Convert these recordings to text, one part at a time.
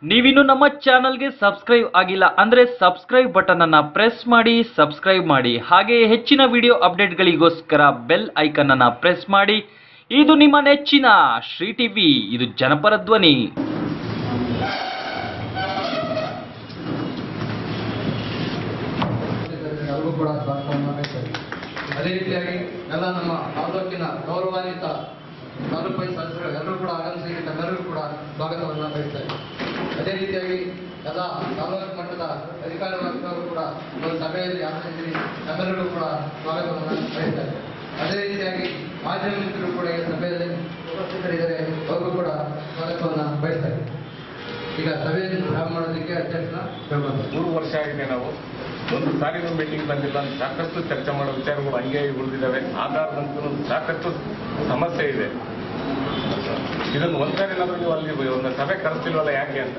ನೀವಿನ್ನು ನಮ್ಮ ಚಾನಲ್ಗೆ ಸಬ್ಸ್ಕ್ರೈಬ್ ಆಗಿಲ್ಲ ಅಂದ್ರೆ ಸಬ್ಸ್ಕ್ರೈಬ್ ಬಟನ್ ಅನ್ನ ಪ್ರೆಸ್ ಮಾಡಿ ಸಬ್ಸ್ಕ್ರೈಬ್ ಮಾಡಿ ಹಾಗೆ ಹೆಚ್ಚಿನ ವಿಡಿಯೋ ಅಪ್ಡೇಟ್ಗಳಿಗೋಸ್ಕರ ಬೆಲ್ ಐಕನ್ ಅನ್ನ ಪ್ರೆಸ್ ಮಾಡಿ ಇದು ನಿಮ್ಮ ನೆಚ್ಚಿನ ಶ್ರೀ ಟಿವಿ ಇದು ಜನಪರ ಧ್ವನಿ ಎಲ್ಲರೂ ಕೂಡ ಸ್ವಾಗತವನ್ನು ಬಯಸ್ತೇವೆ ಅದೇ ರೀತಿಯಾಗಿ ಎಲ್ಲ ನಮ್ಮ ತಾಲೂಕಿನ ಗೌರವಾನ್ವಿತ ತಾಲೂಕು ಪಂಚಾಯತ್ ಸದಸ್ಯರು ಎಲ್ಲರೂ ಕೂಡ ಆಗಮಿಸಿ ಎಲ್ಲರಿಗೂ ಕೂಡ ಸ್ವಾಗತವನ್ನು ಬಯಸ್ತೇವೆ ಅದೇ ರೀತಿಯಾಗಿ ಎಲ್ಲ ತಾಲೂಕು ಮಟ್ಟದ ಅಧಿಕಾರಿ ವರ್ಗದವರು ಕೂಡ ಒಂದು ಸಭೆಯಲ್ಲಿ ಆಗಮಿಸಿ ಎಲ್ಲರಿಗೂ ಕೂಡ ಸ್ವಾಗತವನ್ನು ಬಯಸ್ತೇವೆ ಅದೇ ರೀತಿಯಾಗಿ ಮಾಧ್ಯಮ ಮಿತ್ರರು ಕೂಡ ಈ ಸಭೆಯಲ್ಲಿ ಉಪಸ್ಥಿತರಿದ್ದಾರೆ ಅವ್ರಿಗೂ ಕೂಡ ಸ್ವಾಗತವನ್ನು ಬಯಸ್ತೇವೆ ಈಗ ಸಭೆಯಲ್ಲಿ ಪ್ರಾರಂಭ ಮಾಡೋದಕ್ಕೆ ಅಧ್ಯಕ್ಷನ ಕೇಳ್ಬೋದು ಮೂರು ವರ್ಷ ಆಗಿದೆ ನಾವು ಒಂದು ಸಾರಿನೂ ಮೀಟಿಂಗ್ ಬಂದಿಲ್ಲ ಸಾಕಷ್ಟು ಚರ್ಚೆ ಮಾಡೋ ವಿಚಾರಗಳು ಹಂಗೆ ಉಳಿದಿದ್ದಾವೆ ಆಧಾರದಂತೂ ಸಾಕಷ್ಟು ಸಮಸ್ಯೆ ಇದೆ ಇದನ್ನು ಒಂದ್ಸಾರಿ ಏನಾದರೂ ನೀವು ಅಲ್ಲಿ ಒಂದು ಸಭೆ ಕರೆಸ್ತಿಲ್ವಲ್ಲ ಯಾಕೆ ಅಂತ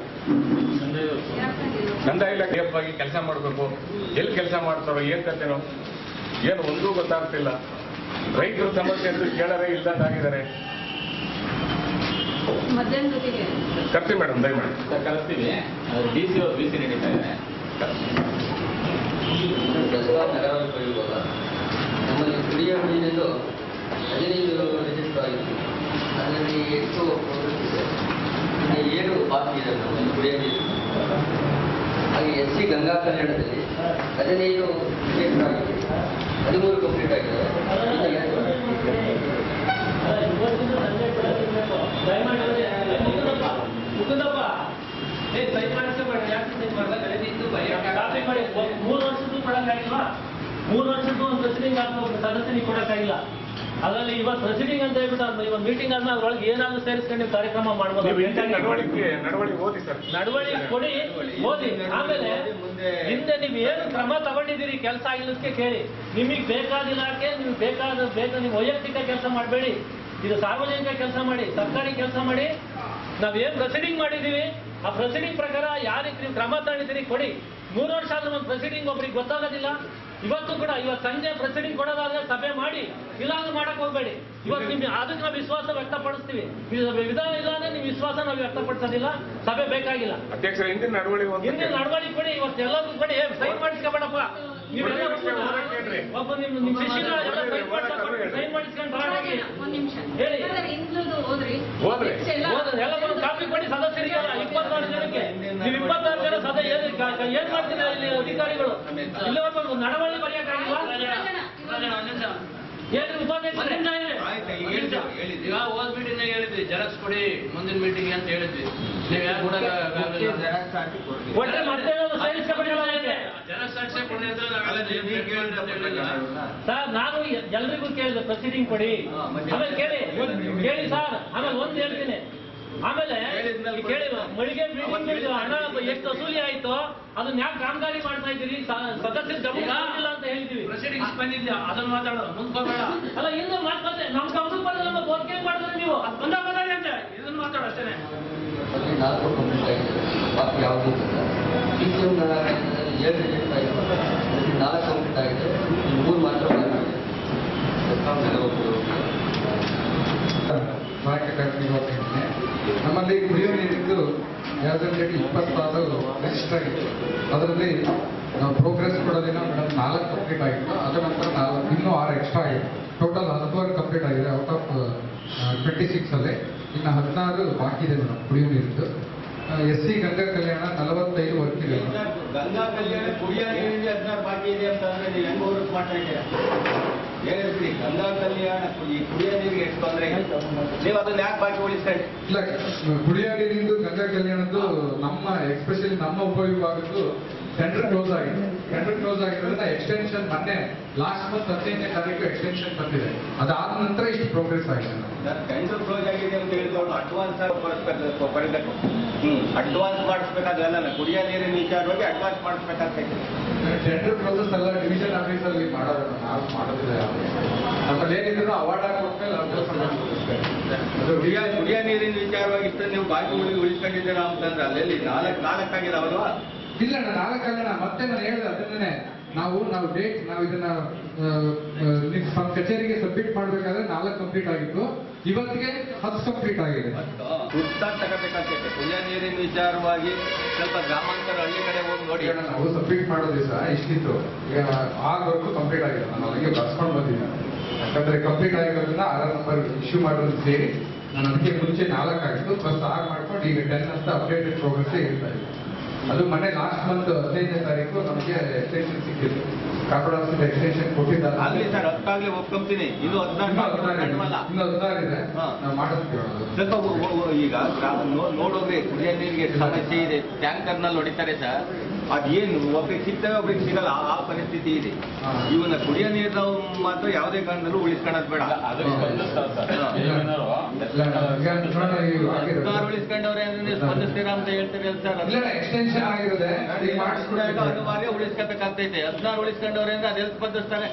ಕಂದಾಯ ಇಲಾಖೆ ಆಗಿ ಕೆಲಸ ಮಾಡಬೇಕು ಎಲ್ಲಿ ಕೆಲಸ ಮಾಡ್ತಾರೋ ಏನ್ ಕತೆನೋ ಏನು ಒಂದೂ ಗೊತ್ತಾಗ್ತಿಲ್ಲ ರೈತರ ಸಮಸ್ಯೆ ಅಂತ ಕೇಳರೇ ಇಲ್ಲದಂತಾಗಿದ್ದಾರೆ ಮಧ್ಯಾಹ್ನ ಜೊತೆಗೆ ಕರ್ಸಿ ಮೇಡಮ್ ದಯಮಾಡಿ ಕಳಿಸ್ತೀವಿ ಡಿ ಸಿ ಬಿ ಸಿ ನಡೀತಾ ಇದೆ ದಸರಾ ನಗರವಾಗಿ ಇವಾಗ ನಮ್ಮಲ್ಲಿ ಕುಡಿಯುವ ನೀರಿದ್ದು ಹದಿನೈದು ರಿಜಿಸ್ಟರ್ ಆಗಿತ್ತು ಅದರಲ್ಲಿ ಎಷ್ಟು progress ಇದೆ ಇನ್ನು ಏಳು ಬಾಕಿ ಇದೆ ನಮ್ಮಲ್ಲಿ ಕುಡಿಯುವ ನೀರು ಹಾಗೆ ಎಸ್ ಸಿ ಗಂಗಾ ಕಲ್ಯಾಣದಲ್ಲಿ ಹದಿನೈದು ರಿಜಿಸ್ಟರ್ ಆಗಿದೆ ಹದಿಮೂರು ಕಂಪ್ಲೀಟ್ ಆಗಿದೆ ಇನ್ನು ಎರಡು ಮೂರು ವರ್ಷದ್ದು ಕೊಡಕ್ಕಾಗಿಲ್ವಾ ಮೂರು ವರ್ಷದ್ದು ಒಂದು ಪ್ರೊಸೀಡಿಂಗ್ ಆಗ್ಬೋದು ಸದಸ್ಯನಿಗೆ ಕೊಡಕ್ಕಾಗಿಲ್ಲ ಅದರಲ್ಲಿ ಇವತ್ತು ಪ್ರೊಸೀಡಿಂಗ್ ಅಂತ ಹೇಳ್ಬಿಟ್ಟು ಅದು ಇವತ್ತು ಮೀಟಿಂಗ್ ಆದ್ಮೇಲೆ ಅದ್ರೊಳಗೆ ಏನಾದ್ರು ಸೇರಿಸ್ಕೊಂಡು ನೀವು ಕಾರ್ಯಕ್ರಮ ಮಾಡ್ಬೋದು ನೀವು ಇಂಥ ನಡವಳಿಕೆ ನಡವಳಿಕೆ ಓದಿ ಸರ್ ನಡವಳಿಕೆ ಕೊಡಿ ಓದಿ ಆಮೇಲೆ ಹಿಂದೆ ನೀವು ಏನು ಕ್ರಮ ತಗೊಂಡಿದ್ದೀರಿ ಕೆಲಸ ಆಗಿಲ್ಲದಕ್ಕೆ ಕೇಳಿ ನಿಮಗೆ ಬೇಕಾದ ಇಲಾಖೆ ನಿಮ್ಗೆ ಬೇಕಾದ ಬೇಕಾದ ನೀವು ವೈಯಕ್ತಿಕ ಕೆಲಸ ಮಾಡಬೇಡಿ ಇದು ಸಾರ್ವಜನಿಕ ಕೆಲಸ ಮಾಡಿ ಸರ್ಕಾರಿ ಕೆಲಸ ಮಾಡಿ ನಾವೇನ್ ಪ್ರೊಸೀಡಿಂಗ್ ಮಾಡಿದೀವಿ ಆ ಪ್ರೊಸೀಡಿಂಗ್ ಪ್ರಕಾರ ಯಾರಿಗೆ ನೀವು ಕ್ರಮ ತಗೊಂಡಿದ್ದೀರಿ ಕೊಡಿ ಮೂರು ವರ್ಷ ಆದ್ರೂ ಒಂದು ಪ್ರೊಸೀಡಿಂಗ್ ಒಬ್ರಿಗೆ ಗೊತ್ತಾಗೋದಿಲ್ಲ ಇವತ್ತು ಕೂಡ ಇವತ್ತು ಸಂಜೆ ಪ್ರೊಸೀಡಿಂಗ್ ಕೊಡೋದಾದ್ರೆ ಸಭೆ ಮಾಡಿ ಇಲ್ಲಾಂದ್ರೆ ಮಾಡಕ್ ಹೋಗ್ಬೇಡಿ ಇವತ್ತು ನಿಮ್ಗೆ ಅದಕ್ಕೆ ನಾವು ವಿಶ್ವಾಸ ವ್ಯಕ್ತಪಡಿಸ್ತೀವಿ ಇದು ವಿಧಾನ ಇಲ್ಲ ಅಂದ್ರೆ ನಿಮ್ ವಿಶ್ವಾಸ ನಾವು ವ್ಯಕ್ತಪಡಿಸೋದಿಲ್ಲ ಸಭೆ ಬೇಕಾಗಿಲ್ಲ ಅಧ್ಯಕ್ಷರ ಹಿಂದಿನ ನಡವಳಿಕೆ ಒಂದು ಹಿಂದಿನ ನಡವಳಿಕೆ ಕೊಡಿ ಇವತ್ತು ಎಲ್ಲರಿಗೂ ಕೊಡಿ ಸೈನ್ ಮಾಡಿಸ್ಕೊಬೇಡಪ್ಪ ನೀವೆಲ್ಲ ಒಬ್ಬ ನಿಮ್ ನಿಮ್ ಶಿಷ್ಯನ ಎಲ್ಲ ಸೈನ್ ಮಾಡಿಸ್ಕೊಂಡು ಸೈನ್ ಮಾಡಿಸ್ಕೊಂಡು ಹೊರಗೆ ಒಂದ್ ನಿಮಿಷ ಹೇಳಿ. ಇಂದ್ರದ್ದು ಹೋದ್ರಿ ಹೋದ್ರಿ. Next ಎಲ್ಲ ಹೋದ್ರೆ ಎಲ್ಲ ಒಂದು ಕಾಪಿ ಕೊಡಿ ಸದಸ್ಯರಿಗೆಲ್ಲ ಇಪ್ಪತ್ತಾರು ಜನಕ್ಕೆ ನೀವು ಇಪ್ಪತ್ತಾರು ಜನ ಸದ ಏನ್ ಕ- ಏನ್ ಮಾಡ್ತೀರಾ ಇಲ್ಲಿ ಅಧಿಕಾರಿಗಳು ಇಲ್ಲಿ ಒಂದು ನಡವಳಿ ಬರೆಯಕ್ಕಾಗಿಲ್ವಾ ಏನು ಉಪಾಧ್ಯಕ್ಷರಿಂದ ಇದೆ ಈಗ ಹೋದ್ ಮೀಟಿಂಗ್ ಹೇಳಿದ್ವಿ ಜೆರಾಕ್ಸ್ ಕೊಡಿ ಮುಂದಿನ ಮೀಟಿಂಗ್ ಅಂತ ಹೇಳಿದ್ವಿ ನೀವು ಯಾರು ಒಟ್ಟೆ ಮತ್ತೆ ಏನಾದ್ರು ಸೇರಿಸ್ಕೊಬೇಡಲ್ಲ ಯಾಕೆ? ಜೆರಾಕ್ಸ್ ಸಾಕ್ಷಿ ಕೊಡಿ ಅಂತ ನಾವೆಲ್ಲ ಕೇಳಿದ್ರೆ ಅಂತ ಹೇಳಿಲ್ಲ ಸರ್ ನಾನು ಎ- ಎಲ್ರಿಗೂ ಕೇಳಿದೆ ಪ್ರೊಸೀಡಿಂಗ್ ಕೊಡಿ ಆಮೇಲೆ ಕೇಳಿ ಕೇಳಿ ಸರ್ ಆಮೇಲೆ ಒಂದ್ ಹೇಳ್ತೀನಿ ಆಮೇಲೆ ಈ ಕೇಳಿ ಮಳಿಗೆ ಬಿಲ್ಡಿಂಗ್ ಹಣ ಎಷ್ಟು ವಸೂಲಿ ಆಯ್ತು ಅದನ್ನ ಯಾಕೆ ಕಾಮಗಾರಿ ಮಾಡ್ತಾ ಇದ್ದೀರಿ ಸ- ಸದಸ್ಯರ ಗಮನ ಬಂದಿಲ್ಲ ಅಂತ ಹೇಳಿದೀವಿ ಪ್ರೊಸೀಡಿಂಗ್ಸ್ ಬಂದಿದ್ಯಾ ಅದನ್ನ ಮಾತಾಡೋ ಮುಂದ್ಕೋಬೇಡ ಅಲ್ಲ ಇನ್ನು ಮಾತಾಡ್ತೆ ನಮ್ ಗಮನಕ್ಕೆ ಬಂದ್ರೆ ನಮ್ಮ ಬೋರ್ಕೆ ಮಾಡಿದ್ರೆ ನೀವು ಅದ್ ಬಂದಾಗ ಬಂದಾಗ ಅಂತ ಇದನ್ನ ಮಾತಾಡೋ ಅಷ್ಟೇನೆ ಅಲ್ಲಿ ನಾಲ್ಕು ಕಂಪ್ಲೀಟ್ ಆಗಿದೆ ಬಾಕಿ ಯಾವುದೂ ಇಲ್ಲ ಡಿ ಸಿ ಎಂ ಏಳು ರಿಜಿಸ್ಟರ್ ಆಗಿದೆ ಅದರಲ್ಲಿ ನಾಲ್ಕು ಕಂಪ್ಲೀಟ್ ಆಗಿದೆ ಇನ್ನು ಮೂರು ಮಾತ್ರ ಬಾಕಿ ಇದೆ ಬೆಸ್ಕಾಂ ನಗರ ಮಾರ್ಕೆಟ್ ನಮ್ಮಲ್ಲಿ ಕುಡಿಯುವ ನೀರಿದ್ದು ಯಾವುದಂದ್ರೆ ಇಪ್ಪತ್ತಾರು ರಿಜಿಸ್ಟರ್ ಆಗಿತ್ತು ಅದರಲ್ಲಿ ನಾವು ಪ್ರೋಗ್ರೆಸ್ ಕೊಡೋದಿನ ಮೇಡಮ್ ನಾಲ್ಕು ಕಂಪ್ಲೀಟ್ ಆಗಿತ್ತು ಅದರ ನಂತರ ನಾಲ್ಕು ಇನ್ನೂ ಆರು ಎಕ್ಸ್ಟ್ರಾ ಆಗಿದೆ ಟೋಟಲ್ ಹದಿನಾರು ಕಂಪ್ಲೀಟ್ ಆಗಿದೆ ಔಟ್ ಆಫ್ ಟ್ವೆಂಟಿ ಸಿಕ್ಸ್ ಅಲ್ಲಿ ಇನ್ನು ಹದಿನಾರು ಬಾಕಿ ಇದೆ ಮೇಡಮ್ ಕುಡಿಯುವ ನೀರಿದ್ದು ಎಸ್ ಸಿ ಗಂಗಾ ಕಲ್ಯಾಣ ನಲವತ್ತೈದು ವರ್ಕ್ ಇದೆ ಮೇಡಮ್ ಗಂಗಾ ಕಲ್ಯಾಣ ಕುಡಿಯ ನೀರಿಗೆ ಹದಿನಾರು ಬಾಕಿ ಇದೆ ಅಂತ ಅಂದ್ರೆ ನೀವು ಹೆಂಗ್ ಹೋಗ್ಬೇಕು ಮಾಡ್ತಾ ಇದ್ದೀರಾ ಹೇಳಿದ್ರಿ ಗಂಗಾ ಕಲ್ಯಾಣ ಈ ಕುಡಿಯ ನೀರಿಗೆ ಎಷ್ಟು ತೊಂದರೆ ಇದೆ ನೀವು ಅದನ್ನ ಯಾಕೆ ಬಾಕಿ ಉಳಿಸ್ಕೊಂಡು ಇಲ್ಲ ಕುಡಿಯುವ ನೀರಿಂದು ಗಂಗಾ ಕಲ್ಯಾಣದ್ದು ನಮ್ಮ ಎಸ್ಪೆಷಲಿ ನಮ್ಮ ಉಪವಿಭಾಗದ್ದು ಟೆಂಡರ್ ಕ್ಲೋಸ್ ಆಗಿದೆ ಟೆಂಡರ್ ಕ್ಲೋಸ್ ಆಗಿರೋದ್ರಿಂದ ಎಕ್ಸ್ಟೆನ್ಷನ್ ಮೊನ್ನೆ ಲಾಸ್ಟ್ ಮಂತ್ ಹದಿನೈದನೇ ತಾರೀಕು ಎಕ್ಸ್ಟೆನ್ಷನ್ ಬಂದಿದೆ ಅದಾದ ನಂತರ ಇಷ್ಟು ಪ್ರೋಗ್ರೆಸ್ ಆಗಿದೆ ಟೆಂಡರ್ ಕ್ಲೋಸ್ ಆಗಿದೆ ಅಂತ ಹೇಳಿದವರು ಅಡ್ವಾನ್ಸ್ ಮಾಡಿಸ್ಬೇಕು ಬರಬೇಕು ಹ್ಮ್ ಅಡ್ವಾನ್ಸ್ ಮಾಡಿಸ್ಬೇಕಾದ್ರಲ್ಲ ಕುಡಿಯ ನೀರಿನ ವಿಚಾರವಾಗಿ ಅಡ್ವಾನ್ಸ್ ಮಾಡಿಸ್ಬೇಕಾಗ್ತೈತೆ ಟೆಂಡರ್ ಪ್ರೋಸೆಸ್ ಎಲ್ಲ ಡಿವಿಷನ್ ಆಫೀಸ್ ಅಲ್ಲಿ ಮಾಡೋದು ನಾವು ಮಾಡೋದಿಲ್ಲ ಯಾವ್ದು. ನಮ್ಮಲ್ಲಿ ಏನಿದ್ರು ಅವಾರ್ಡ್ ಹಾಕೊಟ್ಮೇಲೆ ನಾವು ಕೆಲಸ ಮಾಡ್ಬೇಕು ಅದು ಕುಡಿಯ ಕುಡಿಯ ನೀರಿನ ವಿಚಾರವಾಗಿ ಇಷ್ಟ ನೀವು ಬಾಕಿ ಉಳಿ ಉಳಿಸ್ಕೊಂಡಿದ್ದೀರಾ ಅಂತಂದ್ರೆ ಅಲ್ಲಿ ನಾಲ್ಕು ನಾಲ್ಕಾಗಿದಾವಲ್ವಾ ಇಲ್ಲ ನಾನು ನಾಲ್ಕಲ್ಲ ಮತ್ತೆ ನಾನು ಹೇಳಿದೆ ಅದನ್ನೇ ನಾವು ನಾವು ಡೇಟ್ ನಾವು ಇದನ್ನ ಆ, ಆ, ನಿಮ್ ನಮ್ಮ ಕಚೇರಿಗೆ ಸಬ್ಮಿಟ್ ಮಾಡ್ಬೇಕಾದ್ರೆ ನಾಲ್ಕು ಕಂಪ್ಲೀಟ್ ಆಗಿತ್ತು ಇವತ್ತಿಗೆ ಹತ್ತು ಕಂಪ್ಲೀಟ್ ಆಗಿದೆ ತುರ್ತಾಗಿ ತಗೋಬೇಕಾಗ್ತೈತೆ ಕುಡಿಯೋ ನೀರಿನ ವಿಚಾರವಾಗಿ ಸ್ವಲ್ಪ ಗ್ರಾಮಾಂತರ ಹಳ್ಳಿ ಕಡೆ ಹೋಗಿ ನೋಡಿ ಈಗ ನಾವು ಸಬ್ಮಿಟ್ ಮಾಡೋ ದಿವಸ ಇಷ್ಟಿತ್ತು ಈಗ ಆಗವರೆಗೂ ಕಂಪ್ಲೀಟ್ ಆಗಿದೆ ನಾನು ಅಲ್ಲಿಗೆ ಬರ್ಸ್ಕೊಂಡು ಬಂದಿದ್ದೆ ಯಾಕಂದ್ರೆ ಕಂಪ್ಲೀಟ್ ಆಗಿರೋದ್ರಿಂದ ಆರ್ ನಂಬರ್ ಇಶ್ಯೂ ಮಾಡೋದು ಸೇರಿ ನಾನು ಅದಕ್ಕೆ ಮುಂಚೆ ನಾಲ್ಕು ಆಗಿತ್ತು ಪ್ಲಸ್ ಆರು ಮಾಡ್ಕೊಂಡು ಈಗ ಟೆನ್ ಅಂತ ಅಪ್ಡೇಟೆಡ್ ಪ್ರೋಗ್ರೆಸ್ ಇರ್ತಾ ಇದೆ ಅದು ಮೊನ್ನೆ ಲಾಸ್ಟ್ ಮಂತ್ ಹದಿನೈದನೇ ತಾರೀಕು ನಮಗೆ ಎಕ್ಸ್ಟೆನ್ಷನ್ ಸಿಕ್ಕಿತ್ತು ಕಾಪಡ ಎಕ್ಸ್ಟೆನ್ಷನ್ ಕೊಟ್ಟಿದ್ದಾರೆ ಆಗ್ಲಿ ಸರ್ ಹತ್ತಾಗ್ಲಿ ಒಪ್ಕೊಂತೀನಿ ಇದು ಇನ್ನು ಹದಿನಾರು ಇದೆ. ಹದಿನಾರು ಇನ್ನು ಹದಿನಾರು ಇದೆ ಹಾ. ನಾವು ಮಾಡಿಸ್ತೀವಿ ಅದು. ಸ್ವಲ್ಪ ಒ- ಒ- ಒ- ಈಗ ಗ್ರಾ- ನೋ- ನೋಡೋದ್ರೆ ಕುಡಿಯೋ ನೀರಿಗೆ ಸಮಸ್ಯೆ ಇದೆ ಟ್ಯಾಂಕರ್ ನಲ್ಲಿ ಹೊಡಿತಾರೆ ಸರ್ ಅದೇನು ಒಬ್ರಿಗೆ ಸಿಗ್ತವೆ ಒಬ್ರಿಗೆ ಸಿಗಲ್ಲ ಆ- ಆ ಪರಿಸ್ಥಿತಿ ಇದೆ ಹಾ. ಇವನ್ನ ಕುಡಿಯೋ ನೀರು ನಾವು ಮಾತ್ರ ಯಾವುದೇ ಕಾರಣದಲ್ಲೂ ಉಳಿಸ್ಕೊಳ್ಳೋದು ಬೇಡ ಅದು ಸ್ಪಂದಿಸ್ತಾರೆ ಸರ್ ಹಾ. ಏನಾರು ಇಲ್ಲ, ಈಗ ನೋಡೋಣ, ಈಗ ಆಗಿರೋದು. ಹದಿನಾರು ಉಳಿಸ್ಕೊಂಡವ್ರೆ ಅಂದ್ರೆ ನೀವು ಸ್ಪಂದಿಸ್ತೀರಾ ಅಂತ ಹೇಳ್ತೀರಿ ಅಲ್ಲ ಸರ್ ಇಲ್ಲ ಎಕ್ಸ್ಟೆನ್ಷನ್ ಆಗಿರೋದೆ ಈಗ ಮಾಡಿಸ್ಬಿಟ್ಟು ಅನಿವಾರ್ಯ ಉಳಿಸ್ಕೋಬೇಕಾಗ್ತೈತೆ ಹದಿನಾರು ಉಳಿಸ್ಕೊಂಡವ್ರೆ ಅಂದ್ರೆ ಅದೆಲ್ಲ ಸ್ಪಂದಿಸ್ತಾರೆ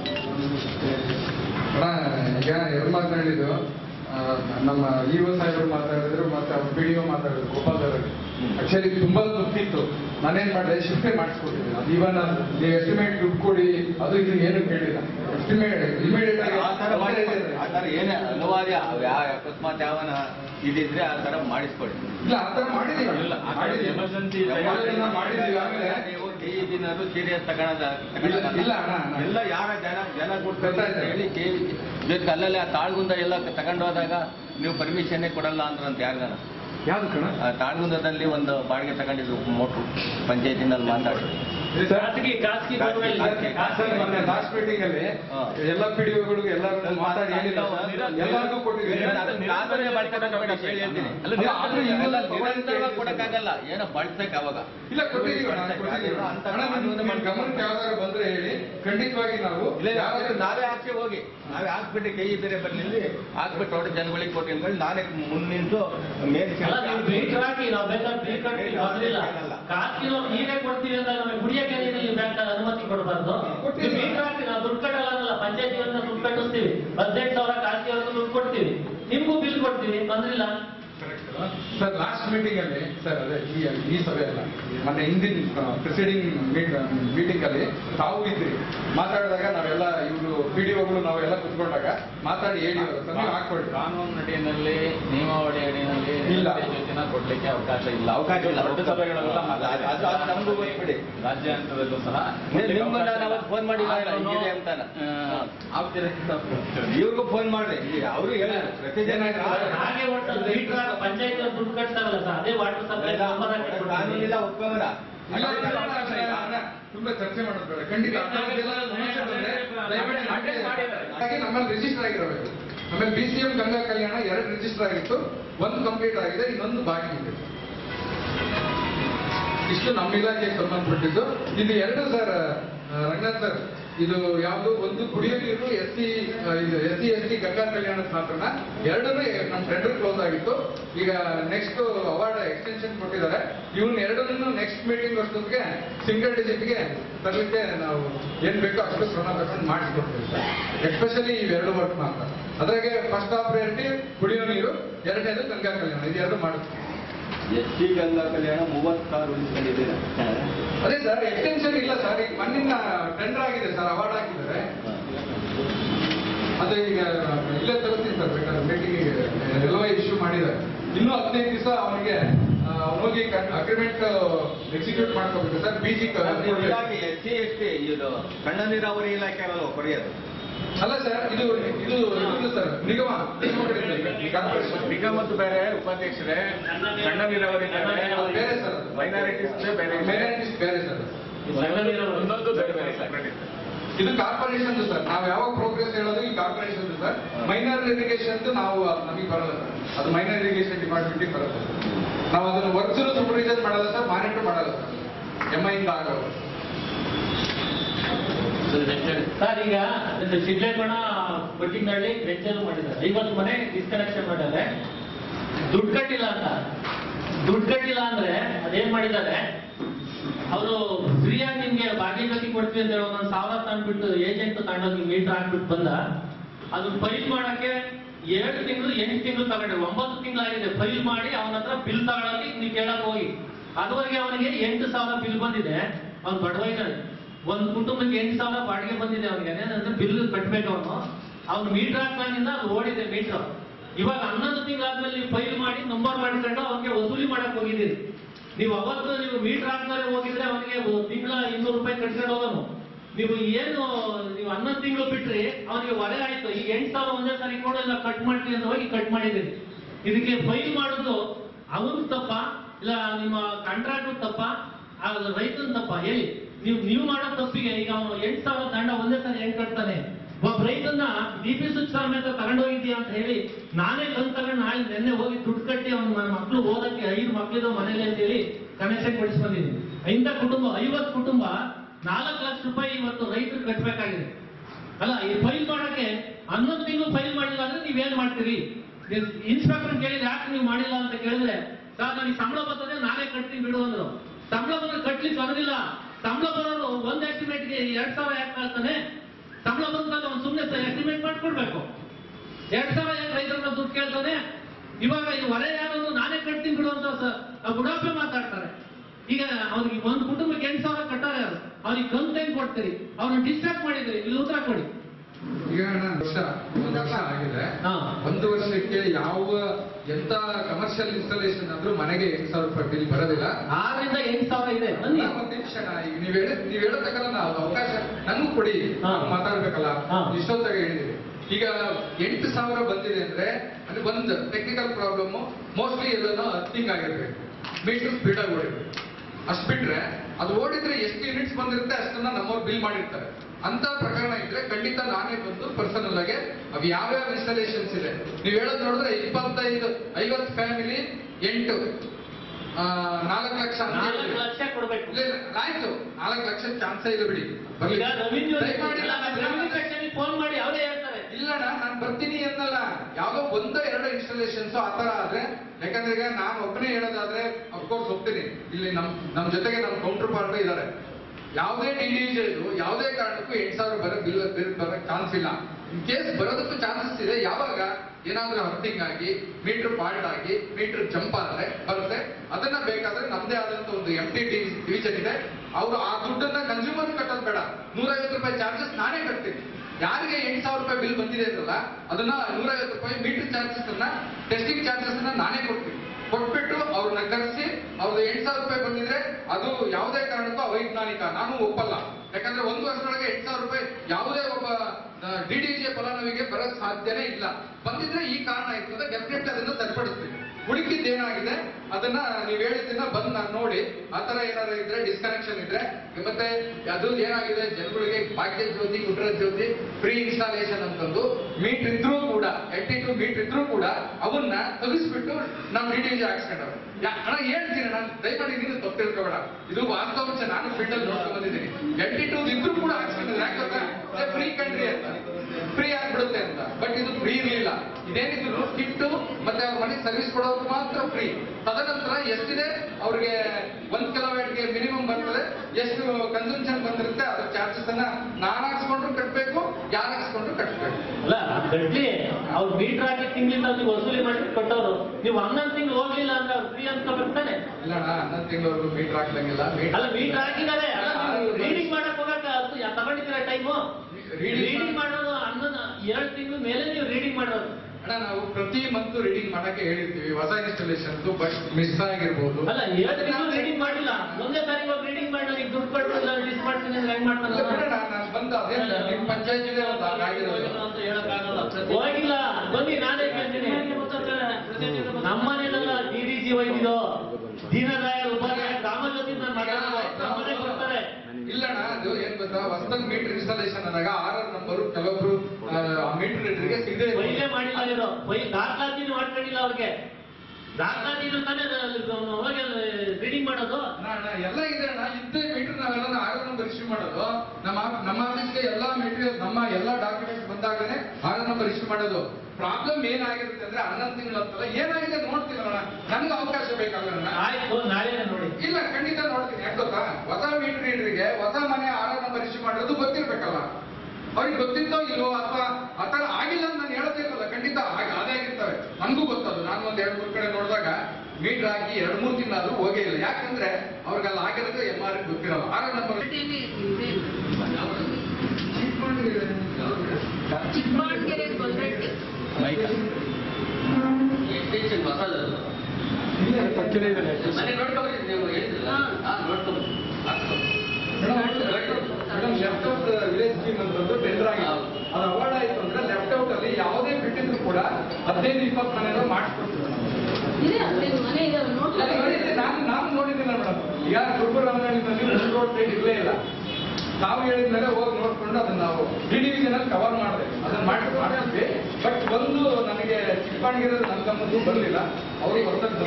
ಅಣ್ಣ ಈಗ ಎರಡು ಮಾತನಾಡಿದ್ದು ಆ, ನಮ್ಮ ಇ ಒ ಸಾಹೇಬರು ಮಾತಾಡಿದ್ರು ಮತ್ತೆ ಅವ್ರ ಪಿ ಡಿ ಒ ಮಾತಾಡಿದ್ರು ಗೋಪಾಲ್ ಅವರು ಆಕ್ಚುಲಿ ತುಂಬಾ ಗೊತ್ತಿತ್ತು ನಾನೇನ್ ಮಾಡಿದೆ ಶಿಫ್ಟೇ ಮಾಡಿಸ್ಕೊಟ್ಟಿದ್ದೆ ಅದು ಇವನ್ ನೀವು ಎಸ್ಟಿಮೇಟ್ ದುಡ್ಡು ಕೊಡಿ ಅದು ಇದು ಏನು ಕೇಳಿಲ್ಲ ಎಸ್ಟಿಮೇಟ್ ಇಮಿಡಿಯೇಟ್ ಆಗಿ ಆ ಥರ ಮಾಡಿ ಆ ಥರ ಏನೇ ಅನಿವಾರ್ಯ ಯಾವ ಅಕಸ್ಮಾತ್ ಯಾವನ ಇದಿದ್ರೆ ಆ ಥರ ಮಾಡಿಸ್ಕೊಡಿ ಇಲ್ಲ ಆ ಥರ ಮಾಡಿದೀವಿ ಇಲ್ಲ, ಆ ಥರ emergency ಎಮರ್ಜೆನ್ಸಿ ಮಾಡಿದೀವಿ ಆಮೇಲೆ ನೀವು ಕೆಇಬಿನವರು ಸೀರಿಯಸ್ ತಗೊಳದ ಇಲ್ಲ, ಇಲ್ಲ ಅಣ್ಣ, ಅಣ್ಣ. ಎಲ್ಲ ಯಾರ ಜನ ಜನ ಕೊಡ್ತಾರೆ ಅಂತ ಹೇಳಿ ಕೆಇಬಿ ಜೊತೆಗೆ ಅಲ್ಲಲ್ಲಿ ಆ ತಾಳ್ಗುಂದ ಎಲ್ಲ ತಗೊಂಡು ಹೋದಾಗ ನೀವು ಪರ್ಮಿಷನ್ನೇ ಕೊಡಲ್ಲ ಅಂದ್ರ ಅಂತ ಯಾರ್ಗನ ಯಾವ್ದು ಕಣ ಆ ತಾಳ್ಗುಂದದಲ್ಲಿ ಒಂದು ಬಾಡಿಗೆ ತಗೊಂಡಿದ್ರು ಮೋಟ್ರು ಪಂಚಾಯತಿನಲ್ಲಿ ಮಾತಾಡಿ ಖಾಸಗಿ ಖಾಸಗಿ ಬೋರ್ವೆಲ್ ಖಾಸಗಿ, ಸರ್ ಮೊನ್ನೆ ಲಾಸ್ಟ್ ಮೀಟಿಂಗ್ ಅಲ್ಲಿ ಹಾ. ಎಲ್ಲ ಪಿ ಡಿ ಒಗಳಿಗೆ ಎಲ್ಲರೂ ಮಾತಾಡಿ ಹೇಳಿಲ್ಲ ಎಲ್ಲರಿಗೂ ಕೊಟ್ಟಿದ್ದೀವಿ ಕಾನೂನೇ ಬಳಸೋದಕ್ಕೆ ಬೇಡ, ಹೇಳಿ ಹೇಳ್ತೀನಿ. ಅಲ್ಲ, ಆದ್ರೂ ಇವೆಲ್ಲ ನಿರಂತರವಾಗಿ ಕೊಡಕ್ಕಾಗಲ್ಲ ಏನೋ ಬಳಸಕ್ಕೆ ಅವಾಗ ಇಲ್ಲ ಕೊಟ್ಟಿದ್ದೀವಿ ಅಣ್ಣ, ಕೊಟ್ಟಿದ್ದೀವಿ ಅಂತ ಅಣ್ಣ, ನಿಮ್- ನಿಮ್ ಗಮನಕ್ಕೆ ಯಾವ್ದಾದ್ರು ಬಂದ್ರೆ ಹೇಳಿ ಖಂಡಿತವಾಗಿ ನಾವು ಇಲ್ಲ ಯಾವ್ದಾದ್ರು ನಾವೇ ಆಚೆ ಹೋಗಿ ನಾವೇ ಹಾಕ್ಬಿಟ್ಟು ಕೈ ಬೇರೆ ಬರ್ಲಿಲ್ಲಿ ಹಾಕ್ಬಿಟ್ಟು ಹೊಡೆ ಜನಗಳಿಗೆ ಕೊಟ್ಟು ಅಂದ್ಮೇಲೆ ನಾನೇ ಮುನ್ನಿಂತು ಮೇಲ್ ಅಲ್ಲ ನೀವು ಮೀಟರ್ ಹಾಕಿ ನಾವು ಬೇಕಾದ್ರೆ ಬಿಲ್ ಕಟ್ತೀವಿ ಮೊದಲಿಲ್ಲ ಖಾಸಗಿನವ್ರು ನೀರೇ ಕೊಡ್ತೀವಿ ಅಂತ ನಮಗೆ ಕುಡಿಯಕ್ಕೆ ನೀರಿಗೆ ಬ್ಯಾಂಕ್ ಅನುಮತಿ ಕೊಡಬಾರ್ದು ಕೊಟ್ಟಿಲ್ಲ. ನೀವು ಮೀಟರ್ ಹಾಕಿ ನಾವು ದುಡ್ಡು ಕಟ್ಟಲ್ಲ ಪಂಚಾಯತಿ ದುಡ್ಡು ಕಟ್ಟಿಸ್ತೀವಿ ಹದಿನೆಂಟು ಸಾವಿರ ಖಾಸಗಿ ಅವ್ರಿಗೆ ದುಡ್ಡು ಕೊಡ್ತೀವಿ ನಿಮ್ಗೂ ಬಿಲ್ ಕೊಡ್ತೀವಿ ಬಂದ್ರಿಲ್ಲ ಸರ್ ಲಾಸ್ಟ್ ಮೀಟಿಂಗ್ ಅಲ್ಲಿ ಸರ್ ಅದೇ ಈ ಈ ಸಭೆ ಅಲ್ಲ ಮೊನ್ನೆ ಹಿಂದಿನ ಪ್ರಿಸೈಡಿಂಗ್ ಮೀಟಿಂಗ್ ಅಲ್ಲಿ ತಾವು ಇದ್ರಿ ಮಾತಾಡಿದಾಗ ನಾವೆಲ್ಲ ಇವರು ಪಿ ಡಿ ಒಗಳು ನಾವೆಲ್ಲ ಕುತ್ಕೊಂಡಾಗ ಮಾತಾಡಿ ಹೇಳಿ ನೀವು ಹಾಕೊಳ್ರಿ ಕಾನೂನು ಅಡಿಯಲ್ಲಿ ನಿಯಮಾವಳಿ ಅಡಿಯಲ್ಲಿ ಇಲ್ಲ. ಯೋಜನೆ ಕೊಡ್ಲಿಕ್ಕೆ ಅವಕಾಶ ಇಲ್ಲ ಅವಕಾಶ ಇಲ್ಲ. ದೊಡ್ಡ ಸಭೆಗಳೆಲ್ಲ ಅದು- ಅದು- ಅದು ನಮಗೂ ಗೊತ್ತಿದೆ. ರಾಜ್ಯ ಹಂತದಲ್ಲೂ ಸಹ ನಿಮ್ಮನ್ನ ನಾನು ಅವತ್ತು ಫೋನ್ ಮಾಡಿ ಹಿಂಗಿದೆ ಅಂತಾನ ಇವ್ರಿಗೂ ಫೋನ್ ಮಾಡ್ರಿ ಅವರು ಹೇಳಿದ್ರು ಪ್ರತಿ ಜನ ಹಾಗೆ ಒಟ್ಟು ಮೀಟರ್ ಪಂಚಾಯತಿ ದುಡ್ಡು ಕಟ್ತಾರಲ್ಲ ಸರ್ ಅದೇ ವಾಟರ್ ಸಪ್ಲೈ ನಂಬರ್ ಹಾಕಿ ಕಾನೂನಿಲ್ಲ ಒಪ್ಕೊಂಡ ಇಲ್ಲ, ಇಲ್ಲ, ಇಲ್ಲ, ಅಣ್ಣ, ಅಣ್ಣ, ತುಂಬಾ ಚರ್ಚೆ ಮಾಡೋದು ಬೇಡ ಖಂಡಿತ ನಮ್ಗೆಲ್ಲ ಸಮಸ್ಯೆ ಬಂದ್ರೆ ದಯವಿಟ್ಟು ನಮ್ಗೆ- ಹಾಗೆ ನಮ್ಮಲ್ಲಿ ರಿಜಿಸ್ಟರ್ ಆಗಿರಬೇಕು ಆಮೇಲೆ B C M Ganga Kalyana ಎರಡು ರಿಜಿಸ್ಟರ್ ಆಗಿತ್ತು ಒಂದು ಕಂಪ್ಲೀಟ್ ಆಗಿದೆ ಇನ್ನೊಂದು ಬಾಕಿ ಇದೆ ಇಷ್ಟು ನಮ್ಮ ಇಲಾಖೆಗೆ ಸಂಬಂಧಪಟ್ಟಿದ್ದು ಇದು ಎರಡು ಸರ್ ಆ, ರಂಗನಾಥ್ ಸರ್ ಇದು ಯಾವುದು ಒಂದು ಕುಡಿಯೋ ನೀರು ಎಸ್ ಸಿ ಇದು S C S T Ganga ಕಲ್ಯಾಣದ ಮಾತ್ರನ ಎರಡನ್ನೂ ನಮ್ಮ ಟೆಂಡರ್ ಕ್ಲೋಸ್ ಆಗಿತ್ತು ಈಗ ನೆಕ್ಸ್ಟ್ ಅವಾರ್ಡ್ ಎಕ್ಸ್ಟೆನ್ಷನ್ ಕೊಟ್ಟಿದ್ದಾರೆ ಇವನ್ ಎರಡನ್ನೂ ನೆಕ್ಸ್ಟ್ ಮೀಟಿಂಗ್ ಅಷ್ಟೊತ್ತಿಗೆ ಸಿಂಗಲ್ ಡಿಜಿಟ್ಗೆ ತರಲಿಕ್ಕೆ ನಾವು ಏನ್ ಬೇಕೋ ಅಷ್ಟು ಶ್ರಮ ತಗೊಂಡು ಮಾಡಿಸ್ಕೊಡ್ತೀವಿ ಸರ್ ಎಸ್ಪೆಷಲಿ ಇವೆರಡು ವರ್ಕ್ ಮಾತ್ರ ಅದ್ರಾಗೆ ಫಸ್ಟ್ ಆಫ್ ಪ್ರಯಾರಿಟಿ ಕುಡಿಯೋ ನೀರು ಎರಡನೇದು ಗಂಗಾ ಕಲ್ಯಾಣ ಇದೆರಡು ಮಾಡಿಸ್ತೀವಿ ಎಸ್ ಟಿ ಗಂಗಾ ಕಲ್ಯಾಣ ಮೂವತ್ತಾರು ಉಳಿಸ್ಕೊಂಡಿದ್ದೀರ ಅದೇ ಸರ್ ಎಕ್ಸ್ಟೆನ್ಷನ್ ಇಲ್ಲ ಸರ್ ಈಗ ಮಣ್ಣಿನ ಟೆಂಡರ್ ಆಗಿದೆ ಸರ್ ಅವಾರ್ಡ್ ಹಾಕಿದ್ದಾರೆ ಅದು ಈಗ ಇಲ್ಲೇ ತರಿಸ್ತೀನಿ ಸರ್ ಬೇಕಾದ್ರೆ ಮೀಟಿಂಗಿಗೆ ಎಲ್ಲ ಇಶ್ಯೂ ಮಾಡಿದ್ದಾರೆ ಇನ್ನೂ ಹದಿನೈದು ದಿವಸ ಅವನಿಗೆ ಹೋಗಿ ಅಗ್ರಿಮೆಂಟ್ ಎಕ್ಸಿಕ್ಯೂಟ್ ಮಾಡ್ಕೋಬೇಕು ಸರ್ ಬಿ ಜಿ ಇಲಾಖೆ ಎಸ್ ಸಿ ಎಸ್ ಟಿ ಇದು ಕಣ್ಣ ನೀರಾವರಿ ಇಲಾಖೆ ಅಲ್ಲ ಕೊರಿಯೋದು ಅಲ್ಲ ಸರ್ ಇದು ಇದು ಇದು ಸರ್ ನಿಗಮ ನಿಗಮ ಕಡೆಯಿಂದ ಈಗ ಕಾರ್ಪೊರೇಷನ್ ನಿಗಮ ಮತ್ತು ಬೇರೆ ಉಪಾಧ್ಯಕ್ಷರೇ ಸಣ್ಣ ನೀರಾವರಿ ಅದು ಬೇರೆ ಸರ್ ಮೈನಾರಿಟೀಸ್ ಬೇರೆ ಇದೆ. ಮೆರಾಟಿಸ್ ಬೇರೆ ಸರ್ ಒಂದೊಂದು ಬೇರೆ ಬೇರೆ separate ಇದೆ. ಇದು ಕಾರ್ಪೊರೇಷನ್ ಸರ್ ನಾವು ಯಾವಾಗ ಪ್ರೋಗ್ರೆಸ್ ಹೇಳೋದು ಈ ಕಾರ್ಪೊರೇಷನ್ ಸರ್ ಮೈನರ್ ಇರಿಗೇಷನ್ ನಾವು ಅದು ನಮಗೆ ಬರಲ್ಲ ಸರ್ ಅದು ಮೈನರ್ ಇರಿಗೇಷನ್ ಡಿಪಾರ್ಟ್ಮೆಂಟ್ ಬರಲ್ಲ ನಾವು ಅದನ್ನು ವರ್ಕ್ಸ್ ಸೂಪರ್ವಿಷನ್ ಮಾಡಲ್ಲ ಸರ್ ಮಾನಿಟರ್ ಮಾಡಲ್ಲ ಸರ್ ಎಂ ಐ ಇಂದ ಆಗಲ್ಲ ಸರ್ ಈಗ ಸಿಡ್ಲೇಗೌಡ ಬಟ್ಟಿನಹಳ್ಳಿ ವೆಂಚರ್ ಮಾಡಿದ್ದಾರೆ ಐವತ್ತು ಮನೆ ಡಿಸ್ಕನೆಕ್ಷನ್ ಮಾಡಿದ್ದಾರೆ ದುಡ್ಡು ಕಟ್ಟಿಲ್ಲ ಅಂತ ದುಡ್ಡು ಕಟ್ಟಿಲ್ಲ ಅಂದ್ರೆ ಅದೇನ್ ಮಾಡಿದ್ದಾರೆ ಅವರು ಫ್ರೀಯಾಗಿ ನಿಮ್ಗೆ ಬಾಗಿ ಗತಿ ಕೊಡ್ತೀವಿ ಅಂತ ಹೇಳಿ ಒಂದೊಂದು ಸಾವಿರ ತಂದ್ಬಿಟ್ಟು ಏಜೆಂಟ್ ತಗೊಂಡೋಗಿ ಮೀಟರ್ ಹಾಕ್ಬಿಟ್ಟು ಬಂದ ಅದನ್ನ ಫೈಲ್ ಮಾಡಕ್ಕೆ ಏಳು ತಿಂಗಳು ಎಂಟು ತಿಂಗಳು ತಗೊಂಡ್ರೆ ಒಂಬತ್ತು ತಿಂಗಳಾಗಿದೆ ಫೈಲ್ ಮಾಡಿ ಅವನ ಹತ್ರ ಬಿಲ್ ತಗೊಳಕ್ಕೆ ನೀವು ಕೇಳಕ್ ಹೋಗಿ ಅದುವರೆಗೆ ಅವನಿಗೆ ಎಂಟು ಸಾವಿರ ಬಿಲ್ ಬಂದಿದೆ ಅವ್ನು ಬಡವ ಇದ್ದಾನೆ ಒಂದು ಕುಟುಂಬಕ್ಕೆ ಎಂಟು ಸಾವಿರ ಬಾಡಿಗೆ ಬಂದಿದೆ ಅವನಿಗೆ ಏನಂದ್ರೆ ಬಿಲ್ ಕಟ್ಬೇಕು ಅವನು ಅವ್ನು ಮೀಟರ್ ಹಾಕ್ದಾಗಿಂದ ಅದು ಓಡಿದೆ ಮೀಟರ್ ಇವಾಗ ಹನ್ನೊಂದು ತಿಂಗಳಾದ್ಮೇಲೆ ನೀವು ಫೈಲ್ ಮಾಡಿ ನಂಬರ್ ಮಾಡ್ಕೊಂಡು ಅವ್ನಿಗೆ ವಸೂಲಿ ಮಾಡಕ್ ಹೋಗಿದ್ದೀರಿ ನೀವು ಅವತ್ತು ನೀವು ಮೀಟರ್ ಹಾಕ್ತಾರೆ ಹೋಗಿದ್ರೆ ಅವನಿಗೆ ತಿಂಗಳ ಇನ್ನೂರು ರೂಪಾಯಿ ಕಟ್ಕೊಂಡು ಹೋಗೋನು ನೀವು ಏನು ನೀವು ಹನ್ನೊಂದು ತಿಂಗಳು ಬಿಟ್ರಿ ಅವನಿಗೆ ಹೊರೆ ಆಯ್ತು ಈಗ ಎಂಟು ಸಾವಿರ ಒಂದೇ ಸಾರಿ ಕೊಡು ಇಲ್ಲ ಕಟ್ ಮಾಡ್ತೀನಿ ಅಂತ ಹೋಗಿ ಕಟ್ ಮಾಡಿದ್ದೀರಿ ಇದಕ್ಕೆ ಫೈಲ್ ಮಾಡೋದು ಅವನು ತಪ್ಪ ಇಲ್ಲ ನಿಮ್ಮ ಕಾಂಟ್ರಾಕ್ಟ್ ತಪ್ಪ ಆ ರೈತನ ತಪ್ಪ ಹೇಳಿ ನೀವು ನೀವು ಮಾಡೋ ತಪ್ಪಿಗೆ ಈಗ ಅವನು ಎಂಟು ಸಾವಿರ ದಂಡ ಒಂದೇ ಸಾರಿ ಹೆಂಗ್ ಕಟ್ತಾನೆ ಒಬ್ಬ ರೈತನ ಡಿ ಪಿ ಸ್ವಿಚ್ ಸಮೇತ ತಗೊಂಡೋಗಿದ್ಯಾ ಅಂತ ಹೇಳಿ ನಾನೇ ಕಂತು ತಗೊಂಡು ನಾಳೆ ನೆನ್ನೆ ಹೋಗಿ ದುಡ್ಡು ಕಟ್ಟಿ ಅವ್ನು ನನ್ನ ಮಕ್ಳು ಓದಕ್ಕೆ ಐದು ಮಕ್ಳಿದ ಮನೇಲಿ ಅಂತ ಹೇಳಿ ಕನೆಕ್ಷನ್ ಕೊಡಿಸಿ ಬಂದಿದ್ದೀನಿ ಇಂಥ ಕುಟುಂಬ ಐವತ್ತು ಕುಟುಂಬ ನಾಲ್ಕು ಲಕ್ಷ ರೂಪಾಯಿ ಇವತ್ತು ರೈತರು ಕಟ್ಟಬೇಕಾಗಿದೆ ಅಲ್ಲ ಈ ಫೈಲ್ ಮಾಡಕ್ಕೆ ಹನ್ನೊಂದು ತಿಂಗಳು ಫೈಲ್ ಮಾಡಿಲ್ಲ ಅಂದ್ರೆ ನೀವೇನ್ ಮಾಡ್ತೀರಿ ಇನ್ಸ್ಪೆಕ್ಟರ್ ಕೇಳಿದ್ರೆ ಯಾಕೆ ನೀವು ಮಾಡಿಲ್ಲ ಅಂತ ಕೇಳಿದ್ರೆ ಸರ್ ನನಗೆ ಸಂಬಳ ಬರ್ತದೆ ನಾನೇ ಕಟ್ತೀನಿ ಬಿಡು ಅಂದ್ರು ಸಂಬಳ ಬಂದ್ರೆ ಕಟ್ಲಿಕ್ಕೆ ಬರೋದಿಲ್ಲ ಸಂಬಳ ಬರೋರು ಒಂದ್ ಎಸ್ಟಿಮೇಟ್ಗೆ ಎರಡ್ ಸಾವಿರ ಯಾಕೆ ಕಳ್ತಾನೆ ಸಂಬಳ ಬಂದಾಗ ಅವ್ನು ಸುಮ್ಮನೆ ಎಸ್ಟಿಮೇಟ್ ಮಾಡ್ಕೊಡ್ಬೇಕು ಎರಡ್ ಸಾವಿರ ಯಾಕೆ ರೈತರನ್ನ ದುಡ್ಡು ಕೇಳ್ತಾನೆ ಇವಾಗ ಈ ಹೊರೆ ಯಾರು ನಾನೇ ಕಟ್ತೀನಿ ಬಿಡು ಅಂತ ಸ- ಆ ಬುಡಾಪೆ ಮಾತಾಡ್ತಾರೆ ಈಗ ಅವ್ರಿಗೆ ಒಂದು ಕುಟುಂಬಕ್ಕೆ ಎಂಟು ಸಾವಿರ ಕಟ್ಟಾರೆ ಯಾರು ಅವ್ರಿಗೆ ಕಂತು ಹೆಂಗ್ ಕೊಡ್ತೀರಿ ಅವ್ರನ್ನ ಡಿಸ್ಟ್ರಾಕ್ಟ್ ಮಾಡಿದ್ರಿ ಇಲ್ಲಿ ಉತ್ತರ ಕೊಡಿ ಈಗ ನಾನು ವರ್ಷ ಒಂದು ವರ್ಷ ಆಗಿದೆ ಹಾ. ಒಂದು ವರ್ಷಕ್ಕೆ ಯಾವ ಎಂತ ಕಮರ್ಷಿಯಲ್ ಇನ್ಸ್ಟಾಲೇಷನ್ ಆದ್ರೂ ಮನೆಗೆ ಎಂಟು ಸಾವಿರ ರೂಪಾಯಿ ಬಿಲ್ ಬರೋದಿಲ್ಲ ಆರರಿಂದ ಎಂಟು ಸಾವಿರ ಇದೆ ಬನ್ನಿ ನಾ ಒಂದ್ ನಿಮಿಷ ನಾ ಈಗ ನೀವ್ ಹೇಳ ನೀವ್ ಹೇಳತಕ್ಕಲ್ಲ ನಾವು ಅವಕಾಶ ನನಗೂ ಕೊಡಿ ಹಾ. ನಾವು ಮಾತಾಡ್ಬೇಕಲ್ಲ ಹಾ. ಇಷ್ಟೊತ್ತಾಗ ಹೇಳಿದೀವಿ ಈಗ ಎಂಟು ಸಾವಿರ ಬಂದಿದೆ ಅಂದ್ರೆ ಅದು ಒಂದು ಟೆಕ್ನಿಕಲ್ ಪ್ರಾಬ್ಲಮ್ ಮೋಸ್ಟ್ಲಿ ಎಲ್ಲನೋ ಅರ್ಥಿಂಗ್ ಆಗಿರ್ಬೇಕು ಮೀಟರ್ ಸ್ಪೀಡ್ ಆಗಿ ಓಡಿರ್ಬೇಕು ಅಷ್ಟು ಬಿಟ್ರೆ ಅದು ಓಡಿದ್ರೆ ಎಷ್ಟು ಯೂನಿಟ್ಸ್ ಬಂದಿರುತ್ತೆ ಅಷ್ಟನ್ನ ನಮ್ಮವ್ರು ಬಿಲ್ ಮಾಡಿರ್ತಾರೆ ಅಂತ ಪ್ರಕರಣ ಇದ್ರೆ ಖಂಡಿತ ನಾನೇ ಬಂದು ಪರ್ಸನಲ್ ಆಗಿ ಅವು ಯಾವ್ಯಾವ ಇನ್ಸ್ಟಾಲೇಷನ್ಸ್ ಇದೆ ನೀವ್ ಹೇಳೋದು ನೋಡಿದ್ರೆ ಇಪ್ಪತ್ತೈದು ಐವತ್ತು ಫ್ಯಾಮಿಲಿ ಎಂಟು ಆ, ನಾಲ್ಕು ಲಕ್ಷ ಅಂತ ನಾಲ್ಕು ಹೇಳಿದ್ರಿ. ಲಕ್ಷ ಕೊಡ್ಬೇಕು ಇಲ್ಲ, ಇಲ್ಲ, ಆಯ್ತು ನಾಲ್ಕು ಲಕ್ಷ ಚಾನ್ಸೇ ಇಲ್ಲ ಬಿಡಿ ಬರ್ಲಿ. ಈಗ ರೆವಿನ್ಯೂ ದಯಮಾಡಿ ರೆವಿನ್ಯೂ ಸೆಕ್ಷನ್ ಫೋನ್ ಮಾಡಿ ಅವರೇ ಹೇಳ್ತಾರೆ ಇಲ್ಲಣ್ಣ ನಾನು ಬರ್ತೀನಿ ಅನ್ನಲ್ಲ ಯಾವ್ದೋ ಒಂದೋ ಎರಡೋ ಇನ್ಸ್ಟಾಲೇಷನ್ಸ್ ಆ ತರ ಆದ್ರೆ ಯಾಕಂದ್ರೆ ಈಗ ನಾನು ಒಬ್ಬನೇ ಹೇಳೋದಾದ್ರೆ ಅಫ್ಕೋರ್ಸ್ ಹೋಗ್ತೀನಿ ಇಲ್ಲಿ ನಮ್ ನಮ್ ಜೊತೆಗೆ ನಮ್ ಕೌಂಟರ್ ಪಾರ್ಟ್ ಇದಾರೆ ಯಾವುದೇ ಡಿಡಿಜೆ ಯಾವುದೇ ಕಾರಣಕ್ಕೂ ಎಂಟ್ ಸಾವಿರ ಬರೋ ಬಿಲ್ ಬರೋ ಚಾನ್ಸ್ ಇಲ್ಲ ಇನ್ ಕೇಸ್ ಬರೋದಕ್ಕೂ ಚಾನ್ಸಸ್ ಇದೆ ಯಾವಾಗ ಏನಾದ್ರೂ ಹರ್ಟಿಂಗ್ ಆಗಿ ಮೀಟರ್ ಫಾಲ್ಟ್ ಆಗಿ ಮೀಟರ್ ಜಂಪ್ ಆದ್ರೆ ಬರುತ್ತೆ ಅದನ್ನ ಬೇಕಾದ್ರೆ ನಮ್ದೇ ಆದಂತ ಒಂದು ಎಂ ಟಿ ಡಿವಿಷನ್ ಇದೆ ಅವರು ಆ ದುಡ್ಡನ್ನ ಕನ್ಸ್ಯೂಮರ್ ಕಟ್ಟೋದು ಬೇಡ ನೂರೈವತ್ತು ರೂಪಾಯಿ ಚಾರ್ಜಸ್ ನಾನೇ ಕಟ್ತೀನಿ ಯಾರಿಗೆ ಎಂಟ್ ಸಾವಿರ ರೂಪಾಯಿ ಬಿಲ್ ಬಂದಿದೆ ಅಂದ್ರಲ್ಲ ಅದನ್ನ ನೂರೈವತ್ತು ರೂಪಾಯಿ ಮೀಟರ್ ಚಾರ್ಜಸ್ ಅನ್ನ ಟೆಸ್ಟಿಂಗ್ ಚಾರ್ಜಸ್ ಅನ್ನ ನಾನೇ ಕೊಡ್ತೀನಿ ಕೊಟ್ಬಿಟ್ಟು ಅವ್ರನ್ನ ಕರೆಸಿ ಅವ್ರದ್ದು ಎಂಟ್ ಸಾವಿರ ರೂಪಾಯಿ ಬಂದಿದ್ರೆ ಅದು ಯಾವುದೇ ಕಾರಣಕ್ಕೂ ಅವೈಜ್ಞಾನಿಕ ನಾನು ಒಪ್ಪಲ್ಲ ಯಾಕಂದ್ರೆ ಒಂದು ವರ್ಷದೊಳಗೆ ಎಂಟ್ ಸಾವಿರ ರೂಪಾಯಿ ಯಾವುದೇ ಒಬ್ಬ ಡಿಡಿಜೆ ಫಲಾನುಭವಿಗೆ ಬರೋಕ್ ಸಾಧ್ಯನೇ ಇಲ್ಲ ಬಂದಿದ್ರೆ ಈ ಕಾರಣ ಇರ್ತದೆ ಡೆಫಿನೆಟ್ ಅದನ್ನ ಸರಿಪಡಿಸ್ತೀವಿ ಉಳಿಕಿದ್ದು ಏನಾಗಿದೆ ಅದನ್ನ ನೀವ್ ಹೇಳಿದ್ದನ್ನ ಬಂದ್ ನಾನು ನೋಡಿ ಆತರ ಏನಾದ್ರು ಇದ್ರೆ ಡಿಸ್ಕನೆಕ್ಷನ್ ಇದ್ರೆ ಮತ್ತೆ ಅದು ಏನಾಗಿದೆ ಜನಗಳಿಗೆ ಭಾಗ್ಯ ಜ್ಯೋತಿ ಕುಟ್ರ ಜ್ಯೋತಿ ಫ್ರೀ ಇನ್ಸ್ಟಾಲೇಷನ್ ಅಂತಂದು ಮೀಟರ್ ಇದ್ರೂ ಕೂಡ ಎಟ್ಟಿ ಟು ಮೀಟರ್ ಇದ್ರೂ ಕೂಡ ಅವನ್ನ ತೆಗಿಸ್ಬಿಟ್ಟು ನಾವು ಡಿ ಡಿ ಹಾಕ್ಸ್ಕೊಂಡವ್ರೆ ಯಾ- ಅಣ್ಣ ಹೇಳ್ತೀನಿ ನಾನು ದಯಮಾಡಿ ನೀನು ತಪ್ಪು ತಿಳ್ಕೊಬೇಡ ಇದು ವಾಸ್ತವಾಂಶ ನಾನು ಫೀಲ್ಡ್ ಅಲ್ಲಿ ನೋಡ್ಕೊಂಡು ಬಂದಿದ್ದೀನಿ ಎಟ್ಟಿ ಟು ಇದ್ರೂ ಕೂಡ ಹಾಕ್ಸ್ಕೊಂಡಿದ್ರೆ ಯಾಕಂದ್ರೆ ಫ್ರೀ ಕಂಟ್ರಿ ಅಂತ ಫ್ರೀ ಆಗ್ಬಿಡುತ್ತೆ ಅಂತ ಬಟ್ ಇದು ಫ್ರೀ ಇರಲಿಲ್ಲ ಇದೇನಿದ್ರು ಕಿಟ್ಟು ಮತ್ತೆ ಅವ್ರ ಮನೆಗೆ ಸರ್ವಿಸ್ ಕೊಡೋದು ಮಾತ್ರ ಫ್ರೀ ತದನಂತರ ಎಷ್ಟಿದೆ ಅವ್ರಿಗೆ ಒಂದ್ ಕಿಲೋಮೀಟರ್ಗೆ ಮಿನಿಮಮ್ ಬರ್ತದೆ ಎಷ್ಟು ಕನ್ಸಂಪ್ಷನ್ ಬಂದಿರುತ್ತೆ ಅದ್ರ ಚಾರ್ಜಸ್ ಅನ್ನ ನಾನ್ ಹಾಕ್ಸ್ಕೊಂಡ್ರು ಕಟ್ಬೇಕು ಯಾರು ಹಾಕ್ಸ್ಕೊಂಡ್ರು ಕಟ್ಬೇಕು ಅಲ್ಲ ಕಟ್ಲಿ ಅವ್ರು ಮೀಟರ್ ಹಾಕಿ ತಿಂಗಳಿಂದ ನೀವು ವಸೂಲಿ ಮಾಡಿ ಕೊಟ್ಟವರು ನೀವು ಹನ್ನೊಂದು ತಿಂಗಳು ಹೋಗ್ಲಿಲ್ಲ ಅಂದ್ರೆ ಅವ್ರು ಫ್ರೀ ಅಂತ ಬರ್ತಾನೆ ಇಲ್ಲ ಅಣ್ಣ ಹನ್ನೊಂದು ತಿಂಗಳವರೆಗೂ ಮೀಟರ್ ಹಾಕ್ಲಂಗಿಲ್ಲ ಅಲ್ಲ ಮೀಟರ್ ಹಾಕಿದ್ದಾರೆ ರೀಡಿಂಗ್ ಮಾಡಕ್ ಹೋಗಕ್ಕೆ ಅದು ಯಾ- ತಗೊಂಡಿದ್ದೀರಾ ಟೈಮು Reading ರೀಡಿಂಗ್ ಮಾಡೋದು ಹನ್ನೊಂದು ಎರಡು ತಿಂಗಳು ಮೇಲೆ ನೀವು ರೀಡಿಂಗ್ ಮಾಡೋದು ಅಣ್ಣ ನಾವು ಪ್ರತಿ ಮಂತ್ ರೀಡಿಂಗ್ ಮಾಡಕ್ಕೆ ಹೇಳಿರ್ತೀವಿ ಹೊಸ ಇನ್ಸ್ಟಾಲೇಷನ್ ಬಟ್ ಮಿಸ್ ಆಗಿರ್ಬೋದು ಅಲ್ಲ ಎರಡು ತಿಂಗಳು ರೀಡಿಂಗ್ ಮಾಡಿಲ್ಲ ಒಂದೇ ಸಾರಿ ಹೋಗಿ ರೀಡಿಂಗ್ ಮಾಡಿ ನನಗೆ ದುಡ್ಡು ಕೊಟ್ಟು ಇಲ್ಲ ಲಿಸ್ಟ್ ಮಾಡ್ತೀನಿ ಅಂದ್ರೆ ಹೆಂಗ್ ಇಲ್ಲ ಬಿಡೋಣ, ಮಾಡ್ತಾನೆ ನಾನು ಬಂದು ಅದೇ ನಿಮ್ ಪಂಚಾಯತಿಗೆ ಒಂದು ಆಗಿರೋದು ಅಂತ ಹೇಳಕ್ಕಾಗಲ್ಲ ಹೋಗಿಲ್ಲ ಬನ್ನಿ ನಾನೇ ಕೇಳ್ತೀನಿ ನಮ್ಮನೇಲೆಲ್ಲ ಡಿ ಡಿ ಜಿ ಹೋಗಿದ್ದು ದೀನದಯಾಳ್ ಉಪಾಧ್ಯಾಯ ಗ್ರಾಮ ಜೊತೆ ನಾನು ಮಾತಾಡೋದು ನಮ್ಮನೆಗೆ ಬರ್ತಾರೆ ಇಲ್ಲಣ್ಣ ಅದು ಏನ್ ಗೊತ್ತಾ ಹೊಸದಾಗಿ ಮೀಟರ್ ಇನ್ಸ್ಟಾಲೇಷನ್ ಆದಾಗ ಆರ್ ಆರ್ ನಂಬರ್ ಕೆಲವೊಬ್ರು ಮೀಟರ್ ರೀಡರ್ಗೆ ಸಿಗದೆ ವೈಲೇ ಮಾಡಿಲ್ಲ ಇರೋ ವೈ ದಾಖಲಾತಿನೂ ಮಾಡ್ಕೊಂಡಿಲ್ಲ ಅವ್ರಿಗೆ ದಾಖಲಾತಿನೂ ತಾನೇ ಹೋಗಿ ರೀಡಿಂಗ್ ಮಾಡೋದು ಅಣ್ಣ, ಅಣ್ಣ, ಎಲ್ಲ ಇದೆ ಅಣ್ಣ ಇದ್ದೇ ಮೀಟರ್ ನಾವೆಲ್ಲ ಆರ್ ಆರ್ ನಂಬರ್ ಇಶ್ಯೂ ಮಾಡೋದು ನಮ್ಮ ಆಫ್- ನಮ್ಮ ಆಫೀಸ್ಗೆ ಎಲ್ಲಾ ಮೀಟರ್ ನಮ್ಮ ಎಲ್ಲಾ ಡಾಕ್ಯುಮೆಂಟ್ಸ್ ಬಂದಾಗಲೇ ಆರ್ ಆರ್ ನಂಬರ್ ಇಶ್ಯೂ ಮಾಡೋದು ಪ್ರಾಬ್ಲಮ್ ಏನಾಗಿರುತ್ತೆ ಅಂದ್ರೆ ಹನ್ನೊಂದು ತಿಂಗಳು ಅಂತಲ್ಲ ಏನಾಗಿದೆ ನೋಡ್ತೀನಲ್ಲ ನನ್ಗೆ ಅವಕಾಶ ಬೇಕಾಗಲ್ಲ ಆಯ್ತು ನಾಳೆನೇ ನೋಡಿ ಇಲ್ಲ ಖಂಡಿತ ನೋಡ್ತೀನಿ ಯಾಕೆ ಗೊತ್ತಾ ಹೊಸ ಮೀಟರ್ ರೀಡರ್ಗೆ ಹೊಸ ಮನೆ ಆರ್ ನಂಬರ್ ಇಶ್ಯೂ ಮಾಡೋದು ಗೊತ್ತಿರ್ಬೇಕಲ್ಲ ಅವ್ರಿಗೆ ಗೊತ್ತಿತ್ತೋ ಇಲ್ವೋ ಅಥವಾ ಆ ಥರ ಆಗಿಲ್ಲ ಅಂತ ನಾನು ಹೇಳೋದಿಲ್ಲಲ್ಲ ಖಂಡಿತ ಆಗ- ಅದೇ ಆಗಿರ್ತವೆ ನನಗೂ ಗೊತ್ತದು ನಾನು ಒಂದ್ ಎರಡು ಮೂರು ಕಡೆ ನೋಡಿದಾಗ ಮೀಟರ್ ಹಾಕಿ ಎರಡು ಮೂರು ತಿಂಗಳಾದ್ರೂ ಹೋಗೇ ಇಲ್ಲ ಯಾಕಂದ್ರೆ ಅವ್ರಿಗೆಲ್ಲ ಆಗಿರೋದು ಎಂ ಆರ್ ಗೊತ್ತಿರಲ್ಲ ಆರ್ ನಂಬರ್ ಚಿಕ್ಕಮಗಳೂರು ಗೊಲ್ರಟ್ಟಿ ಎಕ್ಸ್ಟೆನ್ಷನ್ ಹೊಸದಲ್ಲ ಮನೆ ನೋಡ್ಕೊಬಿಡಿ ನೀವು ಹೇಳಿದ್ರಲ್ಲ ಹಾ ನೋಡ್ಕೊಬಿಡಿ madam left out village scheme ಅಂತ ಟೆಂಡರ್ ಆಗಿದೆ ಅದು ಅವಾರ್ಡ್ ಆಯ್ತು ಅಂದ್ರೆ ಲೆಫ್ಟ್ ಔಟ್ ಅಲ್ಲಿ ಯಾವುದೇ ಬಿಟ್ಟಿದ್ರು ಕೂಡ ಹದಿನೈದು ಇಪ್ಪತ್ತು ಮನೆಗಳು ಮಾಡಿಸ್ಕೊಡ್ತೀವಿ ಇದೆ ಹದಿನೈದು ಮನೆ ಇದಾವೆ ನೋಡ್ತಾರೆ ನಾನು ನಾನು ನೋಡಿದ್ದೀನ ಮೇಡಮ್ ಈಗ ಗುರುಬುರಂಗನಲ್ಲಿ ರೋಡ್ ಸೈಡ್ ಇಲ್ಲೇ ಇಲ್ಲ ತಾವು ಹೇಳಿದ್ಮೇಲೆ ಹೋಗಿ ನೋಡ್ಕೊಂಡು ಅದನ್ನ ನಾವು ಡಿ ಡಿವಿಷನ್ ಅಲ್ಲಿ ಕವರ್ ಮಾಡಿದೆ ಅದನ್ನ ಮಾಡಿ ಮಾಡಿದ್ವಿ ಬಟ್ ಒಂದು ನನಗೆ ಚಿಕ್ಕಬಾಣಿಗಿರೋದು ನನ್ನ ಗಮನಕ್ಕೂ ಬರಲಿಲ್ಲ ಅವ್ರಿಗೆ ಹೊರತದ್ದು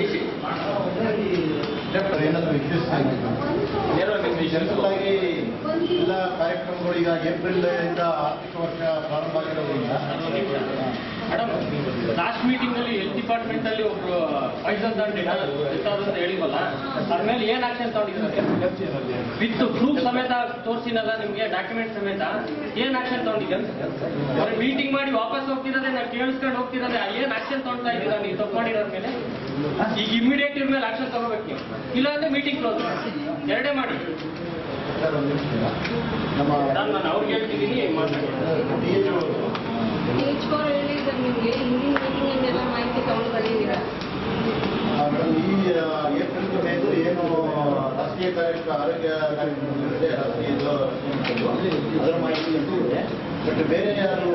ಏನಾದರೂ ವಿಶೇಷ ಜನರಲಾಗಿ ಎಲ್ಲ ಕಾರ್ಯಕ್ರಮಗಳು ಈಗ ಏಪ್ರಿಲ್ ಇಂದ ಆರ್ಥಿಕ ವರ್ಷ ಪ್ರಾರಂಭ ಆಗಿರೋದ್ರಿಂದ ಮೇಡಮ್ ಲಾಸ್ಟ್ ಮೀಟಿಂಗ್ ನಲ್ಲಿ ಹೆಲ್ತ್ ಡಿಪಾರ್ಟ್ಮೆಂಟ್ ಅಲ್ಲಿ ಒಬ್ರು ಪಾಯ್ಸನ್ ದಂಡ ಅಂತ ಹೇಳಿವಲ್ಲ ಅದ್ರ ಮೇಲೆ ಏನ್ ಆಕ್ಷನ್ ತಗೊಂಡಿದ್ದಾರೆ ವಿತ್ ಪ್ರೂಫ್ ಸಮೇತ ತೋರಿಸಿನಲ್ಲ ನಿಮ್ಗೆ ಡಾಕ್ಯುಮೆಂಟ್ ಸಮೇತ ಏನ್ ಆಕ್ಷನ್ ತಗೊಂಡಿದ್ದಾರೆ ಮೀಟಿಂಗ್ ಮಾಡಿ ವಾಪಸ್ ಹೋಗ್ತಿರೋದೇ ನಾವು ಕೇಳಿಸ್ಕೊಂಡು ಹೋಗ್ತಿರೋದೇ ಏನ್ ಆಕ್ಷನ್ ತಗೊಳ್ತಾ ಇದ್ದೀರಾ ನೀವು ತಪ್ಪು ಮಾಡಿರೋದ್ರ ಮೇಲೆ ಈಗ ಇಮಿಡಿಯೇಟ್ ಇವ್ರ ಮೇಲೆ ಆಕ್ಷನ್ ತಗೋಬೇಕು ನೀವು ಇಲ್ಲ ಅಂದ್ರೆ ಮೀಟಿಂಗ್ ಕ್ಲೋಸ್ ಎರಡೇ ಮಾಡಿ ಸರ್ ಒಂದು ನಿಮಿಷ ನಮ್ಮ ನಾನು ನಾನು ಅವ್ರಿಗೆ ಹೇಳ್ತಿದ್ದೀನಿ ಮಾತಾಡಿ ಡಿ ಎಚ್ ಏಜ್ ಫಾರ್ ಹೇಳಿದ್ದಾರೆ ನಿಮಗೆ ಹಿಂದಿನ ಮೀಟಿಂಗ್ ಎಲ್ಲ ಮಾಹಿತಿ ತಗೊಂಡು ಬಂದಿದ್ದೀರಾ ಈ ಏಪ್ರಿಲ್ ಮೇದು ಏನು ರಾಷ್ಟ್ರೀಯ ಕಾರ್ಯಕ್ರಮ ಆರೋಗ್ಯ ಕಾರ್ಯಕ್ರಮಗಳಿದೆ ರಾಷ್ಟ್ರೀಯ ಅದರ ಮಾಹಿತಿ ಅಂತೂ ಇದೆ ಬಟ್ ಬೇರೆ ಯಾರು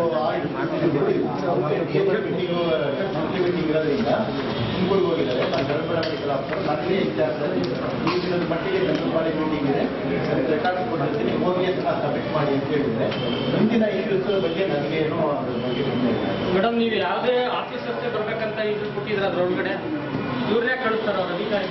ಮೀಟಿಂಗ್ ಮಂತ್ಲಿ ಮೀಟಿಂಗ್ ಇರೋದ್ರಿಂದ ಗುಂಪುಗಳಿಗೆ ಹೋಗಿದ್ದಾರೆ ನಾನು ಗರ್ಭಣ ಮೆಡಿಕಲ್ ಆಫೀಸರ್ ನನಗೆ ಇನ್ಚಾರ್ಜ್ ಈ ದಿನದ ಮಟ್ಟಿಗೆ ಗಂಗನಪಾಡಿ ಮೀಟಿಂಗ್ ಇದೆ ರೆಕಾರ್ಡ್ ಕೊಟ್ಟಿರ್ತೀನಿ ಹೋಗಿ ಅದನ್ನ ಸಬ್ಮಿಟ್ ಮಾಡಿ ಅಂತ ಹೇಳಿದ್ರೆ ಮುಂದಿನ ಇಶ್ಯೂಸ್ ಬಗ್ಗೆ ನನಗೆ ಏನೋ ಅದ್ರ ಬಗ್ಗೆ ಗೊತ್ತಿಲ್ಲ. ಮೇಡಮ್ ನೀವು ಯಾವುದೇ ಆಫೀಸರ್ಗೆ ಬರ್ಬೇಕಂತ ಇದು ಕೊಟ್ಟಿದ್ರ ಅದ್ರೊಳಗಡೆ ಇವ್ರನ್ನೇ ಕಳಿಸ್ತಾರ ಅವ್ರ ಅಧಿಕಾರಿ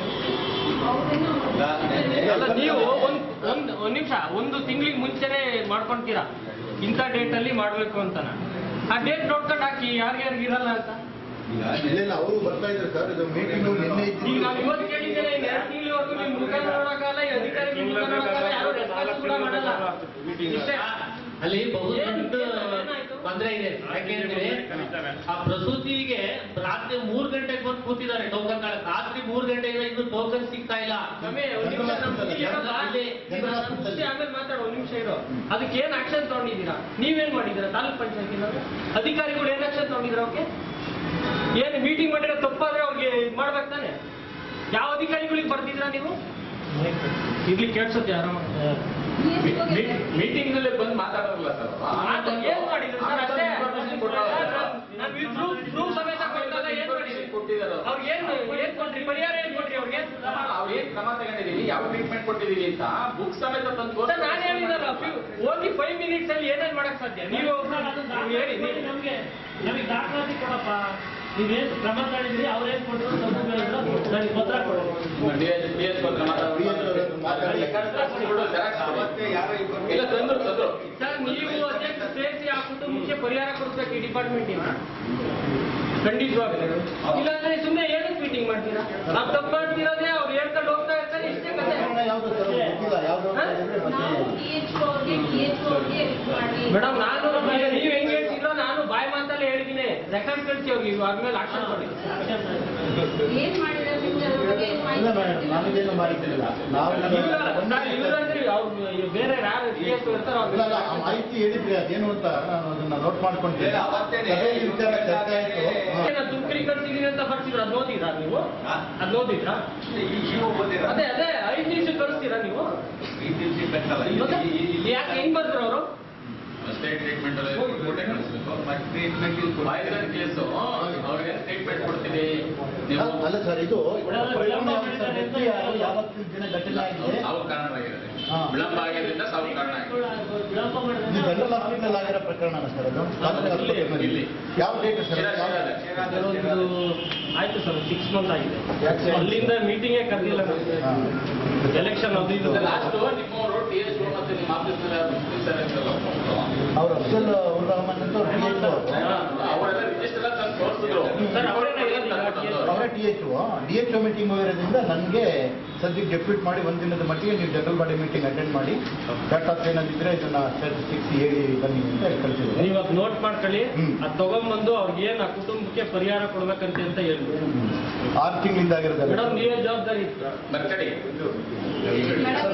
ಅಲ್ಲ ನೀವು ಒಂದ್ ಒಂದ್ ಒಂದ್ ನಿಮಿಷ ಒಂದು ತಿಂಗಳಿಗೆ ಮುಂಚೆನೆ ಮಾಡ್ಕೊಂತೀರಾ ಇಂಥ ಡೇಟ್ ಅಲ್ಲಿ ಮಾಡ್ಬೇಕು ಅಂತಾನ ಆ ಡೇಟ್ ನೋಡ್ಕೊಂಡು ಹಾಕಿ ಯಾರ್ಯಾರಿಗೆ ಇರಲ್ಲ ಅಂತ ಇಲ್ಲ ಇಲ್ಲ ಅವರು ಬರ್ತಾ ಇದ್ದಾರೆ ಸರ್ ಇದು ಮೀಟಿಂಗ್ ನಿನ್ನೆ ಈಗ ಇದ್ದು ನಾವು ಇವತ್ತು ಕೇಳಿದ್ದೇನೆ ಇನ್ನು ಎರಡು ತಿಂಗಳವರೆಗೂ ನಿಮ್ ಮುಖ ನೋಡೋಕ್ಕಲ್ಲ ಈ ಅಧಿಕಾರಿ ನಿಮ್ ಮುಖ ನೋಡೋಕ್ಕಲ್ಲ ಯಾರು ರೆಸ್ಪಾನ್ಸ್ ಕೂಡ ಮಾಡಲ್ಲ ಇಷ್ಟೇ ಅಲ್ಲಿ ಬಹು ಏನು- ದೊಡ್ಡ ಏನಾಯ್ತು? ತೊಂದರೆ ಇದೆ ಯಾಕೆಂದ್ರೆ ಆ ಪ್ರಸೂತಿಗೆ ರಾತ್ರಿ ಮೂರ್ ಗಂಟೆಗೆ ಬಂದು ಕೂತಿದ್ದಾರೆ ಟೋಕನ್ ರಾತ್ರಿ ಮೂರ್ ಗಂಟೆಗೆ ಇನ್ನು ಟೋಕನ್ ಸಿಗ್ತಾ ಇಲ್ಲ ರಮೇ, ಒಂದ್ ನಿಮಿಷ ನಮ್ ಖುಷಿ ಏನಪ್ಪ? ಇಲ್ಲಿ ಈಗ ನಮ್ ಖುಷಿ ಆಮೇಲೆ ಮಾತಾಡೋ ಒಂದ್ ನಿಮಿಷ ಇರೋ ಅದಕ್ಕೆ ಏನ್ ಆಕ್ಷನ್ ತಗೊಂಡಿದ್ದೀರಾ ನೀವೇನ್ ಮಾಡಿದ್ದೀರಾ ತಾಲೂಕ್ ಪಂಚಾಯತ್ ಅಧಿಕಾರಿಗಳು ಏನ್ ಆಕ್ಷನ್ ತಗೊಂಡಿದ್ರ ಅವ್ರಿಗೆ ಏನ್ ಮೀಟಿಂಗ್ ಮಾಡಿರೋ ತಪ್ಪಾದ್ರೆ ಅವ್ರಿಗೆ ಇದ್ ಮಾಡ್ಬೇಕು ತಾನೆ ಯಾವ ಅಧಿಕಾರಿಗಳಿಗೆ ಬರ್ತಿದ್ರಾ ನೀವು ಇರ್ಲಿ ಕೇಳ್ಸುತ್ತೆ ಆರಾಮ ಮೀಟಿಂಗ್ ನಲ್ಲಿ ಬಂದು ಮಾತಾಡೋಲ್ಲ ಸರ್ ಆತ ಏನ್ ಮಾಡಿದ್ರು ಸರ್ ಅಷ್ಟೇ ನಾವ್ ಈ proof- proof ಸಮೇತ ಕೊಟ್ಟಾಗ ಏನ್ ಮಾಡಿದ್ರಿ ಕೊಟ್ಟಿದ್ದಾರೆ ಅವ್ರಿಗೆ ಏನ್ ಏನ್ ಕೊಟ್ರಿ ಪರಿಹಾರ ಏನ್ ಕೊಟ್ರಿ ಅವ್ರಿಗೆ ಅವ್ರು ಏನ್ ಕ್ರಮ ತಗೊಂಡಿದೀವಿ ಯಾವ ಟ್ರೀಟ್ಮೆಂಟ್ ಕೊಟ್ಟಿದೀವಿ ಅಂತ ಬುಕ್ ಸಮೇತ ತಂದು ಸರ್ ನಾನು ಹೇಳಿದಲ್ಲ ಓನ್ಲಿ ಫೈವ್ ಮಿನಿಟ್ಸ್ ಅಲ್ಲಿ ಏನೇನ್ ಮಾಡಕ್ ಸಾಧ್ಯ ನೀವು ನೀವು ಹೇಳಿ ನೀವು- ನಮ್ಗೆ ನಮಗೆ ದಾಖಲಾತಿ ಕೊಡಪ್ಪ ನೀವೇನ್ ಕ್ರಮ ತಗೊಂಡಿದ್ರಿ ಅವ್ರೇನ್ ಕೊಟ್ಟರು ನನಗೆ ಪತ್ರ ಕೊಡು ಇಲ್ಲ ತಂದ್ರು ತಂದ್ರು ಸರ್ ನೀವು ಅಧ್ಯಕ್ಷ ಸೇರಿಸಿ ಆ ಕುಟುಂಬಕ್ಕೆ ಪರಿಹಾರ ಕೊಡಿಸ್ಬೇಕು ಈ ಡಿಪಾರ್ಟ್ಮೆಂಟ್ ಇಂದ ಖಂಡಿತವಾಗ್ಲೂ ಇಲ್ಲಾಂದ್ರೆ ಸುಮ್ಮನೆ ಏನಕ್ಕೆ ಮೀಟಿಂಗ್ ಮಾಡ್ತೀರಾ ನಾವು ತಪ್ಪು ಮಾಡ್ತಿರೋದೇ ಅವ್ರು ಹೇಳ್ಕೊಂಡು ಹೋಗ್ತಾ ಇರ್ತಾರೆ ಇಷ್ಟೇ ಕತೆ ಕಾರಣ ಯಾವ್ದು ಸರ್ ಗೊತ್ತಿಲ್ಲ ಯಾವ್ದು ಅಂತ ಹೇಳಿದ್ರೆ ಮತ್ತೆ ನಾವು ಡಿ ಎಚ್ ಅವ್ರಿಗೆ ಡಿ ಎಚ್ ಅವ್ರಿಗೆ ಮಾಡಿ ಮೇಡಮ್ ನಾನು ಈಗ ನೀವ್ ಹೆಂಗ್ ಹೇಳ್ತಿದ್ರೋ ನಾನು ಬಾಯಿ ಮಾತಲ್ಲೇ ಹೇಳಿದ್ದೀನಿ ರೆಕಾರ್ಡ್ ಕಳಿಸಿ ಅವ್ರಿಗೆ ಆದ್ಮೇಲೆ ಆಕ್ಷನ್ ಕೊಡಿ ಏನ್ ಮಾಡಿದ್ರೆ ನಿಮ್ಗೆ ಅದ್ರ ಬಗ್ಗೆ ಏನ್ ಇಲ್ಲ ಮಾಹಿತಿ ಮೇಡಮ್ ನನಗೇನು ಮಾಹಿತಿ ಇಲ್ಲ ನಾವು ಇವ್ರಂದ್ರೆ ಅವ್ರು ಬೇರೆ ಯಾರು ಡಿ ಎಸ್ ಇರ್ತಾರೋ ಇಲ್ಲ ಇಲ್ಲ, ಆ ಅವ್ರು ಮಾಹಿತಿ ಹೇಳಿದ್ರಿ ಅದೇನು ಅಂತ ನಾನು ಅದನ್ನ ನೋಟ್ ಮಾಡ್ಕೊಂತೀನಿ ಇಲ್ಲ, ಅವತ್ತೇನೆ ಸಭೆಯಲ್ಲಿ ವಿಚಾರ ಚರ್ಚೆ ಆಯ್ತು ಹಾ. ಏನ ತುಮಕೂರಿಗೆ ಕಳ್ಸಿದೀನಿ ಅಂತ ಬರ್ತಿದ್ರ ಅದ್ ಓದಿದ್ರಾ ನೀವು ಅದ್ ಓದಿದ್ರಾ ಅದೇ ಅದೇ ಐದು ನಿಮಿಷ ಕಳಿಸ್ತೀರಾ ನೀವು ಮತ್ತೆ ಯಾಕೆ ಹೆಂಗ್ ಬರ್ತಾರೆ ಅವರು ಸ್ಟೇಟ್ ಟ್ರೀಟ್ಮೆಂಟ್ ಪಾಯ್ಸನ್ ಕೇಸು ಅವ್ರಿಗೆ ಟ್ರೀಟ್ಮೆಂಟ್ ಕೊಡ್ತೀನಿ ನೀವು ಅಲ್ಲ ಸರ್ ಇದು ಪರಿಣಾಮ ಯಾವ ಸರ್? ವ್ಯಕ್ತಿ ಯಾರು ಯಾವತ್ತಿನ ದಿನ ಘಟನೆ ಆಗಿದೆ ಸಾವು ಕಾರಣವಾಗಿದ್ದಾರೆ ಹಾ. ವಿಳಂಬ ಆಗಿದ್ದರಿಂದ ಸಾವು ಕಾರಣ ಆಗಿದೆ ವಿಳಂಬ ಮಾಡಿದ್ರೆ ಇದು ಜನರಲ್ ಹಾಸ್ಪಿಟಲ್ ಆಗಿರೋ ಪ್ರಕರಣ ಸರ್ ಅದು ಖಾಸಗಿ ಆಸ್ಪತ್ರೆಯಲ್ಲಿ. ಇಲ್ಲಿ. ಯಾವ ಡೇಟ್ ಸರ್ ಶಿರಾ, ಯಾವ- ಶಿರಾದಲ್ಲಿ. ಕೆಲವೊಂದು ಆಯ್ತು ಸರ್ ಸಿಕ್ಸ್ ಮಂತ್ ಆಗಿದೆ ಯಾಕೆ? ಅಲ್ಲಿಂದ ಮೀಟಿಂಗೇ ಕರೆದಿಲ್ಲ ಹಾ. ಎಲೆಕ್ಷನ್ ಅದು ಇದು ಲಾಸ್ಟ್ ನಿಮ್ಮವರು ಟಿ ಎಸ್ ಮತ್ತೆ ನಿಮ್ಮ ಆಫೀಸ್ ಅವ್ರು ಅಫ್ಸಲ್ ಉರ್ ರಹಮಾನ್ ಅಂತ ಅವ್ರು ಟಿ ಎಚ್ ಅವರೆಲ್ಲ ರಿಜಿಸ್ಟರ್ ಎಲ್ಲ ತಂದು ತೋರಿಸಿದ್ರು ಸರ್ ಅವರೇನ ಅವರೇ T H D H meeting ಹೋಗಿರೋದ್ರಿಂದ ನನಗೆ ಸದ್ಯಕ್ಕೆ ಡೆಪ್ಯೂಟ್ ಮಾಡಿ ಒಂದು ದಿನದ ಮಟ್ಟಿಗೆ ನೀವು ಜನರಲ್ ಬಾಡಿ ಮೀಟಿಂಗ್ ಅಟೆಂಡ್ ಮಾಡಿ ಡಾಟಾ ಏನಾದಿದ್ರೆ ಇದನ್ನ ಸ್ಟಾಟಿಸ್ಟಿಕ್ಸ್ ಹೇಳಿ ಬನ್ನಿ ಅಂತ ಕಳಿಸಿದ್ದಾರೆ ನೀವು ಅದ್ ನೋಟ್ ಮಾಡ್ಕೊಳ್ಳಿ ಹ್ಮ್. ಅದ್ ತಗೊಂಡ್ಬಂದು ಅವ್ರಿಗೆ ಏನ್ ಆ ಕುಟುಂಬಕ್ಕೆ ಪರಿಹಾರ ಕೊಡ್ಬೇಕಂತೆ ಅಂತ ಹೇಳಿ ಆರು ತಿಂಗಳಿಂದ ಆಗಿರೋದಲ್ಲ ಮೇಡಮ್ ನೀವೇ ಜವಾಬ್ದಾರಿ ಇತ್ತು ಬರ್ಕಡಿ ಮೇಡಮ್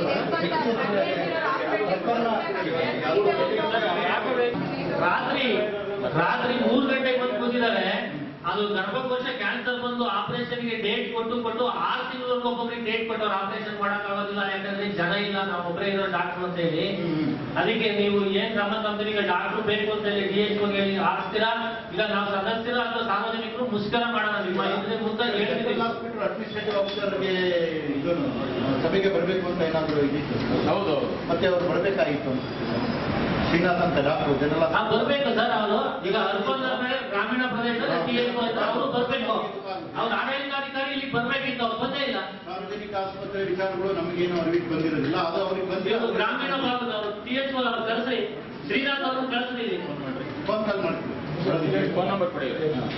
ರಾತ್ರಿ ರಾತ್ರಿ ಮೂರ್ ಗಂಟೆಗೆ ಬಂದು ಕೂತಿದ್ದಾರೆ ಆ ಅದು ಗರ್ಭಕೋಶ ಕ್ಯಾನ್ಸರ್ ಬಂದು ಆಪರೇಷನ್ಗೆ ಡೇಟ್ ಕೊಟ್ಟು ಕೊಟ್ಟು ಆರು ತಿಂಗಳವರೆಗೂ ಒಬ್ಬೊಬ್ಬರಿಗೆ ಡೇಟ್ ಕೊಟ್ಟವ್ರು ಆಪರೇಷನ್ ಮಾಡಕ್ಕಾಗೋದಿಲ್ಲ ಯಾಕಂದ್ರೆ ಜನ ಇಲ್ಲ ನಾವು ಒಬ್ಬರೇ ಇರೋ ಡಾಕ್ಟರ್ ಅಂತ ಹೇಳಿ ಅದಕ್ಕೆ ನೀವು ಏನ್ ಕ್ರಮ ತಂದ್ರೆ ಡಾಕ್ಟರ್ ಬೇಕು ಅಂತ ಹೇಳಿ ಡಿ ಎಚ್ ಹೇಳಿ ಹಾಕ್ತೀರಾ ಇಲ್ಲ ನಾವು ಸದಸ್ಯರು ಅಥವಾ ಸಾರ್ವಜನಿಕರು ಮುಷ್ಕರ ಮಾಡೋಣ ನಿಮ್ಮ ಇದ್ರೆ ಮುಂದೆ ಹೇಳ್ತೀವಿ ಹಾಸ್ಪಿಟಲ್ ಅಡ್ಮಿನಿಸ್ಟ್ರೇಟಿವ್ ಆಫೀಸರ್ಗೆ ಇದನ್ನು ಸಭೆಗೆ ಬರಬೇಕು ಅಂತ ಏನಾದರೂ ಇದಿತ್ತು ಹೌದು ಮತ್ತೆ ಅವರು ಬರಬೇಕಾಗಿತ್ತು ಶ್ರೀನಾಥ್ ಅಂತ ಡಾಕ್ಟರ್ ಜನರಲ್ ಆ, ಬರ್ಬೇಕು ಸರ್ ಅವರು ಈಗ ಅರ್ಬನ್ ಅಂದ್ರೆ ಗ್ರಾಮೀಣ ಪ್ರದೇಶದಲ್ಲಿ ಟಿ ಎಚ್ ಅವರು ಬರ್ಬೇಕು ಅವ್ರ ಆಡಳಿತಾಧಿಕಾರಿ ಇಲ್ಲಿ ಬರ್ಬೇಕಿತ್ತು ಅವ್ರು ಬಂದೇ ಇಲ್ಲ ಸಾರ್ವಜನಿಕ ಆಸ್ಪತ್ರೆ ವಿಚಾರಗಳು ನಮಗೇನು ಅರಿವಿಗೆ ಬಂದಿರೋದಿಲ್ಲ ಅದು ಅವ್ರಿಗೆ ನೀವು ಬಂದಿರೋ ಗ್ರಾಮೀಣ ಭಾಗದವರು ಟಿ ಎಚ್ ಅವ್ರು ಕಳಿಸ್ರಿ ಶ್ರೀನಾಥ್ ಅವ್ರನ್ನ ಕಳಿಸ್ರಿ ಇಲ್ಲಿ. ಫೋನ್ ಕಾಲ್ ಮಾಡ್ತೀವಿ ಫೋನ್ ನಂಬರ್ ಕೊಡಿ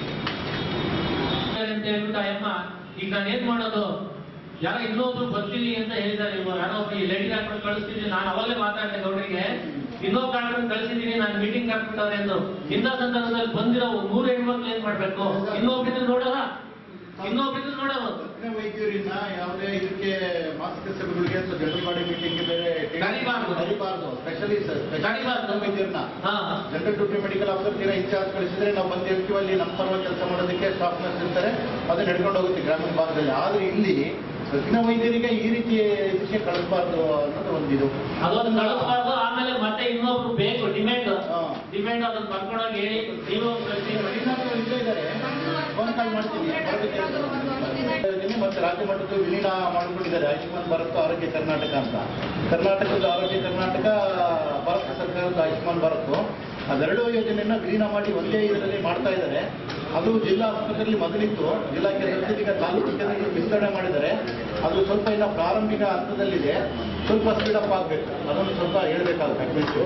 ಅಂತ ಹೇಳ್ಬಿಟ್ಟು ಅಯ್ಯಮ್ಮ ಈಗ ನಾನು ಏನ್ ಮಾಡೋದು ಯಾರೋ ಇನ್ನೊಬ್ರು ಬರ್ತೀನಿ ಅಂತ ಹೇಳಿದ್ದಾರೆ ಇವ್ರು ಯಾರೋ ಒಬ್ರು ಲೇಡಿ ಡಾಕ್ಟರ್ ಕಳಿಸ್ತೀನಿ ನಾನು ಅವಾಗಲೇ ಮಾತಾಡಿದೆ ಗೌಡ್ರಿಗೆ ಇನ್ನೊಬ್ಬ ಡಾಕ್ಟರ್ ಕಳಿಸಿದೀನಿ ನಾನು ಮೀಟಿಂಗ್ ಹಾಕ್ಬಿಟ್ಟವ್ರೆ ಎಂದು ಇಂಥ ಸಂದರ್ಭದಲ್ಲಿ ಬಂದಿರೋ ಮೂರು ಹೆಣ್ಮಕ್ಳು ಏನ್ ಮಾಡ್ಬೇಕು ಇನ್ನೊಬ್ರಿದ್ರು ನೋಡೋಣ ಇನ್ನೊಬ್ರಿದ್ರು ನೋಡೋಣ ತಜ್ಞ ವೈದ್ಯರಿಂದ ಯಾವುದೇ ಇದಕ್ಕೆ ಮಾನಸಿಕ ಸಭೆಗಳಿಗೆ ಅಥವಾ ಜನರಲ್ ಬಾಡಿ ಮೀಟಿಂಗ್ಗೆ ಬೇರೆ ಕರೀಬಾರ್ದು. ಕರಿಬಾರ್ದು ಸ್ಪೆಷಲಿ ಕರೀಬಾರ್ದು. ವೈದ್ಯರನ್ನ ಹಾ ಜನರಲ್ ಡ್ಯೂಟಿ ಮೆಡಿಕಲ್ ಆಫೀಸರ್ ತೀರಾ ಇನ್ಚಾರ್ಜ್ ಕಳಿಸಿದ್ರೆ ನಾವು ಬಂದು ಹೇಳ್ತೀವಿ ಅಲ್ಲಿ ನಮ್ಮ ಪರವಾಗಿ ಕೆಲಸ ಮಾಡೋದಕ್ಕೆ ಸ್ಟಾಫ್ ನರ್ಸ್ ಇರ್ತಾರೆ ಅದು ನಡ್ಕೊಂಡು ಹೋಗುತ್ತೆ ಗ್ರಾಮೀಣ ಭಾಗದಲ್ಲಿ ಆದ್ರೆ ಇಲ್ಲಿ ತಜ್ಞ ವೈದ್ಯರಿಗೆ ಈ ರೀತಿ ವಿಷಯ ಕಳಿಸಬಾರ್ದು ಅನ್ನೋದು ಒಂದಿದು ಅದೊಂದು ಕಳಿಸ್ಬಾರ್ದು ಆಮೇಲೆ ಮತ್ತೆ ಇನ್ನೊಬ್ರು ಬೇಕು ಡಿಮ್ಯಾಂಡ್ ಹಾ. ಡಿಮ್ಯಾಂಡ್ ಅದನ್ನ ಬರ್ಕೊಂಡೋಗಿ ಹೇಳಿ ನೀವು ಕಳ್ಸಿ. ಶ್ರೀನಾಥ್ ಇಲ್ಲೇ ಇದ್ದಾರೆ ಫೋನ್ ಕಾಲ್ ಮಾಡ್ತೀನಿ ಬರಬೇಕು ಹೇಳ್ತೀನಿ. ಮತ್ತೆ ರಾಜ್ಯ ಮಟ್ಟದ ವಿಲೀನ ಮಾಡಿಕೊಂಡಿದ್ದಾರೆ ಆಯುಷ್ಮಾನ್ ಭಾರತ್ ಆರೋಗ್ಯ ಕರ್ನಾಟಕ ಅಂತ ಕರ್ನಾಟಕದ ಆರೋಗ್ಯ ಕರ್ನಾಟಕ ಭಾರತ ಸರ್ಕಾರದ ಆಯುಷ್ಮಾನ್ ಭಾರತ್ ಅದೆರಡು ಯೋಜನೆಯನ್ನ ವಿಲೀನ ಮಾಡಿ ಒಂದೇ ಇದರಲ್ಲಿ ಮಾಡ್ತಾ ಇದ್ದಾರೆ ಅದು ಜಿಲ್ಲಾ ಆಸ್ಪತ್ರೆಯಲ್ಲಿ ಮೊದಲಿತ್ತು ಜಿಲ್ಲಾ ಕೇಂದ್ರದಲ್ಲಿ ಈಗ ತಾಲೂಕು ಕೇಂದ್ರದಲ್ಲಿ ವಿಸ್ತರಣೆ ಮಾಡಿದ್ದಾರೆ ಅದು ಸ್ವಲ್ಪ ಇನ್ನ ಪ್ರಾರಂಭಿಕ ಹಂತದಲ್ಲಿದೆ ಸ್ವಲ್ಪ ಸ್ಪೀಡ್ ಅಪ್ ಆಗಬೇಕು ಅದನ್ನು ಸ್ವಲ್ಪ ಹೇಳ್ಬೇಕಾಗುತ್ತೆ ಅಡ್ಮಿಟ್ಟು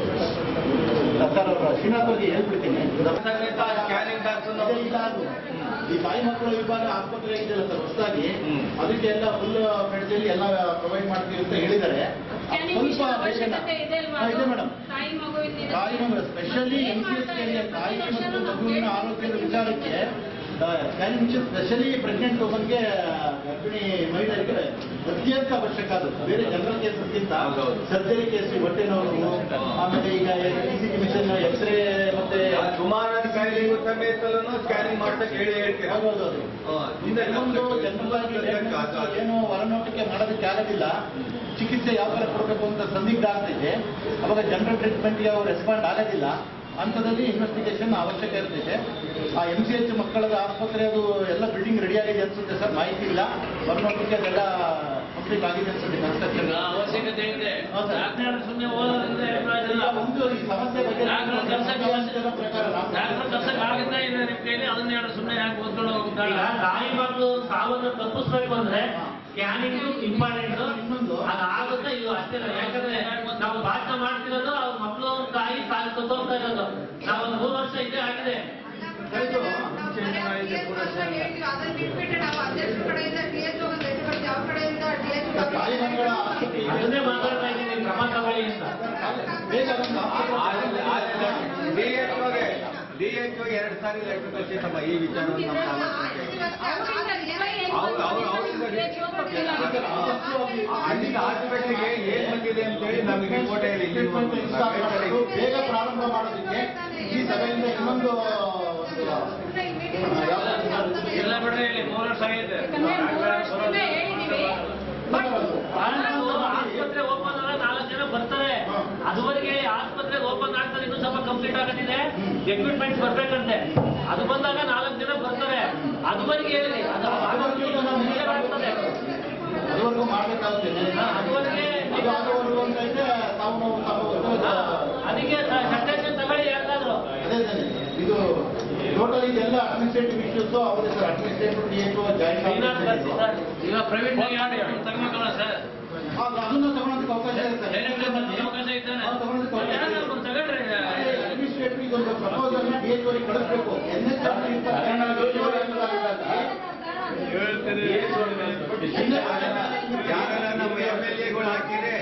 ಸರ್ ಅವರ ಶ್ರೀನಾಥ್ ಅವ್ರಿಗೆ ಹೇಳ್ಬಿಡ್ತೀನಿ ಸ್ಕ್ಯಾನಿಂಗ್ ಅದೇ ಇಲ್ಲ ಅದು. ಈ ತಾಯಿ ಮಕ್ಕಳ ವಿಭಾಗ ಆಸ್ಪತ್ರೆ ಇದೆಯಲ್ಲ ಸರ್ ಹೊಸದಾಗಿ ಅದಕ್ಕೆ ಎಲ್ಲ ಫುಲ್ ಮೆಡಿಸಿನ್ ಎಲ್ಲ ಪ್ರೊವೈಡ್ ಮಾಡ್ತೀವಿ ಅಂತ ಹೇಳಿದ್ದಾರೆ Scanning ಸ್ವಲ್ಪ ಮಿಷನ್ ಬೇಗನೆ- ಅವಶ್ಯಕತೆ ಇದೆ ಅಲ್ವಾ ಹಾ, ಅದು? ಇದೆ ಮೇಡಮ್ ತಾಯಿ ಮಗುವಿನ ತಾಯಿ ಮಕ್ಕಳು ಸ್ಪೆಷಲಿ ಎಂ ಸಿ ಎಸ್ ತಾಯಿ ಮತ್ತು ಮಗುವಿನ ಆರೋಗ್ಯದ ವಿಚಾರಕ್ಕೆ ಸ್ಕ್ಯಾನಿಂಗ್ ಮಿಷನ್ ಸ್ಪೆಷಲಿ ಪ್ರೆಗ್ನೆಂಟ್ ವುಮನ್ಗೆ ಗರ್ಭಿಣಿ ಮಹಿಳೆಯರಿಗೆ ಅತ್ಯಂತ ಅವಶ್ಯಕ ಅದು ಬೇರೆ ಜನರಲ್ ಕೇಸಸ್ಗಿಂತ ಸರ್ಜರಿ ಕೇಸ್ ಹೊಟ್ಟೆ ನೋವು ಆಮೇಲೆ ಈಗ E C G machine X-ray ಮತ್ತೆ ಸುಮಾರು ಕಾಯಿಲೆಗೂ ಸಮೇತಲೂ ಸ್ಕ್ಯಾನಿಂಗ್ ಮಾಡ್ಸಕ್ ಹೇಳಿ ಹೇಳ್ತೀರಾ ಹೌದೌದು ಇನ್ನೊಂದು ಜನರಲ್ ಆಗಿ ಏನು ಹೊರನೋಟಕ್ಕೆ ಮಾಡೋದಕ್ಕೆ ಆಗೋದಿಲ್ಲ ಚಿಕಿತ್ಸೆ ಯಾವ ಥರ ಕೊಡಬೇಕು ಅಂತ ಸಂದಿಗ್ಧ ಆಗ್ತಿದೆ ಅವಾಗ ಜನರಲ್ ಟ್ರೀಟ್ಮೆಂಟ್ಗೆ ಅವ್ರು ರೆಸ್ಪಾಂಡ್ ಆಗೋದಿಲ್ಲ ಅಂಥದ್ದಲ್ಲಿ ಇನ್ವೆಸ್ಟಿಗೇಷನ್ ಅವಶ್ಯಕ ಇರ್ತೈತೆ ಆ ಎಂ ಸಿ ಎಚ್ ಮಕ್ಕಳ ಆಸ್ಪತ್ರೆ ಅದು ಎಲ್ಲ ಬಿಲ್ಡಿಂಗ್ ರೆಡಿ ಆಗಿದೆ ಅನ್ಸುತ್ತೆ ಸರ್ ಮಾಹಿತಿ ಇಲ್ಲ ಹೊರನೋಟಕ್ಕೆ ಅದೆಲ್ಲ ಕಂಪ್ಲೀಟ್ ಆಗಿದೆ ಅನ್ಸುತ್ತೆ ಕನ್ಸ್ಟ್ರಕ್ಷನ್ ಅವಶ್ಯಕತೆ ಇದೆ ಹೌದು ಸರ್. ಡಾಕ್ಟರ್ ಸುಮ್ಮನೆ ಓದೋದ್ರಿಂದ ಏನ್ ಪ್ರಯೋಜನ ಇಲ್ಲ. ಒಂದು ಈ ಸಮಸ್ಯೆ ಬಗ್ಗೆ ಡಾಕ್ಟರ್ ಕಲ್ಸಕ್ಕೆ ಪ್ರಕಾರ ಡಾಕ್ಟರ್ ಕಲ್ಸಕ್ಕೆ ಆಗುತ್ತೆ ಇದೆ ನಿಮ್ ಕೈಲಿ ಅದನ್ನ ಹೇಳಿ ಸುಮ್ಮನೆ ಯಾಕೆ ಓದ್ಕೊಂಡು ಈಗ ಹೋಗ್ತಾಳೆ ತಾಯಿ ಮಕ್ಕಳು ಸಾವನ್ನು ತಪ್ಪಿಸ್ಬೇಕು ಅಂದ್ರೆ ಸ್ಕ್ಯಾನಿಂಗ್ ಇಂಪಾರ್ಟೆಂಟ್ ಇನ್ನೊಂದು ಅದಾಗುತ್ತೆ ಇದು ಅಷ್ಟೇ ಯಾಕಂದ್ರೆ ನಾವು ಭಾಷಣ ಮಾಡ್ತಿರೋದು ಅವ್ರ ಮಕ್ಕಳು ತಾಯಿ ತಾಯಿ ಸತ್ತೋಗ್ತಾ ಇರೋದು ನಾವು ಒಂದು ಮೂರು ವರ್ಷ ಇದೇ ಆಗಿದೆ ಆಯ್ತು. ತಾಯಿ ಮಕ್ಕಳ ಆಸ್ಪತ್ರೆ ಅದನ್ನೇ ಮಾತಾಡ್ತಾ ಇದ್ದೀನಿ ಕ್ರಮ ತಗೊಳ್ಳಿ ಅಂತ ಬೇಗ ಅದನ್ನು ಆಸ್ಪತ್ರೆ ಡಿ ಎಚ್ ಓಗೆ ಡಿ ಎಚ್ ಓಗೆ ಎರಡು ಸಾರಿ ಲೆಟರ್ ಕಳಿಸಿತ್ತಮ್ಮ ಈ ವಿಚಾರವನ್ನು ನಮ್ಮ ಅವ್ರು- ಅವ್ರು- ಅವ್ರಿಂದ ಅಲ್ಲಿಂದ ಹಾಸ್ಪಿಟ್ಲಿಗೆ ಏನ್ ಬಂದಿದೆ ಅಂತ ಹೇಳಿ ನಮಗೆ ರಿಪೋರ್ಟ್ ಹೇಳಿ ಇಲ್ಲಿ ಟ್ರೀಟ್ಮೆಂಟ್ ಇಷ್ಟ ಆಗೋದು ಬೇಗ ಪ್ರಾರಂಭ ಮಾಡೋದಕ್ಕೆ ಈ ಸಭೆಯಿಂದ ಇನ್ನೊಂದು ಒಂದು ಇಲ್ಲ ಬಿಡ್ರಿ ಇಲ್ಲಿ ಮೂರು ವರ್ಷ ಆಗೈತೆ ನಾವು ಆಸ್ಪತ್ರೆ ಓಪನ್ ಆದಾಗ ನಾಲ್ಕು ಜನ ಬರ್ತಾರೆ ಅದುವರೆಗೆ ಆಸ್ಪತ್ರೆ ಓಪನ್ ಆಗ್ತದೆ ಇನ್ನೂ ಸ್ವಲ್ಪ ಕಂಪ್ಲೀಟ್ ಆಗತ್ತಿದೆ ಎಕ್ವಿಪ್ಮೆಂಟ್ಸ್ ಬರ್ಬೇಕಂತೆ ಅದು ಬಂದಾಗ ನಾಲ್ಕು ಜನ ಬರ್ತಾರೆ ಅದುವರೆಗೆ ಹೇಳಿ ಅದು ಆಗೋವರೆಗೆ ಇನ್ನೂ ಮುಗಿಯಲ್ಲ ಆಗ್ತದೆ ಅದುವರೆಗೂ ಮಾಡಬೇಕಾಗುತ್ತೆ ಅದುವರೆಗೆ ಅದು ಆಗೋವರೆಗೂ ಅಂತ ಇದ್ರೆ ತಾವು ನಾವು ತಾವು ಹಾ, ಅದಕ್ಕೆ ಸಟೇಷನ್ ತಗೊಳ್ಳಿ ಯಾಕಾದ್ರು ಅದೇ ಅದೇ. ಇದು ಟೋಟಲ್ ಇದೆಲ್ಲ ಅಡ್ಮಿನಿಸ್ಟ್ರೇಟಿವ್ ಇಶ್ಯೂಸ್ ಅವರೇ sir administrative D H Srinath ಕರ್ಸಿದ್ದಾರೆ. ಈಗ ಪ್ರೈವೇಟ್ ಯಾರು ತಗೊಂಡ್ರಲ್ಲ ಸರ್ ಅದನ್ನ ತಗೊಳೋದಕ್ಕೆ ಅವಕಾಶ ಇರುತ್ತೆ ಡೈರೆಕ್ಟ್ ಅವಕಾಶ ಇದ್ದಾನೆ ಹಾ, ತಗೊಳೋದಕ್ಕೆ ಅವಕಾಶ ಇದೆ. ಯಾರು ತಗೊಂಡ್ರಿ ಅಡ್ಮಿನಿಸ್ಟ್ರೇಟಿವ್ ಇದೊಂದು ಪ್ರಪೋಸಲ್ ಡಿ ಎಚ್ ಅವರಿಗೆ ಕಳಿಸ್ಬೇಕು ಎನ್ ಎಚ್ ಯಾರೆಲ್ಲ ನಮ್ಮ ಎಮ್ ಎಲ್ ಎಗಳು ಹಾಕಿದ್ರೆ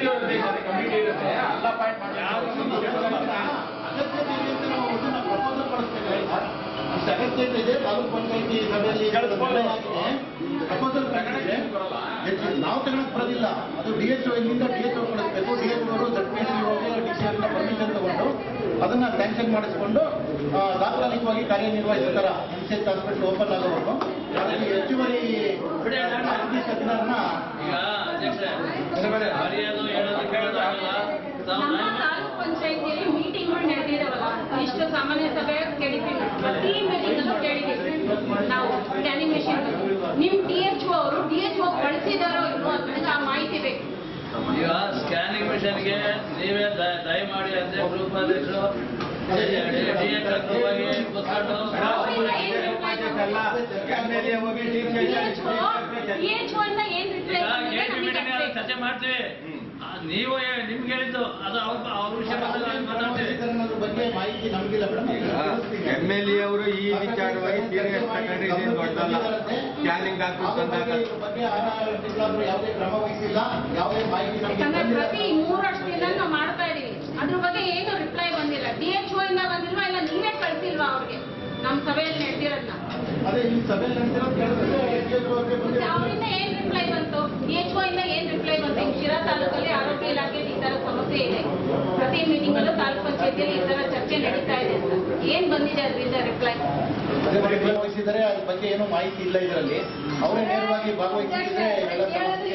ಅಗತ್ಯತೆ ಇದೆ ತಾಲೂಕು ಪಂಚಾಯತಿ ಸಭೆಯಲ್ಲಿ ಪ್ರಪೋಸಲ್ ಪ್ರಕಟಿಸಿದೆ ನಾವು ತಗೊಳಕ್ ಬರೋದಿಲ್ಲ ಅದು ಡಿ ಎಚ್ ಇಲ್ಲಿಂದ ಡಿ ಎಚ್ ಕಳಿಸ್ಬೇಕು ಡಿ ಎಚ್ ಅವರು ದಟ್ ಹೋಗಿ ಡಿ ಸಿ ಪರ್ಮಿಷನ್ ತಗೊಂಡು ಅದನ್ನ ಸ್ಯಾಂಕ್ಷನ್ ಮಾಡಿಸ್ಕೊಂಡು ಆ, ತಾತ್ಕಾಲಿಕವಾಗಿ ಕಾರ್ಯನಿರ್ವಹಿಸೋ ಥರ M C H hospital open ಆಗೋವರೆಗೂ ಅದಕ್ಕೆ ಹೆಚ್ಚುವರಿ ಖಾಸಗಿ ತಜ್ಞರನ್ನ ಈಗ ಅಧ್ಯಕ್ಷ ಮರ್ಯಾದೆ ಹೇಳೋದು ಕೇಳೋದಾಗಲ್ಲ ತಾವು ನಮ್ಮ ನಾನು- ತಾಲೂಕ್ ಪಂಚಾಯತಿಯಲ್ಲಿ ಮೀಟಿಂಗ್ಗಳು ನಡೆದಿದಾವಲ್ಲ ಇಷ್ಟು ಸಾಮಾನ್ಯ ಸಭೆ ಕೇಳಿದ್ದೀವಿ ಪ್ರತಿ ಮೀಟಿಂಗ್ ಕೇಳಿದ್ದೀವಿ ನಾವು ಸ್ಕ್ಯಾನಿಂಗ್ ಮೆಷಿನ್ ನಿಮ್ ಡಿ ಎಚ್ ಒ ಅವರು ಡಿ ಎಚ್ ಒ ಕಳಿಸಿದಾರೋ ಇಲ್ವೋ ನನಗೆ ಆ ಮಾಹಿತಿ ಬೇಕು ಈಗ ಸ್ಕ್ಯಾನಿಂಗ್ ಮಿಷನ್ಗೆ ನೀವೇ ದ- ದಯಮಾಡಿ ಅಧ್ಯಕ್ಷರು ಉಪಾಧ್ಯಕ್ಷರು ಡಿ ಎಚ್ ಹೋಗಿ ಕೂತ್ಕೊಂಡು ಅವ್ರಿಂದ ಏನ್ reply ಎಮ್ಎಲ್ಎ ಹೋಗಿ chief justice D H O ಇಂದ ಏನ್ ರಿಪ್ಲೈ ಈಗ KT ಮೀಟಿಂಗ್ ಅಲ್ಲಿ ಚರ್ಚೆ ಮಾಡ್ತೀವಿ ಆ, ನೀವು ಹೇ- ನಿಮ್ಗೆ ಹೇಳಿದ್ದು ಅದು ಅವ್ರ ಅವ್ರ ವಿಷಯ ಬಂದಾಗ ಅಲ್ಲಿ ಮಾತಾಡ್ತೀವಿ ಅನ್ನೋದ್ರ ಬಗ್ಗೆ ಮಾಹಿತಿ ನಮಗಿಲ್ಲ ಮೇಡಮ್ ಎಮ್ ಎಲ್ ಎ ಅವರು ಈ ವಿಚಾರವಾಗಿ ಸೀರಿಯಸ್ ತಗೊಂಡ್ರೆ ಇದೇನು ದೊಡ್ಡದಲ್ಲ ಸ್ಕ್ಯಾನಿಂಗ್ ಹಾಕ್ಬಿಟ್ಟು ಬಂದಾಗ ಇದ್ರ ಬಗ್ಗೆ ಆರು ತಿಂಗಳಾದ್ರೂ ಯಾವುದೇ ಕ್ರಮ ವಹಿಸಿಲ್ಲ ಯಾವುದೇ ಮಾಹಿತಿ ನಮಗೆ ಯಾಕಂದ್ರೆ ಬಂದಿಲ್ಲ ಪ್ರತಿ ಮೂರು ವರ್ಷದಿಂದ ನಾವು ಮಾಡ್ತಾ ಇದೀವಿ ಅದ್ರ ಬಗ್ಗೆ ಏನು ರಿಪ್ಲೈ ಬಂದಿಲ್ಲ ಡಿ ಎಚ್ ಒ ಇಂದ ಬಂದಿಲ್ವಾ ಇಲ್ಲ ನೀವೇ ಕಳ್ಸಿಲ್ವಾ ಅವ್ರಿಗೆ ನಮ್ಮ ಸಭೆಯಲ್ಲಿ ನಡೆದಿರೋದನ್ನ ಅದೇ ಈ ಸಭೆಯಲ್ಲಿ ನಡೆದಿರೋದು ಕೇಳಿದ್ರೆ DHO ಅವ್ರಿಗೆ ಮತ್ತೆ ಬಂದಿರೋದು ಅವರಿಂದ ಏನ್ ರಿಪ್ಲೈ ಬಂತು ಡಿ ಎಚ್ ಒ ಇಂದ ಏನ್ ರಿಪ್ಲೈ ಬಂತು ಈಗ ಶಿರಾ ತಾಲೂಕಲ್ಲಿ ಆರೋಗ್ಯ ಇಲಾಖೆ ಈ ತರ ಸಮಸ್ಯೆ ಇದೆ ಪ್ರತಿ ಮೀಟಿಂಗ್ ಅಲ್ಲೂ ತಾಲೂಕ್ ಪಂಚಾಯತಿಯಲ್ಲಿ ಈ ತರ ಚರ್ಚೆ ನಡೀತಾ ಇದೆ ಅಂತ ಏನ್ ಬಂದಿದೆ ಅದರಿಂದ ರಿಪ್ಲೈ ಅದೇ ಬಗ್ಗೆ ಭಾಗವಹಿಸಿದರೆ ಅದ್ರ ಬಗ್ಗೆ ಏನು ಮಾಹಿತಿ ಇಲ್ಲ ಇದರಲ್ಲಿ ಅವರೇ ನೇರವಾಗಿ ಭಾಗವಹಿಸಿದ್ರೆ ಇವೆಲ್ಲ ಸಮಸ್ಯೆ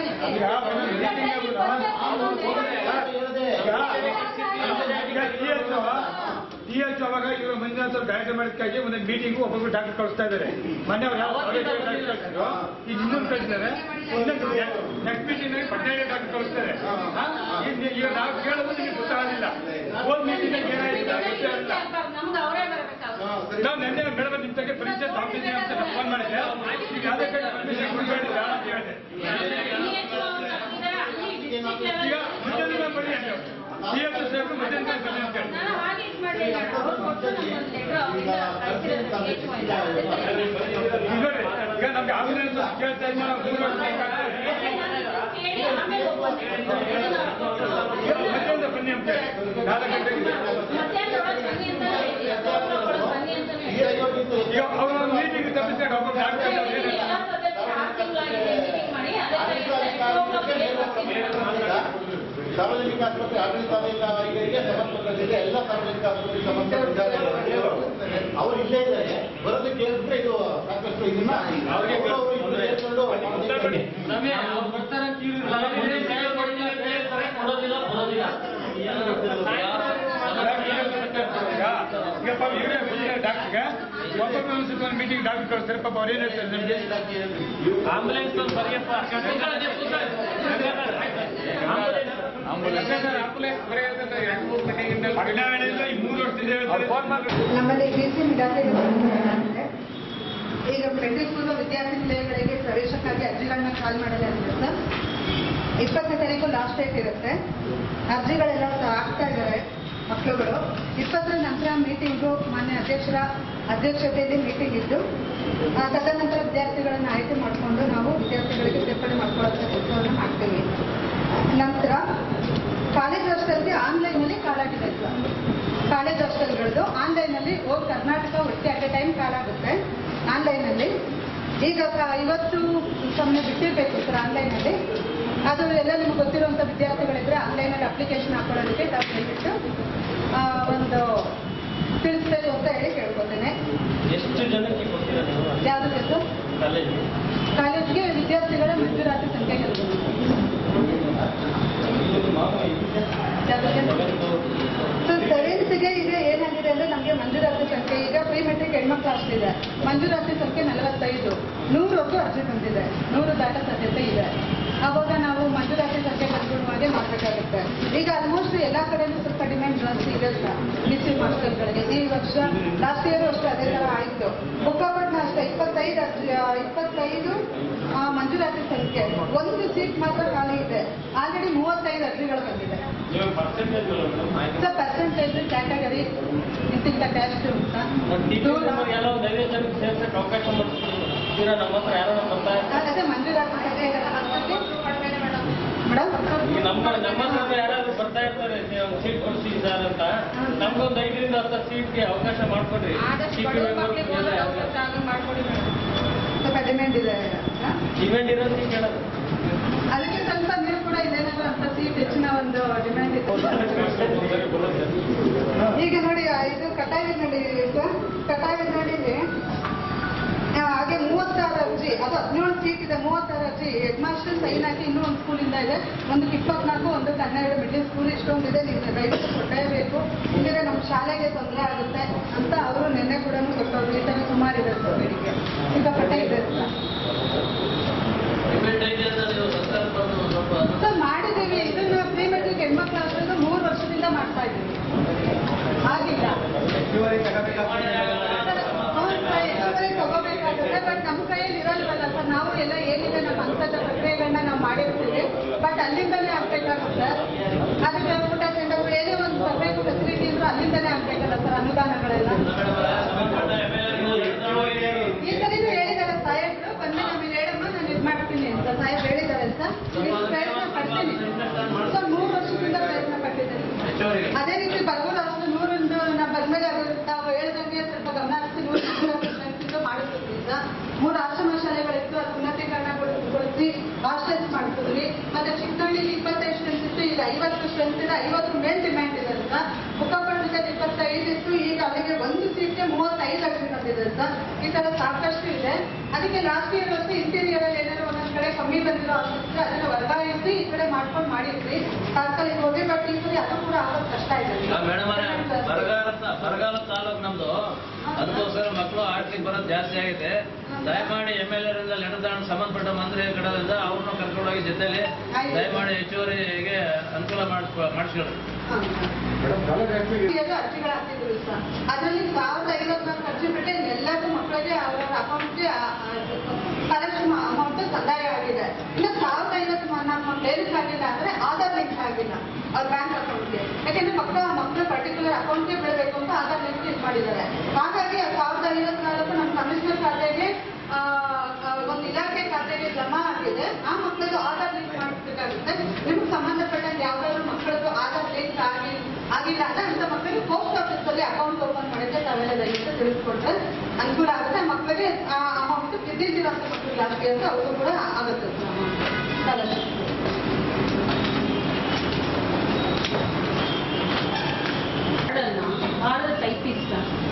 ಟಿ ಎಚ್ ಅವಾಗ ಇವರು ಮಂಜುನಾಥ್ ಅವ್ರು ಡೈರೆಕ್ಟ್ ಮಾಡೋದಕ್ಕಾಗಿ ಒಂದು ಮೀಟಿಂಗು ಒಬ್ಬೊಬ್ರು ಡಾಕ್ಟರ್ ಕಳಿಸ್ತಾ ಇದ್ದಾರೆ ಮೊನ್ನೆ ಅವ್ರು ಯಾವ ಡಾಕ್ಟರ್ ಕಳಿಸಿದ್ರು ಈಗ ಇನ್ನೊಂದು ಕಳಿಸಿದ್ದಾರೆ ನೆಕ್ಸ್ಟ್ ಮೀಟಿಂಗ್ ನಲ್ಲಿ ಪಟ್ಟಣ ಡಾಕ್ಟರ್ ಕಳಿಸ್ತಾರೆ ಹಾ? ಈಗ ಈಗ ನಾವು ಕೇಳೋದು ನಿಮಗೆ ಗೊತ್ತಾಗಲಿಲ್ಲ ಹೋದ್ ಮೀಟಿಂಗ್ ಏನಾಯ್ತು ಗೊತ್ತೇ ಇಲ್ಲ ನಮ್ಗೆ ಅವರೇ ಬರ್ಬೇಕಾಗುತ್ತೆ ನಾವು ನೆನ್ನೆ ಮೇಡಮ್ ನಿಮ್ ತಗೆ ಪರಿಚಯ ತಾಂಬಿದ್ದೀನಿ ಅಂತ ನಾನು ಫೋನ್ ಮಾಡಿದ್ದೆ ಈಗ ಅದಕ್ಕೆ ಪರ್ಮಿಷನ್ ಕೊಡಬೇಡಿ ಬೇಡ ಅಂತ ಹೇಳಿದೆ ಈಗ ಮಧ್ಯಾಹ್ನ ಬನ್ನಿ ಅಂತ ಸಿ ಎಸ್ ಸಾಹೇಬ್ರು ಮಧ್ಯಾಹ್ನ ಬನ್ನಿ ಅಂತ ಹೇಳಿ ನಾನು ಹಾಗೆ ಇದು ಮಾಡಲಿಲ್ಲ ಅವ್ರು ಕೊಟ್ಟು ನಮ್ಗೊಂದು ಲೆಟರ್ ಅವರಿಂದ ಕಳಿಸಿರೋದು ಡಿ ಎಚ್ ಒ ಇಂದ ಈಗ ನೋಡಿ, ಈಗ ನಮ್ಗೆ ಆಂಬುಲೆನ್ಸ್ ಕೇಳ್ತಾ ಇದ್ದ ನಾವು ಮೂರು ವರ್ಷ ಬೇಕಾದ್ರೆ ಕೇಳಿ ಆಮೇಲೆ ಈಗ ಮಧ್ಯಾಹ್ನ ಬನ್ನಿ ಅಂತ ಹೇಳಿ ನಾಲ್ಕು ಗಂಟೆಗೆ ಮಧ್ಯಾಹ್ನದೊಳಗೆ ಬನ್ನಿ ಅಂತ ಹೇಳಿದ್ವಿ ಅಪರಾಧ ಬನ್ನಿ ಅಂತಾನೆ ಹೇಳಿದ್ವಿ. ಈಗ ಅವ್ರ ಒಂದು ಮೀಟಿಂಗ್ ತಪ್ಪಿಸ್ಕೊಂಡು ಒಬ್ಬ ಡಾಕ್ಟರ್ ಎಲ್ಲ ಸದಸ್ಯರು ಆರು ತಿಂಗಳಾಗಿದೆ ಮೀಟಿಂಗ್ ಮಾಡಿ ಅದೇ ತರ ಏನ್ ಬರ್ತೀನಿ ಸಾರ್ವಜನಿಕ ಆಸ್ಪತ್ರೆ ಆಡಳಿತಾಧಿಕಾರಿಗಳಿಗೆ ಸಂಬಂಧಪಟ್ಟ ಜಿಲ್ಲೆ ಎಲ್ಲ ಸಾರ್ವಜನಿಕ ಆಸ್ಪತ್ರೆ ಸಂಬಂಧಪಟ್ಟಿದ್ದಾರೆ ಅವರು ಇಲ್ಲೇ ಇದ್ದಾರೆ ಬರೋದಕ್ಕೆ ಹೇಳಿದ್ರೆ ಇದು ಸಾಕಷ್ಟು ಇದನ್ನ ಅವ್ರಿಗೆ ಅವರು ಇದನ್ನ ಹೇಳ್ಕೊಂಡು ನಮಗೆ ಅವ್ರು ಬರ್ತಾರೆ ಅಂತ ಇವ್ರು ಮೊನ್ನೆ ಕೈ ಕೊಡ್ಲಿಲ್ಲ, ಕೈ ಕೊಡ್ತಾರೆ, ಕೊಡೋದಿಲ್ಲ ಬರೋದಿಲ್ಲ ಈಗ ಪಾಪ ಇವರೇ ಬಂದಿದ್ದಾರೆ ಡಾಕ್ಟರ್ಗೆ ಒಬ್ಬೊಬ್ಬ ಒಂದು ಮೀಟಿಂಗ್ ಡಾಕ್ಟರ್ ಕಳಿಸ್ತಾರೆ ಪಾಪ ಅವ್ರು ಏನ್ ಹೇಳ್ತಾರೆ ನಿಮ್ಗೆ ಆಂಬುಲೆನ್ಸ್ ಒಂದು ಬರೆಯಪ್ಪ ಹದಿನಾರರಿಂದ ಈ ಮೂರು ವರ್ಷದಿಂದ ಹೇಳ್ತಾರೆ ಫೋನ್ ಮಾಡಿ ನಮ್ಮಲ್ಲಿ ಬಿ ಸಿ ಇಲಾಖೆಗೆ ಸಂಬಂಧಪಟ್ಟಂತೆ ಈಗ ಪದವಿ ಪೂರ್ವ ವಿದ್ಯಾರ್ಥಿ ನಿಲಯಗಳಿಗೆ ಪ್ರವೇಶಕ್ಕಾಗಿ ಅರ್ಜಿಗಳನ್ನ ಕಾಲ್ ಮಾಡಲಾಗಿದೆ ಸರ್ ಇಪ್ಪತ್ತನೇ ತಾರೀಕು ಲಾಸ್ಟ್ ಡೇಟ್ ಇರುತ್ತೆ ಅರ್ಜಿಗಳೆಲ್ಲ ಸ- ಹಾಕ್ತಾ ಇದ್ದಾರೆ ಮಕ್ಕಳುಗಳು ಇಪ್ಪತ್ತರ ನಂತರ ಮೀಟಿಂಗು ಮಾನ್ಯ ಅಧ್ಯಕ್ಷರ ಅಧ್ಯಕ್ಷತೆಯಲ್ಲಿ ಮೀಟಿಂಗ್ ಇದ್ದು ಆ, ತದನಂತರ ವಿದ್ಯಾರ್ಥಿಗಳನ್ನು ಆಯ್ಕೆ ಮಾಡಿಕೊಂಡು ನಾವು ವಿದ್ಯಾರ್ಥಿಗಳಿಗೆ ಸೇರ್ಪಡೆ ಮಾಡ್ಕೊಳ್ಳೋಂಥ ಕೆಲಸವನ್ನು ಮಾಡ್ತೀವಿ ನಂತರ ಕಾಲೇಜ್ ಹಾಸ್ಟೆಲ್ಗೆ ಆನ್ಲೈನಲ್ಲಿ ಕಾಲಾಗಿದೆ ಸರ್ ಕಾಲೇಜ್ ಹಾಸ್ಟೆಲ್ಗಳದ್ದು ಆನ್ಲೈನಲ್ಲಿ ಹೋಗಿ ಕರ್ನಾಟಕ ಒಟ್ಟಿಗೆ ಅಟ್ ಎ ಟೈಮ್ ಕಾಲಾಗುತ್ತೆ ಆನ್ಲೈನಲ್ಲಿ ಈಗ ಕ- ಇವತ್ತು ಸುಮ್ಮನೆ ಬಿಟ್ಟಿರ್ಬೇಕು ಸರ್ ಆನ್ಲೈನಲ್ಲಿ ಅದು ಎಲ್ಲ ನಿಮ್ಗೆ ಗೊತ್ತಿರುವಂಥ ವಿದ್ಯಾರ್ಥಿಗಳಿದ್ರೆ ಆನ್ಲೈನಲ್ಲಿ ಅಪ್ಲಿಕೇಶನ್ ಹಾಕೊಳ್ಳೋದಕ್ಕೆ ತಾವು ದಯವಿಟ್ಟು ಆ, ಒಂದು ತಿಳಿಸ್ಬೇಕು ಅಂತ ಹೇಳಿ ಕೇಳ್ಕೊತೇನೆ ಎಷ್ಟು ಜನಕ್ಕೆ ಕೊಡ್ತೀರಾ ನೀವು ಯಾವುದಕ್ಕೆ ಸರ್ ಕಾಲೇಜ್ ಕಾಲೇಜ್ಗೆ ವಿದ್ಯಾರ್ಥಿಗಳ ಮಂಜೂರಾತಿ ಸಂಖ್ಯೆ ಹೇಳ್ಬೋದು ಸರ್ ಸೆವೆನ್ಸ್ಗೆ ಈಗ ಏನಾಗಿದೆ ಅಂದ್ರೆ ನಮಗೆ ಮಂಜೂರಾತಿ ಸಂಖ್ಯೆ ಈಗ ಪ್ರೀ ಮೆಟ್ರಿಕ್ ಹೆಣ್ಮಕ್ಳು ಅಷ್ಟಿದೆ ಮಂಜೂರಾತಿ ಸಂಖ್ಯೆ ನಲವತ್ತೈದು ನೂರಕ್ಕೂ ಅರ್ಜಿ ಬಂದಿದೆ ನೂರು ದಾಟ ಸಾಧ್ಯತೆ ಇದೆ ಅವಾಗ ನಾವು ಮಂಜೂರಾತಿ ಸಂಖ್ಯೆ ಅನುಗುಣವಾಗಿ ಮಾಡಬೇಕಾಗುತ್ತೆ ಈಗ ಆಲ್ಮೋಸ್ಟ್ ಎಲ್ಲಾ ಕಡೆನೂ ಸ್ವಲ್ಪ ಡಿಮ್ಯಾಂಡ್ ಜಾಸ್ತಿ ಇದೆ ಸರ್ ಮಿಸ್ಸಿಂಗ್ ಹಾಸ್ಟೆಲ್ಗಳಿಗೆ ಈ ವರ್ಷ ಲಾಸ್ಟ್ ಇಯರ್ ಅಷ್ಟೇ ಅದೇ ತರ ಆಯ್ತು ಬುಕ್ಕಾಪಟ್ನ ಅಷ್ಟೇ ಇಪ್ಪತ್ತೈದು ಅರ್ಜಿ ಆ, ಇಪ್ಪತ್ತೈದು ಆ, ಮಂಜೂರಾತಿ ಸಂಖ್ಯೆ ಒಂದು ಸೀಟ್ ಮಾತ್ರ ಖಾಲಿ ಇದೆ ಆಲ್ರೆಡಿ ಮೂವತ್ತೈದು ಅರ್ಜಿಗಳು ಬಂದಿದೆ ನೀವು ಪರ್ಸೆಂಟೇಜ್ ಸರ್ ಪರ್ಸೆಂಟೇಜ್ ಕ್ಯಾಟಗರಿ ಇಂತಿಂತ ಕ್ಯಾಸ್ಟ್ ಅಂತ ಟೀಚರ್ ಎಲ್ಲ ಒಂದು ಐವತ್ತು ಜನಕ್ಕೆ ಸೇರ್ಸಕ್ಕೆ ಅವಕಾಶ ಮಾಡ್ತೀರಾ ನಮ್ಮ ಹತ್ರ ಯಾರೋ ಬರ್ತಾ ಇರ್ತಾರೆ ಅದೇ ಮಂಜೂರಾತಿ ಸಂಖ್ಯೆ ಮೇಡಮ್ ಈಗ ನಮ್ಮ ನಮ್ಮ ಹತ್ರ ಯಾರಾದ್ರೂ ಬರ್ತಾ ಇರ್ತಾರೆ ಒಂದು ಸೀಟ್ ಕೊಡ್ಸಿ ಸರ್ ಅಂತ ನಮ್ಗೊಂದು ಐದರಿಂದ ಹತ್ತು ಸೀಟ್ಗೆ ಅವಕಾಶ ಮಾಡ್ಕೊಡ್ರಿ ಆದಷ್ಟು ಸೀಟ್ ಬಡವ್ರ ಮಕ್ಳಿಗೆ ಓದೋದು ಅವಕಾಶ ಆಗಿ ಮಾಡ್ಕೊಡಿ ಮೇಡಮ್ ಸ್ವಲ್ಪ ಡಿಮ್ಯಾಂಡ್ ಇದೆ ಹಾ? ಡಿಮ್ಯಾಂಡ್ ಇರೋದು ಕೇಳೋದು ಅದಕ್ಕೆ ಸ್ವಲ್ಪ ನೀವು ಕೂಡ ಇಲ್ಲೇನಾದ್ರು ಅಂತ ಸೀಟ್ ಹೆಚ್ಚಿನ ಒಂದು ಡಿಮ್ಯಾಂಡ್ ಇದೆ ಈಗ ನೋಡಿ ಆ, ಇದು ಕಟಾವಿನಲ್ಲಿ ಸರ್ ಕಟಾವಿನಲ್ಲಿ ಹಾಗೆ ಮೂವತ್ತಾರು ಅರ್ಜಿ ಅದು ಹದಿನೇಳು ಸೀಟ್ ಇದೆ ಮೂವತ್ತಾರು ಅರ್ಜಿ ಹೆಡ್ ಮಾಸ್ಟರ್ ಸೈನ್ ಹಾಕಿ ಇನ್ನೂ ಒಂದು ಸ್ಕೂಲಿಂದ ಇದೆ ಒಂದಕ್ಕೆ ಇಪ್ಪತ್ನಾಲ್ಕು ಒಂದಕ್ಕೆ ಹನ್ನೆರಡು ಮಿಡ್ಲ್ ಸ್ಕೂಲ್ ಇಷ್ಟೊಂದಿದೆ ನೀವು ದಯವಿಟ್ಟು ಕೊಟ್ಟೇಬೇಕು ಇಲ್ಲದೆ ನಮ್ಮ ಶಾಲೆಗೆ ತೊಂದರೆ ಆಗುತ್ತೆ ಅಂತ ಅವರು ನಿನ್ನೆ ಕೂಡ ಕೊಟ್ಟವರು ಈ ಥರ ಸುಮಾರು ಇದೆ ಸರ್ ಬೇಡಿಕೆ ಸಿಕ್ಕಾಪಟ್ಟೆ ಇದೆ ಸರ್ ಡಿಬೇಟ್ ಐತೆ ಅಂತ ನೀವು ಸರ್ಕಾರ ಬಂದು ಸ್ವಲ್ಪ ಸರ್ ಮಾಡಿದ್ದೀವಿ ಇದನ್ನ ಪ್ರೀ ಮೆಟ್ರಿಕ್ ಹೆಣ್ಮಕ್ಳು ಅಷ್ಟನ್ನು ಮೂರು ವರ್ಷದಿಂದ ಮಾಡ್ತಾ ಇದ್ದೀವಿ ಆಗಿಲ್ಲ ಹೌದು ಸರ್, ಹೆಚ್ಚುವರಿ ತಗೋಬೇಕಾಗುತ್ತೆ ಬಟ್ ನಮ್ಮ ಕೈಯಲ್ಲಿ ಇರಲ್ವಲ್ಲ ಸರ್ ನಾವು ಎಲ್ಲ ಏನಿದೆ ನಮ್ಮ ಹಂತದ ಪ್ರಕ್ರಿಯೆಗಳನ್ನ ನಾವು ಮಾಡಿರ್ತೀವಿ ಬಟ್ ಅಲ್ಲಿಂದಲೇ ಆಗ್ಬೇಕಾಗುತ್ತೆ ಅದಕ್ಕೆ ಊಟ ಚೆಂಡ ಏನೇ ಒಂದು ಬರಬೇಕು ಫೆಸಿಲಿಟಿ ಇದ್ರು ಅಲ್ಲಿಂದಲೇ ಆಗ್ಬೇಕಲ್ಲ ಸರ್ ಅನುದಾನಗಳೆಲ್ಲ ಈ ಸರಿನೂ ಹೇಳಿದ್ದಾರೆ ಸಾಹೇಬ್ರು ಬಂದು ನಮಗೆ ಹೇಳಮ್ಮ ನಾನು ಇದು ಮಾಡ್ತೀನಿ ಅಂತ ಸಾಹೇಬ್ ಹೇಳಿದ್ದಾರೆ ಸರ್ ಇದು ಪ್ರಯತ್ನ ಪಡ್ತೀನಿ ಸರ್ ಮೂರು ವರ್ಷದಿಂದ ಪ್ರಯತ್ನ ಪಟ್ಟಿದ್ದೀನಿ ಅದೇ ರೀತಿ ಬರಗೂರು ಅಷ್ಟು ನೂರೊಂದು ನಾವು ಬಂದ್ಮೇಲೆ ಅವರು ತಾವು ಹೇಳ್ದಂಗೆ ಸ್ವಲ್ಪ ಗಮನ ಹರಿಸಿ ನೂರು ಸ್ಟ್ರೆಂತ್ ಮಾಡಿಸ್ತೀವಿ ಸರ್ ಮೂರು ಆಶ್ರಮ ಶಾಲೆಗಳಿತ್ತು ಅದು ಉನ್ನತೀಕರಣಗೊಳಿಸಿ ಹಾಸ್ಟೆಲ್ಸ್ ಮಾಡಿಸಿದ್ವಿ ಮತ್ತೆ ಚಿಕ್ಕಹಳ್ಳಿಲಿ ಇಪ್ಪತ್ತೈದು ಸ್ಟ್ರೆಂತ್ ಇತ್ತು ಈಗ ಐವತ್ತು ಸ್ಟ್ರೆಂತ್ ಇದೆ ಐವತ್ತು ಮೇಲ್ ಡಿಮ್ಯಾಂಡ್ ಇದೆ ಸರ್ ಮುಖಪಂಡದಲ್ಲಿ ಇಪ್ಪತ್ತೈದು ಇತ್ತು ಈಗ ಅಲ್ಲಿಗೆ ಒಂದು ಸೀಟ್ಗೆ ಮೂವತ್ತೈದು ಬಂದಿದೆ ಸರ್ ಈ ತರ ಸಾಕಷ್ಟು ಇದೆ ಅದಕ್ಕೆ ಲಾಸ್ಟ್ ಇಯರ್ ವರ್ಷ ಇಂಟೀರಿಯರ್ ಅಲ್ಲಿ ಏನಾದ್ರು ಒಂದೊಂದ್ ಕಡೆ ಕಮ್ಮಿ ಬಂದಿರೋ ಅನಿಸುತ್ತೆ ಅದನ್ನ ವರ್ಗಾಯಿಸಿ ಈ ಕಡೆ ಮಾಡ್ಕೊಂಡು ಮಾಡಿದ್ವಿ ತಾತ್ಕಾಲಿಕ ಹೋಗಿ ಬಟ್ ಈ ಸರಿ ಅದು ಕೂಡ ಆಗೋದು ಕಷ್ಟ ಇದೆ ಮೇಡಮ್ ಬರಗಾಲ ಬರಗಾಲ ತಾಲೂಕು ನಮ್ದು ಅದಕ್ಕೋಸ್ಕರ ಮಕ್ಕಳು ಆಡ್ಲಿಕ್ಕೆ ಬರೋದು ಜಾಸ್ತಿ ಆಗಿದೆ ದಯಮಾಡಿ ಎಮ್ ಎಲ್ ಎರಿಂದ ಲೆಟರ್ ತಗೊಂಡು ಸಂಬಂಧಪಟ್ಟ ಮಂತ್ರಿ ಕಡೆಯಿಂದ ಅವ್ರನ್ನ ಕರ್ಕೊಂಡೋಗಿ ಜೊತೆಲಿ ದಯಮಾಡಿ ಹೆಚ್ಚುವರಿಗೆ ಅನುಕೂಲ ಮಾಡಿಸ್ಕೊ ಮಾಡಿಸ್ಕೊಳ್ಳಿ ಇದು ಅರ್ಜಿಗಳು ಹಾಕಿದ್ರು ಸರ್ ಅದರಲ್ಲಿ ಸಾವಿರದ ಐವತ್ನಾಲ್ಕು ಅರ್ಜಿ ಬಿಟ್ಟರೆ ಎಲ್ಲರಿಗೂ ಮಕ್ಕಳಿಗೆ ಅವರ ಅಕೌಂಟ್ಗೆ ಕಲೆಕ್ಷನ್ ಅಮೌಂಟ್ ಸಂದಾಯ ಆಗಿದೆ ಇನ್ನು ಸಾವಿರದ ಐವತ್ತು ನಾಲ್ಕು ಲೇಡಿಸ್ ಆಗಿಲ್ಲ ಅಂದ್ರೆ ಆಧಾರ್ ಲಿಂಕ್ ಆಗಿಲ್ಲ ಅವ್ರ ಬ್ಯಾಂಕ್ ಅಕೌಂಟ್ಗೆ ಯಾಕೆಂದ್ರೆ ಮಕ್ಕಳ ಮಕ್ಕಳು ಪರ್ಟಿಕ್ಯುಲರ್ ಅಕೌಂಟ್ಗೆ ಬಿಡಬೇಕು ಅಂತ ಆಧಾರ್ ಲಿಂಕ್ ಇದು ಮಾಡಿದ್ದಾರೆ ಹಾಗಾಗಿ ಆ ಸಾವಿರದ ಐವತ್ನಾಲ್ಕು ನಮ್ಮ ಕಮಿಷನರ್ ಖಾತೆಗೆ ಆ, ಆ, ಒಂದು ಇಲಾಖೆ ಖಾತೆಗೆ ಜಮಾ ಆಗಿದೆ ಆ ಮಕ್ಕಳಿಗೆ ಆಧಾರ್ ಲಿಂಕ್ ಮಾಡಿಸ್ಬೇಕಾಗುತ್ತೆ ನಿಮ್ಗೆ ಸಂಬಂಧಪಟ್ಟಂಗೆ ಯಾವ್ದಾದ್ರು ಮಕ್ಕಳದ್ದು ಆಧಾರ್ ಲಿಂಕ್ ಆಗಿ ಆಗಿಲ್ಲ ಅಂದ್ರೆ ಅಂತ ಮಕ್ಕಳಿಗೆ ಪೋಸ್ಟ್ ಆಫೀಸ್ ಅಲ್ಲಿ ಅಕೌಂಟ್ ಓಪನ್ ಮಾಡಿದ್ರೆ ತಾವೆಲ್ಲ ದಯವಿಟ್ಟು ತಿಳಿಸ್ಕೊಟ್ರೆ ಅನುಕೂಲ ಆಗುತ್ತೆ ಮಕ್ಕಳಿಗೆ ಆ ಅಮೌಂಟ್ ಬಿದ್ದಿದ್ದಿರೋಂಥ ಮಕ್ಕಳಿಗೆ ಜಾಸ್ತಿ ಅಂತ ಅವರು ಕೂಡ ಆಗುತ್ತೆ sir amount. Order typist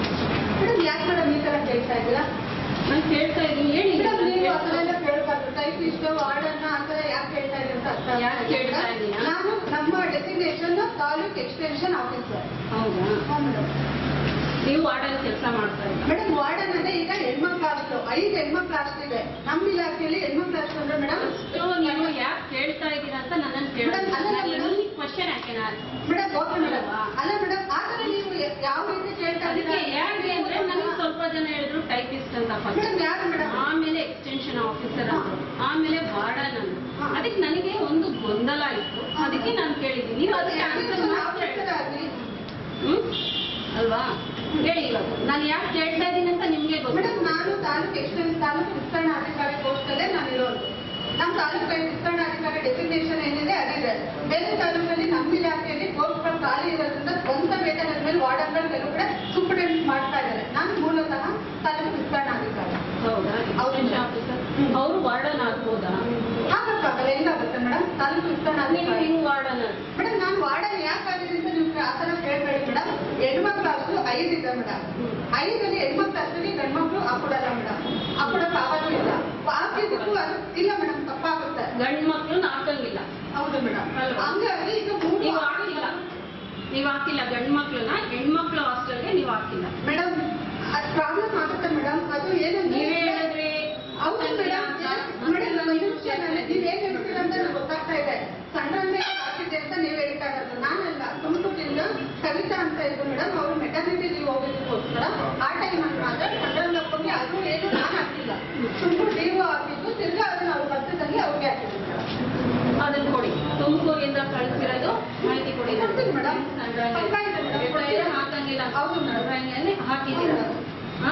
madam ಯಾಕೆ ಮೇಡಮ್ ಈ ತರ ಕೇಳ್ತಾ ಇದ್ದೀರಾ ನಾನು ಕೇಳ್ತಾ ಇದ್ದೀನಿ ಹೇಳಿ ಮೇಡಮ್ ನೀವು ಆ ಥರ ಎಲ್ಲ ಕೇಳ್ಬಾರ್ದು ಟೈಪ್ ಇಷ್ಟು ವಾರ್ಡನ್ನ ಆ ಥರ ಯಾಕೆ ಕೇಳ್ತಾ ಇದ್ದೀರಾ ಅಂತ ಅರ್ಥ ಆಗ್ತಾ ಯಾಕೆ ಇಲ್ಲ. ಕೇಳ್ತಾ ಇದ್ದೀರಾ? ನಾನು ನಮ್ಮ ಡೆಸಿಗ್ನೇಷನ್ ತಾಲೂಕ್ ಎಕ್ಸ್ಟೆನ್ಷನ್ ಆಫೀಸರ್ ಹೌದಾ ಹ್ಞೂ ಮೇಡಮ್ ನೀವು ವಾರ್ಡನ್ ಕೆಲಸ ಮಾಡ್ತಾ ಇದ್ದೀರಾ ಮೇಡಮ್ ವಾರ್ಡನ್ ಅಂದ್ರೆ ಈಗ ಹೆಣ್ಮಕ್ಳು ಅಷ್ಟು ಐದು ಹೆಣ್ಮಕ್ಳು ಅಷ್ಟಿದೆ ನಮ್ಮ ಇಲಾಖೆಯಲ್ಲಿ ಹೆಣ್ಮಕ್ಳು ಅಷ್ಟು ಅಂದ್ರೆ ಮೇಡಮ್ ಸೊ ನೀವು ಯಾಕೆ ಕೇಳ್ತಾ ಇದ್ದೀರಾ ಅಂತ ನನ್ನನ್ನು ಮೇಡಮ್, ಅಲ್ಲ ಮೇಡಮ್. ಕೇಳಿ ಕ್ವಶನ್ ಯಾಕೆ ನಾನು ಮೇಡಮ್ ಓಕೆ ಮೇಡಮ್ ಅಲ್ಲ ಮೇಡಮ್ ಆದ್ರೆ ನೀವು ಯಾವ ರೀತಿ ಕೇಳ್ತಾ ಅದಕ್ಕೆ ಇದ್ದೀರಾ ಯಾಕೆ ಅಂದ್ರೆ ನನಗೆ ಸ್ವಲ್ಪ ಜನ ಹೇಳಿದ್ರು ಟೈಪಿಸ್ಟ್ ಅಂತ first. ಮೇಡಮ್ ಯಾರು ಮೇಡಮ್ ಆಮೇಲೆ ಎಕ್ಸ್ಟೆನ್ಷನ್ ಆಫೀಸರ್ ಅಂದ್ರು ಆಮೇಲೆ ವಾರ್ಡನ್ ಅಂದ್ರು ಅದಕ್ಕೆ ನನಗೆ ಒಂದು ಗೊಂದಲ ಇತ್ತು ಅದಕ್ಕೆ ನಾನು ಕೇಳಿದ್ದೀನಿ ನೀವು ಅದಕ್ಕೆ answer ಮಾತ್ರ ಹೇಳಿ. ಆಗಿ ಹ್ಮ್? ಅಲ್ವಾ ಹೇಳಿ ಇವಾಗ ನಾನು ಯಾಕೆ ಕೇಳ್ತಾ ಇದ್ದೀನಿ ಅಂತ ನಿಮ್ಗೆ ಗೊತ್ತು ಮೇಡಮ್ ನಾನು ತಾಲೂಕು ಎಕ್ಸ್ಟೆನ್ಸ್ ತಾಲೂಕು ವಿಸ್ತರಣಾ ಅಧಿಕಾರಿ ಪೋಸ್ಟ್ ಅಲ್ಲೇ ನಾನು ಇರೋದು ನಮ್ಮ ತಾಲೂಕು ವಿಸ್ತರಣಾ ಅಧಿಕಾರಿ ಡೆಸಿಗ್ನೇಷನ್ ಏನಿದೆ ಅದಿದೆ ಬೇರೆ ತಾಲೂಕಲ್ಲಿ ನಮ್ಮ ಇಲಾಖೆಯಲ್ಲಿ ಪೋಸ್ಟ್ಗಳು ಖಾಲಿ ಇರೋದ್ರಿಂದ ಸ್ವಂತ ವೇತನದ ಮೇಲೆ ವಾರ್ಡನ್ಗಳು ಕೆಲವು ಕಡೆ ಸೂಪರ್ಡೆಂಟ್ ಮಾಡ್ತಾ ಇದ್ದಾರೆ ನಾನು ಮೂಲತಃ ತಾಲೂಕು ವಿಸ್ತರಣಾ ಅಧಿಕಾರಿ ಹೌದಾ ಎಕ್ಸ್ಟೆನ್ಷನ್ ಆಫೀಸರ್ ಅವರು ವಾರ್ಡನ್ ಆಗ್ಬೋದಾ ಆಗಕ್ಕಾಗಲ್ಲ ಹೆಂಗಾಗುತ್ತೆ ಮೇಡಮ್ ತಾಲೂಕು ವಿಸ್ತರಣಾ ನೀವು ಅಧಿಕಾರಿ ಹಿಂಗ್ ವಾರ್ಡನ್ ಮೇಡಮ್ ನಾನು ವಾರ್ಡನ್ ಯಾಕಾಗಿದೆ ಅಂತ ನೀವು ಆ ಥರ ಕೇಳ್ಬೇಡಿ ಮೇಡಮ್ ಹೆಣ್ಮಕ್ಳು ಅಷ್ಟು ಐದಿದೆ ಮೇಡಮ್ ಐದಲ್ಲಿ ಹೆಣ್ಮಕ್ಳು ಅಷ್ಟರಲ್ಲಿ ಗಂಡ್ಮಕ್ಳು ಹಾಕೊಡಲ್ಲ ಮೇಡಮ್ ಹಾಕೊಡಕ್ಕೆ ಆಗೋದು ಇಲ್ಲ ಹಾಕಿದ್ದಕ್ಕೂ ಅದು ಇಲ್ಲ ಮೇಡಮ್ ತಪ್ಪಾಗುತ್ತೆ ಗಂಡ್ ಮಕ್ಳು ಹಾಕಂಗಿಲ್ಲ ಹೌದು ಮೇಡಮ್ ಅಲ್ವಾ? ಹಂಗಾಗಿ ಈಗ ಮೂರು ನೀವು ಹಾಕಿಲ್ಲ ನೀವು ಹಾಕಿಲ್ಲ ಗಂಡ್ ಮಕ್ಳನ್ನ ಹೆಣ್ಮಕ್ಳು ಹಾಸ್ಟೆಲ್ಗೆ ನೀವು ಹಾಕಿಲ್ಲ ಮೇಡಮ್ ಅದು ಪ್ರಾಬ್ಲಮ್ ಆಗುತ್ತೆ ಮೇಡಮ್ ಅದು ಏನಂದ್ರೆ ನೀವೇ ಹೇಳಿದ್ರಿ ಹೌದು ಮೇಡಮ್ ಮೇಡಮ್ ನಮ್ಮ ನಿಮಿಷ ನೀವು ಏನ್ ಹೇಳ್ತೀರ ಅಂತ ನನಗೆ ಗೊತ್ತಾಗ್ತಾ ಇದೆ ಸಣ್ಣ ಹಾಕಿದೆ ಅಂತ ನೀವು ಹೇಳ್ತಾ ಇರೋದು ನಾನಲ್ಲ ತುಮಕೂರಿಂದ ಕವಿತಾ ಅಂತ ಇದ್ರು ಮೇಡಮ್ ಅವರು ಮೆಟರ್ನಿಟಿ ಲೀವ್ ಹೋಗೋದಕ್ಕೋಸ್ಕರ ಆ ಟೈಮ್ ಅಲ್ಲಿ ಮಾತ್ರ ಸಣ್ಣ ಅಪ್ಪಗೆ ಅದು ಏನು ನಾನು ಹಾಕಿಲ್ಲ ಸುಮ್ಮನೆ ಲೀವ್ ಹಾಕಿದ್ದು ತಿರ್ಗಾ ಅದನ್ನ ಅವ್ರು ಬರ್ತದಂಗೆ ಅವ್ರಿಗೆ ಹಾಕಿದ್ರು ಮೇಡಮ್ ಅದನ್ನ ಕೊಡಿ ತುಮಕೂರಿಂದ ಕಳಿಸಿರೋದು ಮಾಹಿತಿ ಕೊಡಿ ಕೊಡ್ತೀನಿ ಮೇಡಮ್. ಸಂಡ್ರಾಂಗಿ. ಪಕ್ಕ ಇದೆ ಮೇಡಮ್, ರಿಟೈರ್ ಹಾಕಂಗಿಲ್ಲ ಹೌದು ಮೇಡಮ್. ಸಂಡ್ರಾಂಗಿಯಲ್ಲಿ ಹಾಕಿದ್ದೀರಾ ಹಾ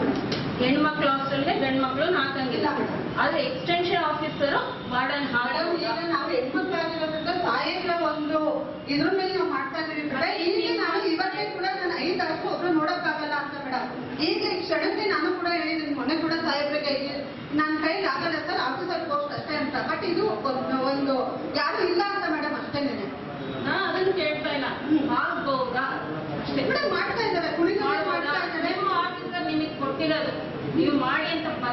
ಹೆಣ್ಮಕ್ಳು ಹಾಸ್ಟೆಲ್ಗೆ ಗಂಡ್ ಮಕ್ಳು ಹಾಕಂಗಿಲ್ಲ ಆದ್ರೆ ಎಕ್ಸ್ಟೆನ್ಷನ್ ಆಫೀಸರ್ ವಾರ್ಡನ್ ಮೇಡಮ್ ಹಾಕಲ್ಲ ಈಗ ನಾವು ಹೆಣ್ಮಕ್ಳಾಗಿರೋದ್ರಿಂದ ಸಾಯಂಕಾಲ ಒಂದು ಇದ್ರ ಮೇಲೆ ನಾವು ಮಾಡ್ತಾ ಇದೀವಿ ಮೇಡಮ್ ಈಗ ನಾನು ಇವತ್ತೇ ಕೂಡ ನಾನು ಐದು ತಾಸು ಒಬ್ರು ನೋಡಕ್ಕಾಗಲ್ಲ ಅಂತ ಮೇಡಮ್ ಈಗ ಈ ಕ್ಷಣಕ್ಕೆ ನಾನು ಕೂಡ ಹೇಳಿದ್ದೀನಿ ಮೊನ್ನೆ ಕೂಡ ಸಾಹೇಬ್ರಿಗೆ ನನ್ನ ಕೈಲಿ ಆಗಲ್ಲ ಸರ್ ಆಫೀಸರ್ ಪೋಸ್ಟ್ ಅಷ್ಟೇ ಅಂತ ಬಟ್ ಇದು ಒಂದು ಒಂದು ಯಾರು ಇಲ್ಲ ಅಂತ ಮೇಡಮ್ ಅಷ್ಟೇನೆ ಹಾ?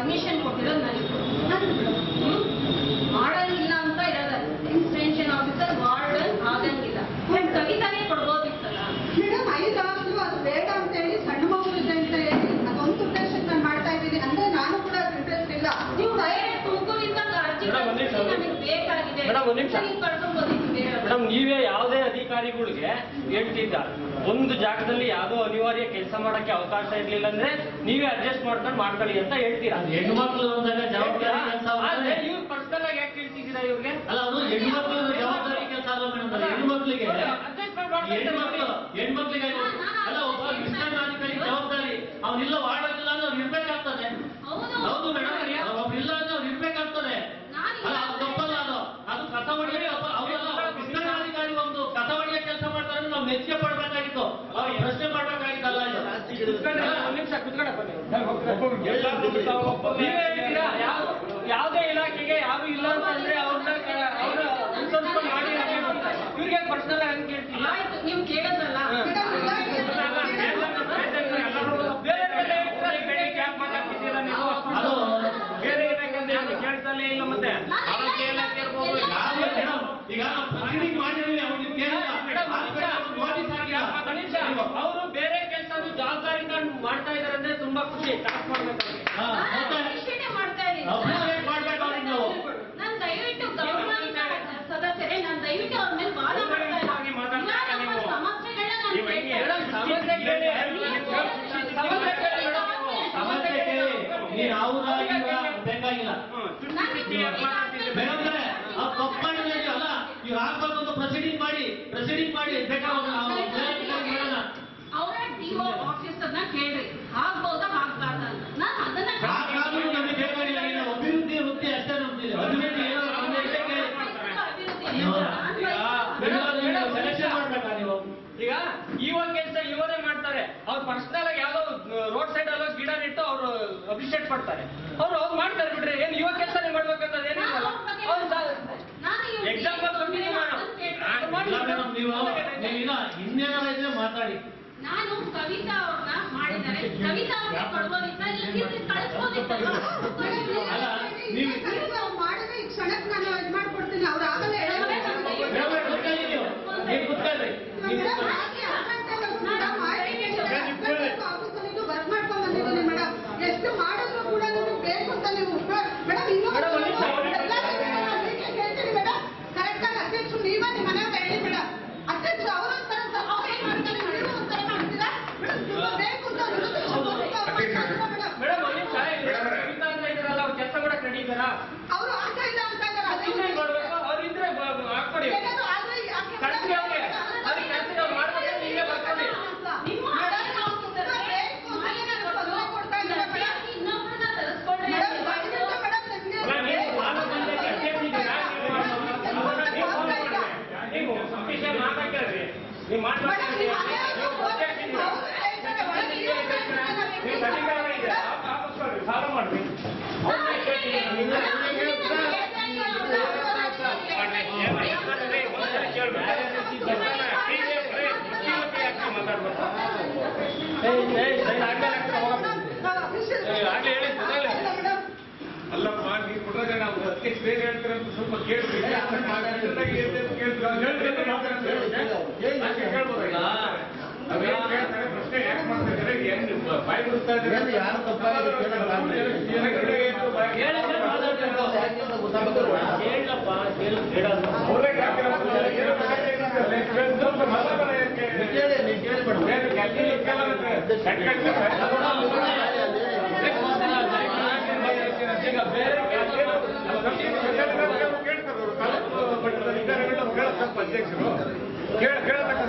ಪರ್ಮಿಷನ್ ಕೊಟ್ಟಿರೋದು ನನಗೆ ನೀವು ಮಾಡಂಗಿಲ್ಲ ಅಂತ ಇರೋದು ಎಕ್ಸ್ಟೆನ್ಷನ್ ಆಫೀಸರ್ ವಾರ್ಡನ್ ಆಗಂಗಿಲ್ಲ ಬಟ್ ಕವಿತಾನೇ ಕೊಡ್ಬೋದಿತ್ತಲ್ಲ ಮೇಡಮ್ ಐದು ಆದ್ರೂ ಅದು ಬೇಡ ಅಂತ ಹೇಳಿ ಸಣ್ಣ ಮಗು ಇದೆ ಅಂತ ಹೇಳಿ ಅದೊಂದು ಉದ್ದೇಶಕ್ಕೆ ನಾನು ಮಾಡ್ತಾ ಇದ್ದೀನಿ ಅಂದ್ರೆ ನಾನು ಕೂಡ ಇಂಟ್ರೆಸ್ಟ್ ಇಲ್ಲ ನೀವು ಡೈರೆಕ್ಟ್ ತುಮಕೂರಿಂದ ಅರ್ಜಿ ಮೇಡಮ್, ಒಂದ್ ನಿಮಿಷ. ನಮಗೆ ಬೇಕಾಗಿದೆ ಮೇಡಮ್, ಒಂದ್ ನಿಮಿಷ. ನೀವು ಕಳ್ಸ್ಕೊಂಬೋದಿತ್ತು ಬೇರೆ ಮೇಡಮ್ ನೀವೇ ಯಾವುದೇ ಅಧಿಕಾರಿಗಳಿಗೆ ಹೇಳ್ತಿದ್ದ ಒಂದು ಜಾಗದಲ್ಲಿ ಯಾವುದೋ ಅನಿವಾರ್ಯ ಕೆಲಸ ಮಾಡಕ್ಕೆ ಅವಕಾಶ ಇರ್ಲಿಲ್ಲ ಅಂದ್ರೆ ನೀವೇ ಅಡ್ಜಸ್ಟ್ ಮಾಡ್ಕೊಂಡು ಮಾಡ್ಕೊಳ್ಳಿ ಅಂತ ಹೇಳ್ತೀರಾ ಹೆಣ್ಮಕ್ಳು ಅಂದಾಗ ಜವಾಬ್ದಾರಿ ಕೆಲಸ ಆದ್ರೆ ಇವ್ರು ಪರ್ಸನಲ್ ಆಗಿ ಯಾಕೆ ಹೇಳ್ತಿದ್ದೀರಾ ಇವ್ರಿಗೆ ಅಲ್ಲ ಅದು ಹೆಣ್ಮಕ್ಳು ಜವಾಬ್ದಾರಿ ಕೆಲಸ ಅಲ್ಲ ಮೇಡಮ್ ಹೆಣ್ಮಕ್ಳಿಗೆ ಹೆಣ್ಮಕ್ಳು ಹೆಣ್ಮಕ್ಳಿಗೆ ಅಲ್ಲ ಒಬ್ಬ ವಿಸ್ತರಣಾಧಿಕಾರಿ ಜವಾಬ್ದಾರಿ ಅವನಿಲ್ಲ ವಾಡೋದಿಲ್ಲ ಅಂದ್ರೆ ಅವ್ರು ಇರ್ಬೇಕಾಗ್ತದೆ ಹೌದು ಮೇಡಮ್ ಒಬ್ಬ ಇಲ್ಲ ಅಂದ್ರೆ ಅವ್ರು ಇರ್ಬೇಕಾಗ್ತದೆ ಅಲ್ಲ ಅದು ತಪ್ಪಲ್ಲ ಅದು ಅದು ಕಸ ಹೊಡೆಯಲಿ ಅವರೆಲ್ಲ ವಿಸ್ತರಣಾಧಿಕಾರಿ ಒಂದು ಕಸ ಹೊಡೆಯೋ ಕೆಲಸ ಮಾಡ್ತಾರೆ ಅಂದ್ರೆ ನಾವು ಮೆಚ್ಚುಗೆ ಪಡ್ಬೇಕಾಗಿತ್ತು ಅವ್ರು ಪ್ರಶ್ನೆ ಮಾಡ್ಬೇಕಾಗಿತ್ತಲ್ಲ ಇದು ಕುತ್ಕೊಂಡ್ರೆ ಒಂದ್ ನಿಮಿಷ ಕುತ್ಕೊಂಡಪ್ಪ ನೀವು ನೀವೇ ಹೇಳ್ತೀರಾ ಯಾವ ಯಾವುದೇ ಇಲಾಖೆಗೆ ಯಾರು ಇಲ್ಲ ಅಂತ ಅಂದ್ರೆ ಅವ್ರನ್ನ ಅವ್ರ ಅನುಸರಿಸ್ಕೊಂಡು ಮಾಡಿ ಅಂತ ಹೇಳ್ತಾರೆ. ಇವ್ರಿಗೆ ಪರ್ಸನಲ್ ಆಗಿ ಕೇಳ್ತಿಲ್ಲ ಆಯ್ತು ನೀವು ಕೇಳೋದಲ್ಲ ಬೇರೆ ಬೇರೆ ಹೇಳ್ತಾರೆ, ಈ ಬೆಳಿಗ್ಗೆ ಯಾಕೆ ಮಾತಾಡ್ತಿದ್ದೀರಾ ನೀವು ಅದು ಬೇರೆ ಇಲಾಖೆ ಯಾರು ಕೇಳ್ತಾನೆ ಇಲ್ಲ ಮತ್ತೆ ಆರೋಗ್ಯ ಇಲಾಖೆ ಇರ್ಬೋದು ಯಾವ್ದು ಮೇಡಮ್? ಈಗ ಪ್ರತಿನಿಧಿ ಮಾಡಿದ್ರೆ ಅವ್ರು ನಿಮ್ಗೆ ಕೇಳಿಲ್ಲ. ನೋಟಿಸ್ ಆಗಿಲ್ಲ. ಅವರು ಬೇರೆ ಕೆಲಸ ಜವಾಬ್ದಾರಿ ಮಾಡ್ತಾ ಇದಾರೆ ಅಂದ್ರೆ ತುಂಬಾ ಖುಷಿ ಟಾಪ್ ಮಾಡ್ಬೇಕು ಅವ್ರಿಗೆ. ಹಾ, ಮತ್ತೆ ಅಪ್ರಿಷಿಯೇಟ್ ಮಾಡ್ತಾ ಇದ್ದೀನಿ Appreciate ಮಾಡ್ಬೇಕು ಅವ್ರಿಗೆ ನಾವು. ನಾನು ದಯವಿಟ್ಟು ಗೌರವಾನ್ವಿತ ಸದಸ್ಯರೇ ನಾನು ದಯವಿಟ್ಟು ಅವ್ರ ಮೇಲೆ ವಾದ ಮಾಡ್ತಾ ಆಗಿ ಮಾತಾಡ್ತಾ ಇಲ್ಲ ಇಲ್ಲ ನೀವು. ಸಮಸ್ಯೆಗಳನ್ನ ನಾನು ನೀವು ಹೆಂಗೆ ಕೇಳ್ತಾ ಹೇಳೋದು ಸಮಸ್ಯೆ ಕೇಳಿ ಸಮಸ್ಯೆ ಕೇಳಿ ಮೇಡಮ್ ನೀವು. ಸಮಸ್ಯೆ ಕೇಳಿ ನೀನ್ ಅವ್ರ ಇವ್ರ ಬೇಕಾಗಿಲ್ಲ ಮೇಡಮ್ ಆ ತಪ್ಪು ಮಾಡಿದ್ರೆ ಅಲ್ಲ ಇವ್ರು ಹಾಕ್ಬೇಕು ಅಂತ ಪ್ರೊಸೀಡಿಂಗ್ ಮಾಡಿ ಪ್ರೊಸೀಡಿಂಗ್ ಮಾಡಿ ಬೇಕಾದ್ರೆ ನಾವು ಮೇಲಧಿಕಾರಿಗೆ ಹೇಳೋಣ ಅವರ ಡಿಒ ಆಫೀಸರ್ನ ಕೇಳ್ರಿ ಆಗ್ಬೋದಾ ಆಗ್ಬಾರ್ದಾ ಅಂತ ನಾನು ಅದನ್ನ ಹಾಗಾದ್ರೂ ನಮಗೆ ಬೇಕಾಗಿಲ್ಲ ಈಗ ಅಭಿವೃದ್ಧಿ ವೃತ್ತಿ ಅಷ್ಟೇ ನಮ್ದಿದೆ ಅಭಿವೃದ್ಧಿ ಏನೋ ತೊಂದ್ರೆ ಇದೆ ಕೇಳಿ. ನೀವು ಸೆಲೆಕ್ಷನ್ ಮಾಡ್ಬೇಕಾ ನೀವು ಈಗ ಇವ ಕೆಲಸ ಇವರೇ ಮಾಡ್ತಾರೆ ಅವ್ರು ಪರ್ಸನಲ್ ಆಗಿ ಯಾವ್ದೋ ರೋಡ್ ಸೈಡ್ ಅಲ್ಲೋ ಗಿಡ ನೆಟ್ಟು ಅವರು ಅಭಿಷೇಕ್ ಪಡ್ತಾರೆ ಅವ್ರು ಅವ್ರು ಮಾಡ್ತಾರೆ ಬಿಡ್ರಿ ಏನ್ ಇವ ಕೆಲಸನೇ ಮಾಡ್ಬೇಕಂತ ಏನಿಲ್ಲ ಎಕ್ಸಾಂಪಲ್ ಕೊಟ್ಟಿದ್ದೀನಿ ನಾನು ಇಲ್ಲ ಮೇಡಮ್ ನೀವು ನೀವೀಗ ಇನ್ನೇನಾರ ಇದ್ರೆ ಮಾತಾಡಿ ನಾನು ಕವಿತಾ ಅವ್ರನ್ನ ಮಾಡಿದ್ದಾರೆ ಕವಿತಾ ಅವ್ರಿಗೆ ಕೊಡ್ಬೋದಿತ್ತ ಇಲ್ಲ ಕಳಿಸ್ಬೋದಿತ್ತಲ್ಲ ಅಲ್ಲ ನೀವು ಮಾಡಿದ್ರೆ ಈ ಕ್ಷಣಕ್ಕೆ ನಾನು ಇದು ಮಾಡ್ಕೊಡ್ತೀನಿ ಅವ್ರು ಆಗಲೇ ಮೇಡಮ್ ಕುತ್ಕೊಳ್ಳಿ ನೀವು ನೀವು ಕುತ್ಕೊಳ್ಳಿ ನೀವು ವರ್ಕ್ ಮಾಡ್ಕೊಂಡ್ ಬಂದಿದ್ದೀನಿ ಮೇಡಮ್ ಎಷ್ಟು ಮಾಡಿದ್ರು ಕೂಡ ನೀವು ಬೇಕು ಅಂತ ನೀವು ಮೇಡಮ್ ಇನ್ನೊಂದು ಹೇಳ್ತೀನಿ ಮೇಡಮ್ ಕರೆಕ್ಟ್ ಆಗಿ ಅಧ್ಯಕ್ಷರು ನೀವೇ ನಿಮ್ಮ ಮನೆಯವ್ರು ಹೇಳಿ ಮೇಡಮ್ ಅಧ್ಯಕ್ಷರು ಅವ್ರ ಒಂಥರ ಅವ್ರು ಏನ್ ಮಾಡ್ತಾರೆ ನೀವು ಒಂಥರ ಮಾಡ್ತೀರಾ ಮೇಡಮ್ ತುಂಬಾ ಬೇಕು ಅಂತ ಮೇಡಮ್ ಒಂದ್ ನಿಮಿಷ ಕವಿತಾ ಅಂತ ಇದ್ರಲ್ಲ ಅವ್ರ ಕೆಲಸ ಕೂಡ ಕಡಿದಾರಾ ಅವರು ಆಗ್ತಾ ಇಲ್ಲ ಅಂತ ಇದ್ದಾರೆ ಇನ್ನೇನ್ ಮಾಡ್ಬೇಕು ಅವ್ರು ಇದ್ರೆ ಬ- ಹಾಕ್ಕೊಡಿ ಏನಾದ್ರು ಆದ್ರೆ ಯಾಕೆ ಕಳ್ಸಿ ಅವ್ರಿಗೆ ಅವ್ರಿಗೆ ಕಳ್ಸಿ ಅವ್ರು ಮಾಡ್ಬೇಕು ನೀವೇ ಬರ್ಕೊಳ್ಳಿ ನಿಮ್ಮ ಆಡಳಿತ ಆಫೀಸರ್ ಕೊಡ್ತಾ ಇದ್ದಾರೆ ಮೇಡಮ್ ಇನ್ನೊಬ್ಬರನ್ನ ತರಿಸ್ಕೊಂಡ್ರೆ ಮೇಡಮ್ ಬಂದಿದ್ದ ಮೇಡಮ್ ನಿಮ್ಗೆ ನೀವು ನಾನು ಬಂದಾಗ ಕೇಳ್ತಿದ್ದೀರಾ? ನೀವು ಅವ್ರನ್ನ ನೀವು ಫೋನ್ ಮಾಡಿ. ನೀವು ಅಫಿಷಿಯಲ್ ಮಾತಾಡ್ತೀರಿ ನೀವು ಮಾತಾಡ್ತೀರಿ ನೀವು ಗೊತ್ತಾಗ್ತಿದ್ದೀರಾ? ನೀವು ಅಧಿಕಾರ ಇದೆ ವಾಪಸ್ ಕೊಡ್ರಿ ಫಾಲೋ ಮಾಡ್ರಿ ಅವ್ರನ್ನ ಕೇಳ್ತೀನಿ. ನೀವು ಅವ್ರನ್ನ ಕೇಳ್ತೀರಾ? ಮಾಡ್ರಿ. ಏನ್ ಮಾತಾಡ್ತಾರೆ? ಒಂದ್ಸರಿ ಕೇಳ್ಬೇಕು. ಹೀಗೆ ಬರೀ ಮುಚ್ಚಿ ಮುಚ್ಚಿ ಯಾಕೆ ಮಾತಾಡ್ಬೇಕು? ಏಯ್, ಏಯ್, ಸರಿ, ಆಗ್ಲೇ ಆಗ್ಲೇ ಹೋಗಪ್ಪ. ಏಯ್, ಆಗ್ಲೇ ಹೇಳಿ ಸರಿ. ಅಲ್ಲಪ್ಪ ನೀವು ಕೊಟ್ರಾಗ ನಾವು ಅಧ್ಯಕ್ಷ ಬೇರೆ ಹೇಳ್ತಾರೆ ಅಂತ ಸ್ವಲ್ಪ ಕೇಳ್ತೀವಿ ಮಾತಾಡ್ತಿದ್ದಾಗ ಏನೇನು ಕೇಳ್ತೀವಿ ಅವ್ರು ಹೇಳ್ತಾರೆ ಮಾತಾಡ್ತಾರೆ. ಹಾಗೆ ಕೇಳ್ಬೋದಲ್ಲ? ಅವೇನ್ ಕೇಳ್ತಾರೆ ಪ್ರಶ್ನೆ ಯಾಕೆ ಮಾಡ್ತಾ ಇದ್ದಾರೆ ಏನ್ ನೀವು ಬಾಯಿ ಬಿಡ್ತಾ ಇದ್ದಾರೆ ಏನು ಯಾರು ತಪ್ಪಾಗಿದೆ ಕೇಳೋದು ನಾನು. ಹೇಳಿದ್ರೆ ಮಾತಾಡ್ಬೇಕು ಕೇಳಪ್ಪ ಕೇಳು ಕೇಳಲ್ಲ ಅವರೇ ಯಾಕೆ ಸ್ವಲ್ಪ ಮಾತಾಡೋಣ ಯಾಕೆ? ಕೇಳಿ ನೀವು ಕೇಳಿ ಮೇಡಮ್ ಏನು ಕೆಲಸ ಕೇಳಲ್ಲ ಈಗ ಬೇರೆ ಕೇಳ್ತಾರೆ ತಾಲೂಕು ಮಟ್ಟದ ಅಧಿಕಾರಿಗಳನ್ನ ಕೇಳತ್ತಪ್ಪ ಅಧ್ಯಕ್ಷರು ಕೇಳ ಕೇಳತಕ್ಕ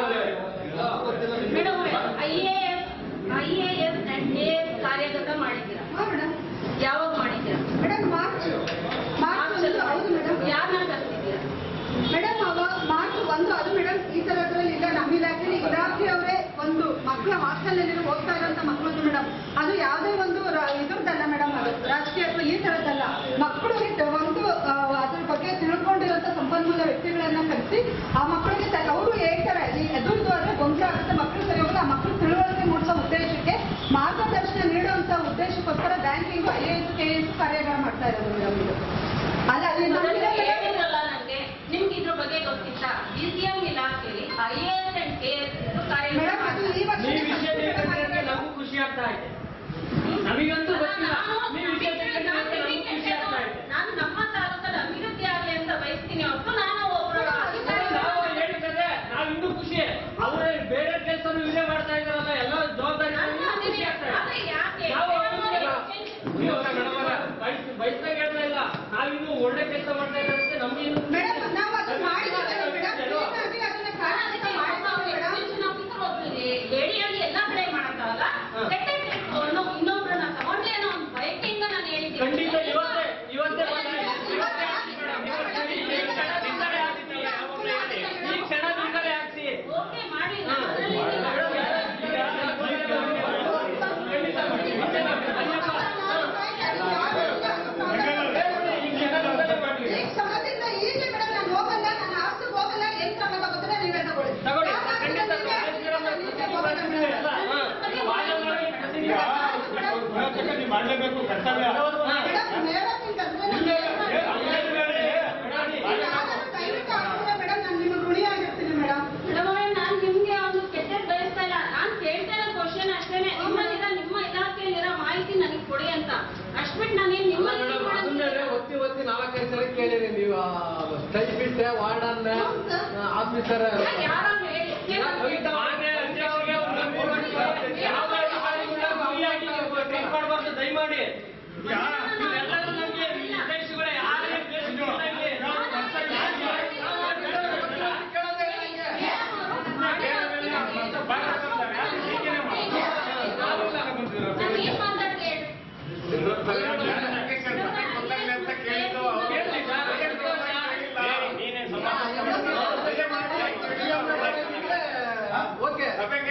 madam I A S I A S and A S ಕಾರ್ಯಗತ ಮಾಡಿದ್ದೀರಾ ಮೇಡಮ್ ಯಾವಾಗ ಮಾಡಿದ್ದೀರಾ ಮೇಡಮ್ ಮಾರ್ಚ್ ಮಾರ್ಚ್ ಒಂದು ಹೌದು ಮೇಡಮ್ ಯಾರನ್ನ ಕರ್ತಿದ್ದೀರಾ ಮೇಡಮ್ ಅವ ಮಾರ್ಚ್ ಒಂದು ಅದು ಮೇಡಮ್ ಈ ತರದ್ರಲ್ಲಿ ಇಲ್ಲ ನಮ್ಮ ಇಲಾಖೆ ಇಲಾಖೆಯವರೇ ಒಂದು ಮಕ್ಕಳ ಹಾಸ್ಟೆಲ್ ಓದ್ತಾ ಇರೋಂಥ ಮಕ್ಕಳದ್ದು ಮೇಡಮ್ ಅದು ಯಾವುದೇ ಒಂದು ರ- ಇದ್ರದ್ದಲ್ಲ ಮೇಡಮ್ ಅದು ರಾಜಕೀಯ ಅಥವಾ ಈ ತರದ್ದಲ್ಲ ಮಕ್ಕಳು ಒಂದು ಆ, ಅದ್ರ ಬಗ್ಗೆ ತಿಳ್ಕೊಂಡಿರೋಂಥ ಸಂಪನ್ಮೂಲ ವ್ಯಕ್ತಿಗಳನ್ನ ಕರೆಸಿ ಆ ಮಕ್ಕಳಿಗೆ ತ- ಅವರು ಹೇಳ್ತಾರೆ ಈ ಎದುರ್ದು ಆದ್ರೆ ಗೊಂದಲ ಆಗುತ್ತೆ ಮಕ್ಕಳು ಸರಿ ಹೋಗಲ್ಲ ಆ ಮಕ್ಕಳು ತಿಳುವಳಿಕೆ ಮೂಡಿಸೋ ಉದ್ದೇಶಕ್ಕೆ ಮಾರ್ಗದರ್ಶನ ನೀಡುವಂತ ಉದ್ದೇಶಕ್ಕೋಸ್ಕರ bank meeting I A S K S ಕಾರ್ಯಾಗಾರ ಮಾಡ್ತಾ ಇರೋದು ಮೇಡಮ್ ಇದು ಅಲ್ಲ ಅಲ್ಲಿ ನಮ್ಗೆ ನಮ್ಗೆ ಹೇಳಿದ್ರಲ್ಲ ನಂಗೆ ನಿಮ್ಗೆ ಇದ್ರ ಬಗ್ಗೆ ಗೊತ್ತಿತ್ತ ಡಿ ಸಿ ಎಂ ಇಲಾಖೆಯಲ್ಲಿ I A S and K S madam ಅದು ಈ ವರ್ಷ ನೀವು ವಿಷಯ ತಿಳ್ಕೊಂಡ್ರೆ ನಮಗೂ ಖುಷಿ ಆಗ್ತಾ ಇದೆ ನಮಗಂತೂ ಗೊತ್ತಿಲ್ಲ ನೀವು ವಿಷಯ ತಿಳ್ಕೊಂಡ್ರೆ ನಮಗೂ ಖುಷಿ ಆಗ್ತಾ ಇದೆ ನಾನು ನಮ್ಮ ತಾಲೂಕಲ್ಲಿ ಅಭಿವೃದ್ಧಿ ಆಗ್ಲಿ ಅಂತ ಬಯಸ್ತೀನಿ ಹೊರತು ನಾನು ಒಬ್ಬರು ನಾವು ಹೇಳಿದ್ರೆ ನಾವು ಇನ್ನೂ ಖುಷಿ ಅವರೇ ಬೇರೆ ಕೆಲಸನೂ ಇಲ್ಲೇ ಮಾಡ್ತಾ ಇದಾರಲ್ಲ ಎಲ್ಲ ಜವಾಬ್ದಾರಿ ಖುಷಿ ಆಗ್ತಾ ಇದೆ ನಾವು ನೀವು ಬಯಸ್- ಬಯಸ್ದಾಗ ಹೇಳ್ತಾ ಇಲ್ಲ ನಾವಿನ್ನೂ ಒಳ್ಳೆ ಕೆಲಸ ಮಾಡ್ತಾ ಇರೋದಕ್ಕೆ ನಮ್ಗೆ ಇನ್ನು ಮೇಡಮ್ ನಾವು ಅದನ್ನ ಮಾಡಿದ್ದೀವಿ ಮೇಡಮ್ ಕ್ಲೀನಾಗಿ ಅದನ್ನ ಕಾರ್ಯಗತ ಮಾಡ್ತೀವಿ ಮೇಡಮ್ ಹೇಳಿ ಹೇಳಿ ಎಲ್ಲಾ ಕಡೆ ಮಾಡಕ್ಕಾಗಲ್ಲ ಸೆಕ್ರೆಟರಿ ಇನ್ನೊಬ್ರನ್ನ ತಗೊಂಡ್ಲೆ ಅನ್ನೋ ಒಂದು ಬಯಕೆಯಿಂದ ನಾನು ಹೇಳಿದ್ದೀನಿ ಖಂಡಿತ ಇವತ್ತೇ ಇವತ್ತೇ ಬಂದ್ರೆ ಇವತ್ತೇ ಹಾಕ್ಸಿ ಮೇಡಮ್ ಇವತ್ತೇ ಈ ಕ್ಷಣ ಬಿಡುಗಡೆ ಆಗ್ತಿದೆಯಲ್ಲ, ಯಾವಾಗ್ಲೂ ಹೇಳಿ. ಈ ಕ್ಷಣ ಬಿಡುಗಡೆ ಆಗ್ಸಿ ಓಕೆ ಮಾಡಿ ಈ ಶ್ರಮದಿಂದ ಈಗಲೇ ಮೇಡಮ್ ನಾನು ಹೋಗಲ್ಲ ನಾನು ಆಸ್ತಿಗೆ ಹೋಗಲ್ಲ ಏನ್ ಕ್ರಮ ತಗೋತಾರೆ ನೀವೇ ತಗೊಳ್ಳಿ ತಗೊಳ್ಳಿ ಯಾವ ಖಂಡಿತ ಆಸ್ತಿಗೆ ನೀವೇ ನೀವು ಮಾಡಲೇಬೇಕು ಕರ್ತವ್ಯ ಮೇಡಮ್ ನೇರಕ್ಕಿಂತಂದ್ರೆ ದಯವಿಟ್ಟು ಆಗ್ತಿಲ್ಲ ಮೇಡಮ್ ನಾನು ನಿಮಗೆ ಋಣಿಯಾಗಿರ್ತೀನಿ ಮೇಡಮ್ ಮೇಡಮ್ ಅವರೇ ನಾನು ನಿಮ್ಗೆ ಒಂದು ಕೆಟ್ಟದ್ ಬಯಸ್ತಾ ಇಲ್ಲ ನಾನು ಕೇಳ್ತಾ ಇರೋ ಕ್ವಶನ್ ಅಷ್ಟೇನೆ ನಿಮ್ಮಲ್ಲಿರೋ ನಿಮ್ಮ ಇಲಾಖೆಯಲ್ಲಿರೋ ಮಾಹಿತಿ ನನಗೆ ಕೊಡಿ ಅಂತ ಅಷ್ಟ್ಬಿಟ್ಟು ನಾನೇನ್ ನಿಮ್ಮಲ್ಲಿ ಅದನ್ನೇ ಒತ್ತಿ ಒತ್ತಿ ನಾಲ್ಕೈದು ಸಲ ಕೇಳಿರಿ ನೀವು ಸ್ಟೈಫಿಟ್ ವಾರ್ಡನ್ ಆಫೀಸರ್ ಯಾರೋ ಹೇಳಿ ಮಾನ್ಯ ಅಧ್ಯಕ್ಷರಿಗೆ ಒಂದು ಮೂರು ವರ್ಷ ಯಾವ ಅಧಿಕಾರಿಗಳ ಗುರಿಯಾಗಿ ನೀವು ಟ್ರೀಟ್ ಮಾಡಬಾರ್ದು ದಯಮಾಡಿ ಇವ್ರೆಲ್ಲರೂ ನಮ್ಗೆ ನಿರ್ದೇಶಕರೇ ಯಾರೇ ನಿರ್ದೇಶಕರಿಲ್ಲ ಇಲ್ಲಿ. ನಾನು ಏನ್ ಮಾತಾಡ್ದೆ ಹೇಳಿ? ಓಕೆ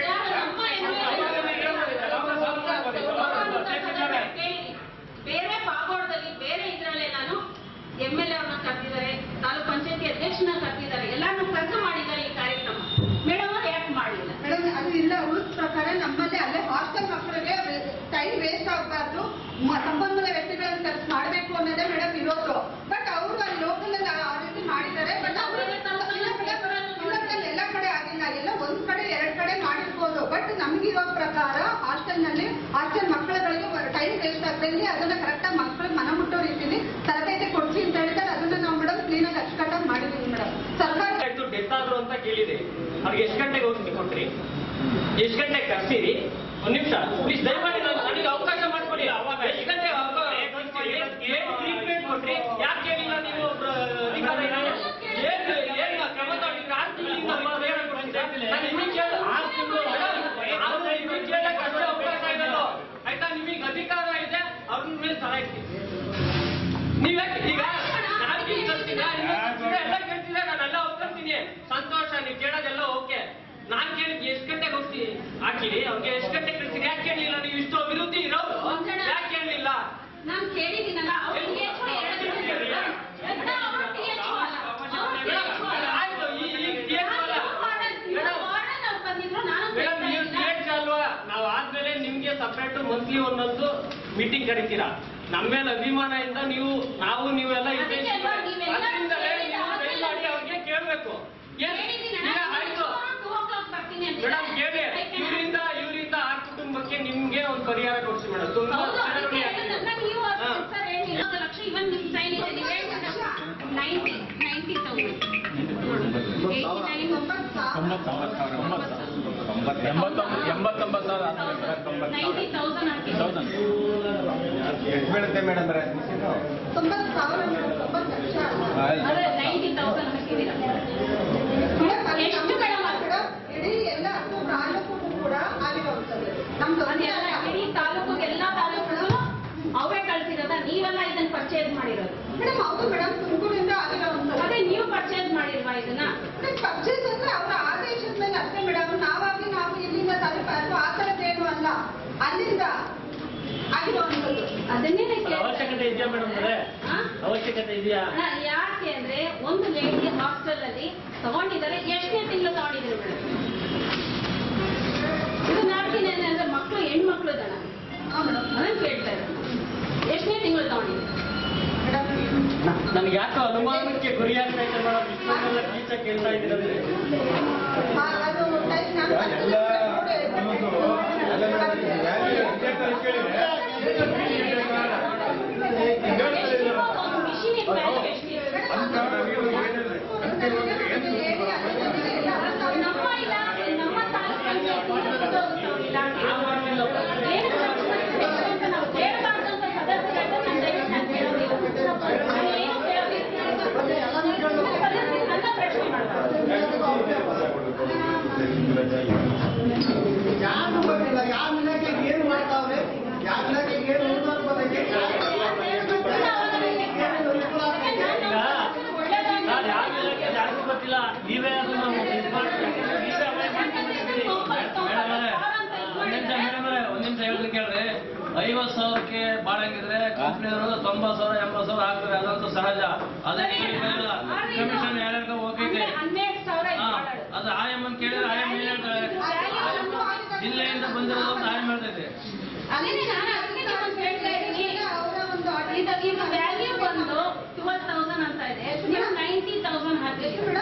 ಬೇರೆ ಪಾಗೋಡದಲ್ಲಿ ಬೇರೆ ಇದ್ರಲ್ಲೇ ನಾನು ಎಂ ಎಲ್ ಅವ್ರನ್ನ ಕರೆದಿದ್ದಾರೆ ತಾಲೂಕ್ ಪಂಚಾಯತಿ ಅಧ್ಯಕ್ಷನ ಕರೆದಿದ್ದಾರೆ ಎಲ್ಲಾನು ಕರೆದು ಮಾಡಿದ್ದಾರೆ ಈ ಕಾರ್ಯಕ್ರಮ ಮೇಡಮ್ ಅವ್ರು ಯಾಕೆ ಮಾಡಲಿಲ್ಲ ಮೇಡಮ್ ಅದು ಇಲ್ಲ ರೂಲ್ಸ್ ಪ್ರಕಾರ ನಮ್ಮಲ್ಲಿ ಅಲ್ಲೇ ಹಾಸ್ಟೆಲ್ ಮಕ್ಕಳಿಗೆ ಟೈಮ್ ವೇಸ್ಟ್ ಆಗಬಾರ್ದು ಸಂಪನ್ಮೂಲ ವ್ಯಕ್ತಿಗಳನ್ನು ಕರೆಸಿ ಮಾಡಬೇಕು ಅನ್ನೋದೇ ಮೇಡಮ್ ಇರೋದು ಬಟ್ ಅವರು ಅಲ್ಲಿ ಲೋಕಲ್ ಅಲ್ಲಿ ಆ ರೀತಿ ಮಾಡಿದ್ದಾರೆ ಬಟ್ ಅವರು ಎಲ್ಲ ಕಡೆ ಆಗಿಲ್ಲ ಎಲ್ಲ ಒಂದ್ ಕಡೆ ಎರಡ್ ಕಡೆ ಮಾಡಿರ್ಬೋದು ಬಟ್ ನಮ್ಗಿರೋ ಪ್ರಕಾರ ಹಾಸ್ಟೆಲ್ ನಲ್ಲಿ ಹಾಸ್ಟೆಲ್ ಮಕ್ಕಳುಗಳಿಗೆ ಟೈಮ್ ವೇಸ್ಟ್ ಆಗ್ದಂಗೆ ಅದನ್ನ ಕರೆಕ್ಟ್ ಆಗಿ ಮಕ್ಕಳಿಗೆ ಮನ ಮುಟ್ಟೋ ರೀತಿಲಿ ತರಬೇತಿ ಕೊಡ್ಸಿ ಅಂತ ಹೇಳ್ತಾರೆ ಅದನ್ನ ನಾವು ಮೇಡಮ್ ಕ್ಲೀನ್ ಆಗಿ ಅಚ್ಚುಕಟ್ಟಾಗಿ ಮಾಡಿದೀವಿ ಮೇಡಮ್ ಸರ್ಕಾರ ಆಯ್ತು ಡೆತ್ ಆದ್ರು ಅಂತ ಕೇಳಿದೆ ಅವ್ರಿಗೆ ಎಷ್ಟು ಗಂಟೆಗೆ ಹೋಗಿ ಕೊಟ್ರಿ ಎಷ್ಟು ಗಂಟೆಗೆ ಕರ್ಸಿರಿ ಒಂದ್ ನಿಮಿಷ ಪ್ಲೀಸ್ ದಯಮಾಡಿ ನಾನು- ನನಗೆ ಅವಕಾಶ ಮಾಡ್ಕೊಡಿ ಅವಾಗ ಎಷ್ಟು ಗಂಟೆ ಟ್ರೀಟ್ಮೆಂಟ್ ಕೊಟ್ರಿ ಯಾಕೆ ಕೇಳಿಲ್ಲ ನೀವು ಒಬ್ರು ಅಧಿಕಾರಿನ? ಏನ್ ಏನ್ ಕ್ರಮ ತಗೊಂಡಿದ್ರಿ? ಆರು ತಿಂಗಳಿಂದ ಅವ್ರಿಗೆ ಬೇರೆ ಕೊಟ್ಟಿದ್ದೆ. ನಾನು ನಿಮಗೆ ಕೇಳ ಆರು ತಿಂಗಳು ಆದ್ರೆ ನಿಮಗೆ ಕೇಳಕ್ಕೆ ಅಷ್ಟೇ ಅವಕಾಶ ಇರೋದು ಆಯ್ತಾ ನಿಮಗೆ ಅಧಿಕಾರ ಇದೆ ಅವ್ರ ಮೇಲೆ ಸರ ಇರ್ತೀವಿ ನೀವ್ ಯಾಕೆ ಈಗ ನಾನ್ ನಿಮ್ಗೆ ಕಳ್ಸಿದ್ದೆ, ನಿಮ್ಗೆ ಕಳ್ಸಿದ್ದೆ, ಎಲ್ಲ ಕೇಳ್ತಿದ್ದೆ ನಾನೆಲ್ಲ ಒಪ್ಕೊಂತೀನಿ ಸಂತೋಷ ನೀವ್ ಕೇಳೋದೆಲ್ಲ ಓಕೆ ನಾನ್ ಕೇಳಿದ್ ಎಷ್ಟ್ ಗಂಟೆಗೆ ಹೋಗ್ತಿ ಹಾಕಿರಿ ಅವ್ರಿಗೆ ಎಷ್ಟ್ ಗಂಟೆ ಕಳ್ಸಿರಿ ಯಾಕೆ ಕೇಳಲಿಲ್ಲ ನೀವು ಇಷ್ಟು ಅಭಿವೃದ್ಧಿ ಇರೋರು ಯಾಕೆ ಕೇಳಲಿಲ್ಲ ನಾನು ಕೇಳಿದ್ದೀನಲ್ಲ ಅವ್ರಿಗೆ ಎಲ್ಲ ಅವರು ಟಿ ಎಚ್ ಅಲ್ಲ ಅವ್ರು THO ಅಲ್ಲ. ಆಯ್ತು ಈ ಈ THO ಅಲ್ಲ. ವಾರ್ಡನ್- ವಾರ್ಡನ್ ಅವ್ರು ಬಂದಿದ್ರು ನಾನು ಮೇಡಮ್ ನೀವು THO ಅಲ್ವಾ ನಾವು ಆದ್ಮೇಲೆ ನಿಮ್ಗೆ ಸಪ್ರೇಟ್ ಮಂತ್ಲಿ ಒಂದೊಂದು ಮೀಟಿಂಗ್ ಕರಿತೀರಾ ನಮ್ಮ ಮೇಲೆ ಅಭಿಮಾನದಿಂದ ನೀವು ನಾವು ನೀವೆಲ್ಲ ಅದಕ್ಕೆ ಇದ್ದೇವೆ ಅಲ್ವಾ ನೀವೆಲ್ಲ ಅದ್ರಿಂದಲೇ ಕೇಳಿದ್ದು ನೀವು ಆದ್ಮೇಲೆ ದಯಮಾಡಿ ಅವ್ರಿಗೆ ಕೇಳ್ಬೇಕು ಏನ್ ಕೇಳಿದ್ದೀನಣ್ಣ, ಈಗ ಆಯ್ತು ಟೂ ಓ ಕ್ಲಾಕ್ ಬರ್ತೀನಿ ಅಂತ ಮೇಡಮ್ ಕೇಳಿ ಇವರಿಂದ ಇವರಿಂದ ಆ ಕುಟುಂಬಕ್ಕೆ ನಿಮ್ಗೆ ಒಂದು ಪರಿಹಾರ ಕೊಡಿಸಿ ಮೇಡಮ್ ತುಂಬಾ ಹೌದು ಅದಕ್ಕೆ ಚೆನ್ನಾಗಿ ಹೇಳಿದ್ನಲ್ಲ, ನೀವು ಹಾ. ಸರ್ ಹೇಳಿ ಇನ್ನೊಂದು ಲಕ್ಷ ಇವನ್ ನಿಮ್ ಸೈನ್ ಇದೆ ನೀವು ಹೇಳ್ಬಿಟ್ಟು ninety ninety thousand eighty nine ಎಂಬತ್ತೊಂಬತ್ತು ಸಾವಿರ ನೈಂಟಿ ತೌಸಂಡ್ ಹಾಕಿ ಎಷ್ಟು ಬೀಳುತ್ತೆ ಮೇಡಮ್ ತೊಂಬತ್ತು ಸಾವಿರ ಮೇಡಮ್ ತೊಂಬತ್ತು ಲಕ್ಷ ಅದೇ ನೈಂಟಿ ತೌಸಂಡ್ ಹಾಕಿದ್ದೀರಾ ಎಷ್ಟು ಮೇಡಮ್ ಮೇಡಮ್ ಇಡೀ ಎಲ್ಲ ತಾಲೂಕು ಕೂಡ ಆಗಿರೋಂಥದ್ದು ನಮ್ದು ಅದೆಲ್ಲ ಇಡೀ ತಾಲೂಕು ಎಲ್ಲಾ ತಾಲೂಕುಗಳು ಅವೇ ಕಳ್ಸಿರೋದ ನೀವೆಲ್ಲ ಇದನ್ನ ಪರ್ಚೇಸ್ ಮಾಡಿರೋದು ಮೇಡಮ್ ಹೌದು ಮೇಡಮ್ ತುಮಕೂರಿಂದ ಆಗಿರೋಂಥದ್ದು ಅದೇ ನೀವು ಪರ್ಚೇಸ್ ಮಾಡಿಲ್ವಾ ಇದನ್ನ ಪರ್ಚೇಸ್ ಅಂದ್ರೆ ಅವರ ಆದೇಶದ ಮೇಲೆ ಅಷ್ಟೇ ಮೇಡಮ್ ನಾವಾಗಿ ನಾವು ಇಲ್ಲಿಂದ ತಾಲೂಕು ಅಥವಾ ಆ ಥರದ್ದೇನು ಅಲ್ಲ ಅಲ್ಲಿಂದ ಆಗಿರುವಂಥದ್ದು ಅದನ್ನೇ ಅವಶ್ಯಕತೆ ಇದೆಯಾ ಮೇಡಮ್ ಹಾ? ಅವಶ್ಯಕತೆ ಇದೆಯಾ ಅಲ್ಲ, ಯಾಕೆ ಅಂದ್ರೆ ಒಂದು ಲೇಡಿ ಹಾಸ್ಟೆಲ್ ಅಲ್ಲಿ ತಗೊಂಡಿದ್ದಾರೆ ಎಷ್ಟನೇ ತಿಂಗಳು ತಗೊಂಡಿದ್ದಾರೆ ಮೇಡಮ್ ಇದು ನಾಲ್ಕಿನೇ ಅಂದ್ರೆ ಮಕ್ಕಳು ಹೆಣ್ಮಕ್ಳು ದನ ಅದನ್ನ ಕೇಳ್ತಾ ಇದ್ದಾರೆ ನನಗೆ ಯಾಕೋ ಅನುಮಾನಕ್ಕೆ ಗುರಿಯಾಗ್ತೈತೆ ಮೇಡಮ್ ಇಷ್ಟೊಂದೆಲ್ಲ ಟೀಚರ್ ಕೇಳ್ತಾ ಇದ್ದೀರಂದ್ರೆ ಆ, ಅದು ಟೈಪ್ ನಾನು ಎಲ್ಲ ಇವತ್ತು ಎಲ್ಲ ವ್ಯಾಲ್ಯೂ ವಿದ್ಯಾರ್ಥಿಗಳು ಕೇಳಿದ್ರೆ ಮಿಷಿನ್ ವ್ಯಾಲ್ಯೂ ಎಷ್ಟಿದೆ ಅಂತ ನೀವು ಏನಿಲ್ಲ ಅದಕ್ಕೆ ಇವಾಗ ಏನು ನಮ್ಮ ಇಲಾಖೆ ನಮ್ಮ ತಾಲೂಕು ಪಂಚಾಯತ್ ಇಲಾಖೆ ಏನು ಖರ್ಚು ಮಾಡ್ತಾರೆ ಅಂತ ನಾವು ಕೇಳಬಾರ್ದಂತ ಸದಸ್ಯರಾದ ನನ್ನ ದಯವಿಟ್ಟು ನಾನು ಕೇಳೋದಿಲ್ಲ ನಾನು ಏನು ಕೇಳೋದಿಲ್ಲ ಸದಸ್ಯರು ನನ್ನ ಪ್ರಶ್ನೆ ಮಾಡಬಾರ್ದು ಯಾರು ಗೊತ್ತಿಲ್ಲ ಯಾವ ಇಲಾಖೆಗೆ ಏನು ಮಾಡ್ತಾವ್ರೆ ಯಾವ ಇಲಾಖೆಗೆ ಏನು ಉಳಿದವ್ರು ಬಂದೈತೆ ನಾನು ಯಾವ ಇಲಾಖೆ ಯಾರಿಗೂ ಗೊತ್ತಿಲ್ಲ ನೀವೇ ಅದನ್ನ ಇದು ಮಾಡ್ತೀರಿ. ನೀವೇ ಅವಾಯ್ಡ್ ಮಾಡ್ಕೊಂಡಿದ್ದೀರಿ. ಮೇಡಮ್ ಅವರೇ, ಒಂದ್ ನಿಮಿಷ ಮೇಡಮ್ ಅವರೇ, ಒಂದ್ ನಿಮಿಷ ಹೇಳಿದ್ರೆ ಕೇಳ್ರಿ ಐವತ್ ಸಾವಿರಕ್ಕೆ ಬಾಳಂಗಿದ್ರೆ ಕಂಪ್ನಿಯವರು ತೊಂಬತ್ ಸಾವಿರ ಎಂಬತ್ ಸಾವಿರ ಹಾಕ್ತಾರೆ ಅದಂತೂ ಸಹಜ ಅದೇ ಕಮಿಷನ್ ಯಾರ್ಯಾರಿಗೂ ಹೋಗೈತೆ ಹನ್ನೆರಡು ಸಾವಿರ ಇದು ಹಾ, ಮಾಡೋದು. ಅದು ಆಯಮ್ಮನ್ ಕೇಳಿದ್ರೆ ಆಯಮ್ಮ ಏನ್ ಹೇಳ್ತಾರೆ ಜಿಲ್ಲೆಯಿಂದ ಬಂದಿರೋದು ಅಂತ ಆಯಮ್ಮ ಹೇಳ್ತೈತೆ ಅದೇನೆ ನಾನು ಅದಕ್ಕೆ ನಾನು ಹೇಳ್ತಾ ಇದ್ದೀನಿ ಇದು ಇದು ವ್ಯಾಲ್ಯೂ ಬಂದು ಟ್ವೆಲ್ ತೌಸಂಡ್ ಅಂತ ಇದೆ ನೀವು ನೈಂಟಿ ತೌಸಂಡ್ ಹಾಕಿದ್ದೀವಿ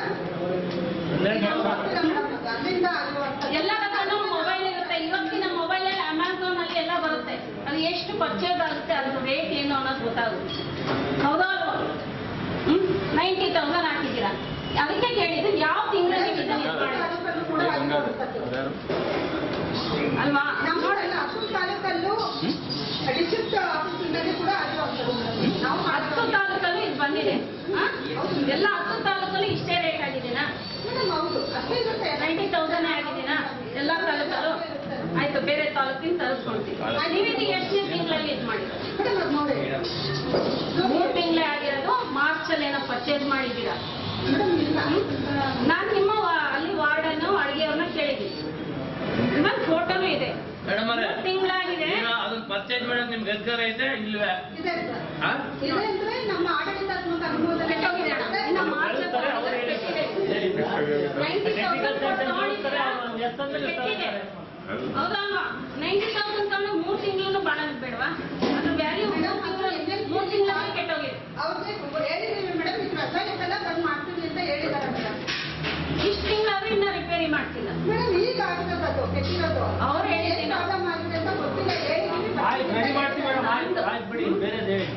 ಅಲ್ಲಿಂದ ಆಗುವಂತ ಎಲ್ಲ ತಗೊಂಡು ಮೊಬೈಲ್ ಇರುತ್ತೆ ಇವತ್ತಿನ ಮೊಬೈಲ್ ಅಲ್ಲಿ ಅಮೆಝಾನ್ ಅಲ್ಲಿ ಎಲ್ಲ ಬರುತ್ತೆ ಅದು ಎಷ್ಟು ಪರ್ಚೇಸ್ ಆಗುತ್ತೆ ಅದ್ರ ರೇಟ್ ಏನು ಅನ್ನೋದು ಗೊತ್ತಾಗುತ್ತೆ ಹೌದಾ ಅಲ್ವಾ ಹ್ಮ್ ನೈಂಟಿ ತೌಸಂಡ್ ಹಾಕಿದ್ದೀರಾ ಅದಕ್ಕೆ ಕೇಳಿದ್ದು ಯಾವ ತಿಂಗಳಲ್ಲಿ ಇದನ್ನ ಇದು ಮಾಡಿದ್ದು? ತಾಲೂಕಲ್ಲೂ ಕೂಡ ಆಗುವಂಥದ್ದು. ಅಲ್ವಾ ನಮ್ಮ ನೋಡಲ್ಲ ಅಷ್ಟು ತಾಲೂಕಲ್ಲೂ ಡಿಸ್ಟ್ರಿಕ್ಟ್ ಆಫೀಸಿನಲ್ಲಿ ಕೂಡ ಆಗುವಂಥದ್ದು ನಾವು ಹತ್ತು ತಾಲೂಕಲ್ಲೂ ಇದು ಬಂದಿದೆ ಆ? ಎಲ್ಲ ಹತ್ತು ತಾಲೂಕಲ್ಲೂ ಇಷ್ಟೇ ರೇಟ್ ಆಗಿದೆನಾ ಮೇಡಮ್ ಹೌದು ಅಷ್ಟೇ ಇರುತ್ತೆ ನೈಂಟಿ ತೌಸಂಡ್ ಆಗಿದೆನಾ ಎಲ್ಲ ತಾಲೂಕಲ್ಲೂ ಆಯ್ತು ಬೇರೆ ತಾಲೂಕಿನ ತರಿಸ್ಕೊಳ್ತೀವಿ ನೀವಿದು ಎಷ್ಟನೇ ತಿಂಗಳಲ್ಲಿ ಇದು ಮಾಡಿರೋದು ಮೇಡಮ್ ಅದು ನೋಡಿ ಮೂರು ತಿಂಗಳೇ ಆಗಿರೋದು ಮಾರ್ಚ್ ಅಲ್ಲಿ ಏನೋ ಪರ್ಚೇಸ್ ಮಾಡಿದ್ದೀರಾ ಮೇಡಮ್ ಇಲ್ಲ ನಾನು ನಿಮ್ಮ ವಾ- ಅಲ್ಲಿ ವಾರ್ಡನ್ನು ಅಡಿಗೆಯವ್ರನ್ನ ಕೇಳಿದ್ದೀನಿ ಇವನ್ ಫೋಟೋನು ಇದೆ ಮೇಡಮ್ ಅವರೇ ಮೂರು ತಿಂಗಳಾಗಿದೆ ಈಗ ಅದನ್ನ ಪರ್ಚೇಸ್ ಮಾಡಕ್ ನಿಮ್ಗೆ ಅಧಿಕಾರ ಐತೆ ಇಲ್ವೇ ಇದೆ ಸರ್ ಆ? ಇದೆ ಅಂದ್ರೆ ನಮ್ಮ ಆಡಳಿತಾತ್ಮಕ ಅನುಮೋದನೆ ಕೆಟ್ಟೋಗಿದೆ ಅಣ್ಣ. ಇನ್ನು ಮಾರ್ಚ್ ಹೇಳ್ತಾರೆ, ಅವ್ರು ಹೇಳಿದ್ದಾರೆ. ನೈಂಟಿ ತೌಸಂಡ್ ಹೇಳ್ತಾರೆ, ಅವ್ರು ಎಷ್ಟಂದ್ರೆ ಕೆಟ್ಟಿದೆ ಹೇಳ್ತಾರೆ. ಹೌದಲ್ವಾ ನೈಂಟಿ ತೌಸಂಡ್ ತಗೊಂಡು ಮೂರು ತಿಂಗಳು ಬಾಳೋದು ಬೇಡವಾ ಅದ್ರ ವ್ಯಾಲ್ಯೂ ಮೂರು ತಿಂಗಳು ಮೂರು ತಿಂಗಳಲ್ಲಿ ಕೆಟ್ಟೋಗಿದೆ ಅವ್ರಿಗೆ ಹೇಳಿದ್ದೀವಿ ಮೇಡಮ್ ಇದ್ರ ಅಸೈನ್ಮೆಂಟ್ ಎಲ್ಲ ಬಂದ್ ಮಾಡ್ತೀವಿ ಅಂತ ಹೇಳಿದ್ದಾರೆ ಮೇಡಮ್ ಇಷ್ಟು ತಿಂಗಳಾದ್ರೂ ಇನ್ನ ರಿಪೇರಿ ಮಾಡ್ತಿಲ್ಲ ಮೇಡಮ್ ಈಗ ಆಗ್ತದದು ಕೆಟ್ಟಿರೋದು ಅವ್ರು ಹೇಳಿದ್ದೀವಿ ಏನ್ ಪ್ರಾಬ್ಲಮ್ ಆಗಿದೆ ಅಂತ ಗೊತ್ತಿಲ್ಲ ಹೇಳಿದ್ದೀವಿ ಆಯ್ತು ರೆಡಿ ಮಾಡ್ತೀವಿ ಮೇಡಮ್ ಆಯ್ತು ಆಯ್ತು ಬಿಡಿ ಬೇರೆದು ಹೇಳಿ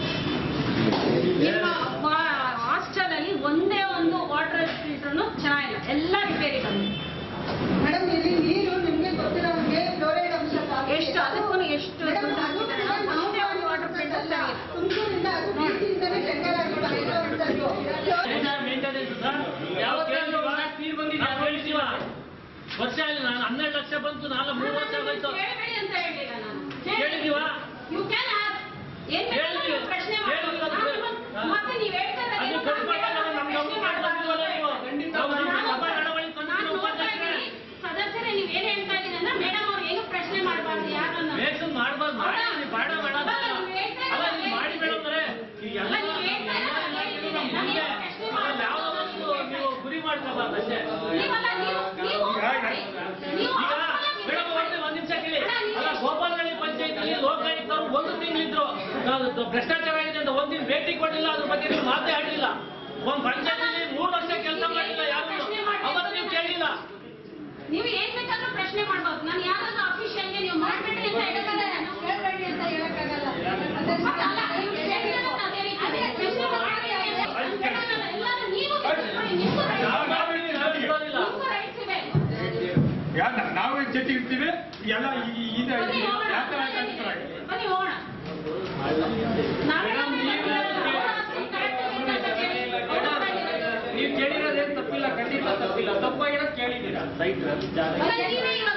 ನಿಮ್ಮ ಹಾಸ್ಟೆಲ್ ಅಲ್ಲಿ ಒಂದೇ ಒಂದು ವಾಟರ್ ಫಿಲ್ಟರ್ನು ಚೆನ್ನಾಗಿಲ್ಲ ಎಲ್ಲ ರಿಪೇರಿ ಬಂದಿದೆ ಮೇಡಮ್ ಇಲ್ಲಿ ನೀರು ನಿಮ್ಗೆ ಗೊತ್ತಿರೋ ಹಾಗೆ ಫ್ಲೋರೈಡ್ ಅಂಶ ಜಾಸ್ತಿ. ಎಷ್ಟು ಅದಕ್ಕೂ ಎಷ್ಟು ಮೇಡಮ್, ದುಡ್ಡು ಅದು ಹಾಕಿದ್ದಾರೆ. ಕೂಡ ನಾವು ಒಂದೇ ಒಂದು ವಾಟರ್ ಫಿಲ್ಟರ್ ಅಲ್ಲ. ಸರಿಯಿಲ್ಲ ತುಮಕೂರಿಂದ ಅದು ಪ್ರೀತಿಯಿಂದಲೇ ಟೆಂಡರ್ ಆಗಿರೋ ಇರುವಂಥದ್ದು. ಮೇಂಟೆನೆನ್ಸ್ ಸರ್ ಯಾವ ಕೇಳಿಲ್ವಾ? ನಾವು ಕೇಳಿದ್ದೀವಾ? ವರ್ಷ ಇಲ್ಲ ನಾನು ಹನ್ನೆರಡು ಲಕ್ಷ ಬಂತು ನಾನು ಮೂರು ವರ್ಷ ಆಗೋಯ್ತು ಕೇಳಬೇಡಿ ಅಂತ ಹೇಳಿಲ್ಲ ನಾನು ಕೇಳಿದೀವಾ ಯು ಕ್ಯಾನ್ ಹ್ಯಾವ್ ಏನ್ ಬೇಕಾದ್ರೂ ಹೇಳಿದ್ದೀವಿ. ನೀವು ಪ್ರಶ್ನೆ ಹೇಳಿದ್ದೀವಿ ಮಾಡ್ಬೋದು ಅದು. ನಾನು ಇವತ್ತು- ಮತ್ತೆ ನೀವು ಹೇಳ್ತಾ ಇರೋದು ಅದು ಏನು ಕೊಟ್ಟು ನಾನು ಕೊಟ್ಟಾಗ ನಮ್ಗೆ ಪ್ರಶ್ನೆ ಅವ್ರು ಮಾಡ್ಬಾರ್ದಿಲ್ವಲ್ಲ ನೀವು? ನಾವು ನಿಮ್ಮ ನಾನು- ಸಭಾ ನಡವಳಿಕೆ ತಂದು ನಾನು ನಾವು ನೋಡ್ತಾ ಇದ್ದೀನಿ, ಸದಸ್ಯರೇ ನೀವು ಏನ್ ಹೇಳ್ತಾ ಇದ್ದೀನಿ ಅಂದ್ರೆ ಮೇಡಮ್ ಅವ್ರು ಏನು ಪ್ರಶ್ನೆ ಮಾಡಬಾರ್ದು ಯಾರನ್ನ ಮೇಷನ್ ಮಾಡ್ಬಾರ್ದು ಮಾಡಿ ನೀವು ಬೇಡ ಬೇಡ ಅಂತ ಅಲ್ಲ. ಅಲ್ಲ ನೀವು ಮಾಡಿ ಬೇಡ ಅಂದ್ರೆ ಈ ಎಲ್ಲ ಅಲ್ಲ, ನೀವು ಹೇಳ್ತಾ ಎಲ್ಲ ಇರೋದು ಇಲಾಖೆಗಳು ನಾನು ನಮ್ಮ ಮುಂದೆ ಏನು ಪ್ರಶ್ನೆ ಅದ್ರಲ್ಲಿ ಯಾವುದೋ ಒಂದು ನೀವು ಗುರಿ ಮಾಡ್ಕೋಬಾರ್ದು ಅಷ್ಟೇ ನೀವಲ್ಲ ನೀವು ನೀವು ನೀವು ಈಗ ಮೇಡಮ್ ಒಂದೇ ಒಂದ್ ನಿಮಿಷ ಕೇಳಿ ಅಲ್ಲ ಗೋಪಾಲಗಳಿ ಪಂಚಾಯತಿಲಿ ಲೋಕಾಯುಕ್ತರು ಒಂದು ತಿಂಗಳಿದ್ರು ಅದು ಭ್ರಷ್ಟಾಚಾರ ಆಗಿದೆ ಅಂತ ಒಂದಿನ ಭೇಟಿ ಕೊಡಲಿಲ್ಲ ಅದ್ರ ಬಗ್ಗೆ ನೀವು ಮಾತೇ ಆಡಲಿಲ್ಲ ಒಂದ್ ಪಂಚಾಯತಿಲಿ ಮೂರು ವರ್ಷ ಕೆಲಸ ಮಾಡಿಲ್ಲ ಯಾರು ಅವತ್ತು ನೀವು ಕೇಳಿಲ್ಲ ನೀವು ಏನ್ ಬೇಕಾದ್ರೂ ಪ್ರಶ್ನೆ ಮಾಡ್ಬೋದು ನಾನು ಯಾರಾದ್ರೂ ಅಫಿಷಿಯಲ್ಗೆ ನೀವು ಮಾಡ್ಬೇಡಿ ಅಂತ ಹೇಳಕ್ಕಾಗಲ್ಲ ನಾವು ಕೇಳಬೇಡಿ ಅಂತ ಹೇಳಕ್ಕಾಗಲ್ಲ ಮತ್ತೆ ಅಲ್ಲ, ನೀವು ಕೇಳಿದ್ರೆ ಅದೇ ರೀತಿ ಇದೆ. ಪ್ರಶ್ನೆ ಮಾಡ್ಬೇಡಿ ಅಂತ ಹೇಳಕ್ಕಾಗಲ್ಲ. ಎಲ್ಲರೂ ನೀವು ಬಿಟ್ಬಿಡಿ, ನಿಮ್ಗೂ rights ನಾವು ಇದೆ. ಮಾಡ್ಬಿಡಿ, ನಾವು ಬಿಡೋದಿಲ್ಲ. ನಿಮ್ಗೂ rights ಇದೆ. ಯಾಕ ನಾವು ಜೊತೆ ಇರ್ತೀವಿ ಎಲ್ಲ ಈ- ಈ- ಇದು ಬನ್ನಿ ಹೋಗೋಣ. ಯಾವ ಥರ ಆಗ್ತದೆ? ಬನ್ನಿ ಹೋಗೋಣ ನಾವೆಲ್ಲ ನೀವು ಕೇಳಿರೋದೇನು ತಪ್ಪಿಲ್ಲ ಖಂಡಿತ ತಪ್ಪಿಲ್ಲ ತಪ್ಪಾಗಿರೋದು ಕೇಳಿದ್ದೀರಾ ರೈಟ್ ಅಲ್ಲ, ನೀವೇ ಇವಾಗ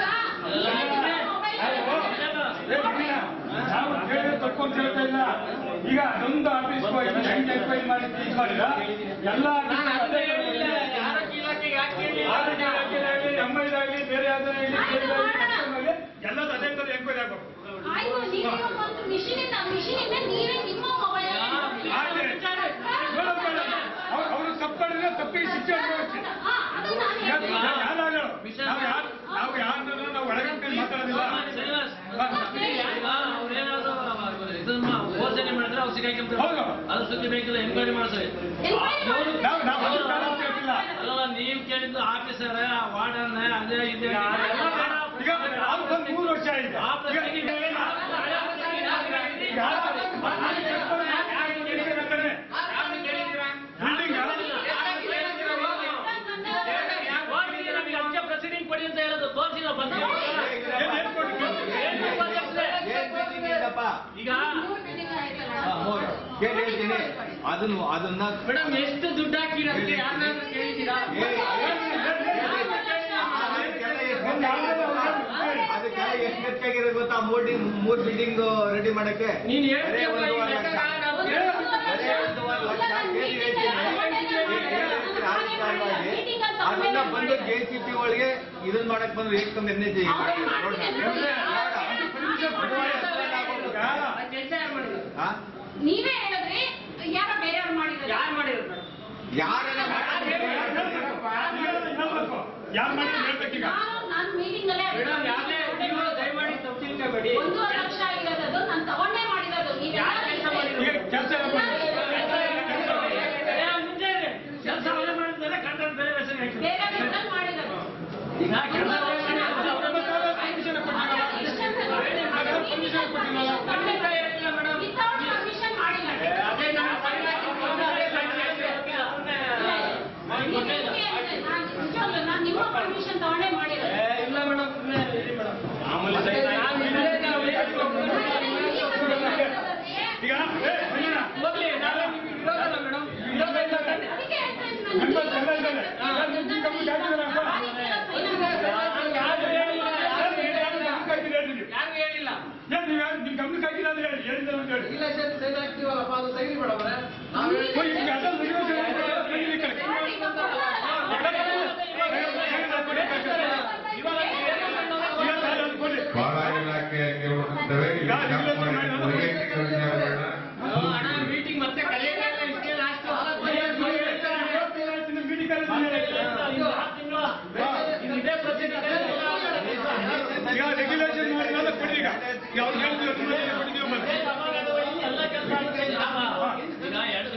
ಏ, ಬನ್ನಿ. ನಾವು ಹೇಳಿದ್ರೆ ತಪ್ಪು ಅಂತ ಹೇಳ್ತಾ ಇಲ್ಲ ಈಗ ಅದೊಂದು ಆಫೀಸ್ ಹೋಗಿ ಹೆಂಗ್ ಎನ್ಕ್ವೈರಿ ಮಾಡಿ ಇದು ಮಾಡಿದ ಎಲ್ಲ ಅದೇ ಹೇಳಿಲ್ಲ, ಆರೋಗ್ಯ ಇಲಾಖೆಗೆ ಯಾಕೆ ಕೇಳಿಲ್ಲ? ಆರೋಗ್ಯ ಇಲಾಖೆಯಾಗಲಿ ನಮ್ಮ ಇದಾಗಲಿ ಬೇರೆ ಯಾವ್ದಾಗಲಿ ಎಲ್ಲದೂ ಅದೇ ಥರ ಎನ್ಕ್ವೈರಿ ಆಗಬೇಕು ಆಯ್ತು ನೀವು ಒಂದು ಮಿಷಿನ್ ಇಂದ ಮಿಷಿನ್ ಇಂದ ನೀವೇ ನಿಮ್ಮ ಮೊಬೈಲ್ ಆಗ್ಲಿ. ನೋಡಪ್ಪ, ಅವ್ರು- ಅವ್ರು ತಪ್ಪು ಮಾಡಿದ್ರೆ ತಪ್ಪಿಗೆ ಶಿಕ್ಷೆ ಅನುಭವಿಸಿ ಯಾರು ಯಾರು ನಾವು ಯಾರು ನಾವು ಯಾರನ್ನ ನಾವು ಒಳಗಂಟೆ ಮಾತಾಡೋದಿಲ್ಲ ಅವ್ರೇನಾದ್ರು ಇದನ್ನ ಘೋಷಣೆ ಮಾಡಿದ್ರೆ ಅವ್ರು ಸಿಗಾಕಿ ಅಂತ ಹೌದು. ಅದ್ರ ಸುದ್ದಿ ಬೇಕಿಲ್ಲ ಎನ್ಕ್ವೈರಿ ಮಾಡಿಸ್ರಿ ನಾವು ನಾವು ಅದು ಬೇಡ ಅಂತ ಹೇಳ್ತಿಲ್ಲ. ಅಲ್ಲ ನೀವು ಕೇಳಿದ್ದು ಆಫೀಸರ್ ವಾರ್ಡನ್ ಅದೇ ಇದೆ ಈಗ ಅದು ಬಂದು ಮೂರು ವರ್ಷ ಆಗಿದೆ ಆ ಪ್ರಶ್ನೆಗೆ ಈಗ ಬೇಡ. ಈಗ ಬಿಲ್ಡಿಂಗ್ ಹೋಗಿ ನಮಗೆ ಅಂಚೆ ಪ್ರೊಸೀಡಿಂಗ್ ಕೊಡಿ ಅಂತ ಹೇಳೋದು ತೋರಿಸಿಲ್ಲ ಬಂದು ಏನ್ ಏನ್ ಕೊಡ್ತೀವಿ? ಏನ್ meeting ಇದ್ದಪ್ಪ? ಈಗ ಹಾ, ಮೂರು. ಕೇಳಿ ಹೇಳ್ತೀನಿ ಅದನ್ನು ಅದನ್ನ ಮೇಡಮ್ ಎಷ್ಟು ದುಡ್ಡು ಹಾಕಿರಂತೆ ಯಾರನ್ನಾದ್ರೂ ಕೇಳಿದ್ದೀರಾ ಅದಕ್ಕೆಲ್ಲ ಎಷ್ಟು ಖರ್ಚಾಗಿರೋದು ಗೊತ್ತಾ ಮೂರ್ ಮೂರ್ ಬಿಲ್ಡಿಂಗ್ ರೆಡಿ ಮಾಡಕ್ಕೆ ನೀನ್ ಬರೀ ಹೇಳ್ತೀಯ ಒಂದೂವರೆ ಲಕ್ಷ. ಬರೀ ಒಂದೂವರೆ ಲಕ್ಷ ಕೇಳಿ ಹೇಳ್ತೀನಿ. ರಾಜಕಾರಣವಾಗಿ ಅದನ್ನ ಬಂದು ಜೆ ಸಿ ಪಿ ಒಳಗೆ ಇದನ್ ಮಾಡಕ್ ಬಂದ್ರೆ ಎಷ್ಟು ಕಮ್ಮಿ ಎಣ್ಣೆ ನೀವೇ ಹೇಳಿದ್ರಿ ಯಾರ ಬೇರೆಯವ್ರು ಮಾಡಿದ್ರು ಯಾರು ಮಾಡಿರೋದು ಮೇಡಮ್ ಯಾರೆಲ್ಲ ಯಾರು ಮಾಡಿ ಹೇಳ್ಬೇಕೀಗ ನಾನು ನಾನು ಮೀಟಿಂಗ್ ಅಲ್ಲೇ ಮೇಡಮ್ ಯಾರೇ ನೀವು ದಯಮಾಡಿ ತಪ್ಪು ತಿಳ್ಕೊಬೇಡಿ ಒಂದೂವರೆ ಲಕ್ಷ ಆಗಿರೋದು ನಾನು ತಗೊಂಡೇ ಮಾಡಿರೋದು ನೀವು ಯಾರು ಕೆಲಸ ಮಾಡಿರೋದು ಈಗ ಕೆಲಸ ಎಲ್ಲ ಮಾಡಿ ಕೆಲಸ ಅವರೇ ಮಾಡಿದ್ರೆ ಕಂಟ್ರೋಲ್ ಬೇರೆ ಹೆಸರು ಹಾಕಿ. ಬೇರೆ ಹೆಸರಲ್ಲಿ ಮಾಡಿರೋದು ಈಗ ಕೆಲಸ ವಿತೌಟ್ ಪರ್ಮಿಷನ್ ಮಾಡಿಲ್ಲ ಅದೇ ನಾನು ನಾನು ನಿಮ್ಮ ಪರ್ಮಿಷನ್ ತಗೊಂಡೇ ಮಾಡಿರೋದು ಇಲ್ಲ ಮೇಡಮ್ ಮೇಡಮ್ ಮಾಮೂಲಿ ಸೈನ್ ನಾನು ಇಲ್ಲೇ ನಾವು ಈಗ ಏ, ಮಂಜಣ್ಣ, ಹೋಗ್ಲಿ ನಾವೇ ನಿಮ್ಗೆ ವಿರೋಧನ ಮೇಡಮ್ ವಿರೋಧ ಇಲ್ಲ ತಾನೆ? ಅದಕ್ಕೆ ಹೇಳ್ತಾ ಇದ್ದೀನಿ ಮೆಂಬರ್ಸ್ ಎಲ್ಲ ಇದ್ದಾರೆ ಯಾರು ನಿಮ್ಮ ಟೀಮ್ ಕಂಪ್ಲೀಟ್ ಆಗಿದ್ದಾರೆ ಅಪ್ಪ? ನಾನು ಯಾರು ಹೇಳಿಲ್ಲ ಯಾರು ಹೇಳಿಲ್ಲ ಯಾರು ಗಮನಕ್ಕೆ ಹಾಕಿಲ್ಲ ಹೇಳಿ ನೀವು. ಯಾರು ಹೇಳಿಲ್ಲ ಏನ್ ನೀವು ಯಾರು ನಿಮ್ಮ ಗಮನಕ್ಕೆ ಹಾಕಿಲ್ಲ ಅಂದ್ರೆ ಹೇಳಿ ಹೇಳಿದ್ದಾರೆ ಅಂತ ಹೇಳಿ ಇಲ್ಲ ಸರ್ ಸೈನ್ ಹಾಕ್ತೀವಲ್ಲಪ್ಪ ಅದು ಸೈನ್ ಮೇಡಮ್ ನಾವು ಓ, ಈಗ ಅದನ್ನ ನಿಯೋಜನೆ ಮಾಡಿ ಈ ಕಡೆ. ಈಗ ಸಾಲ ಅದು ಕೊಡಿ. ಬಹಳ ಇಲಾಖೆ ಕೆಲವೊಂದಿರ್ತವೆ ಇಲ್ಲಿ ಯಾರು ಕ್ಯಾಂಪ್ ನಿಯೋಜನೆ ಮಾಡಿ ಮಾಡಿ ವೈಯಕ್ತಿಕ ವಿಚಾರಗಳನ್ನ ಹಣ ಮೀಟಿಂಗ್ ಮತ್ತೆ ಕರೆಯೋದಿಲ್ಲ ಇಷ್ಟೇ ಲಾಸ್ಟ್ ಮೀಟಿಂಗ್ ಇದೇ ಪ್ರೊಸೀಜರ್ ಈಗ ರೆಗ್ಯುಲೇಷನ್ ಮಾಡಿದ್ಮೇಲೆ ಕೊಡಿ ಈಗ ಈಗ ಅವ್ರು ಹೇಳಿದ್ರು ರೆಗ್ಯುಲೇಷನ್ ಕೊಟ್ಟಿದ್ದೀವಿ ಮತ್ತೆ ಎಲ್ಲ ಕೆಲಸ ಆಗಿದೆ ಈಗ ಎರಡು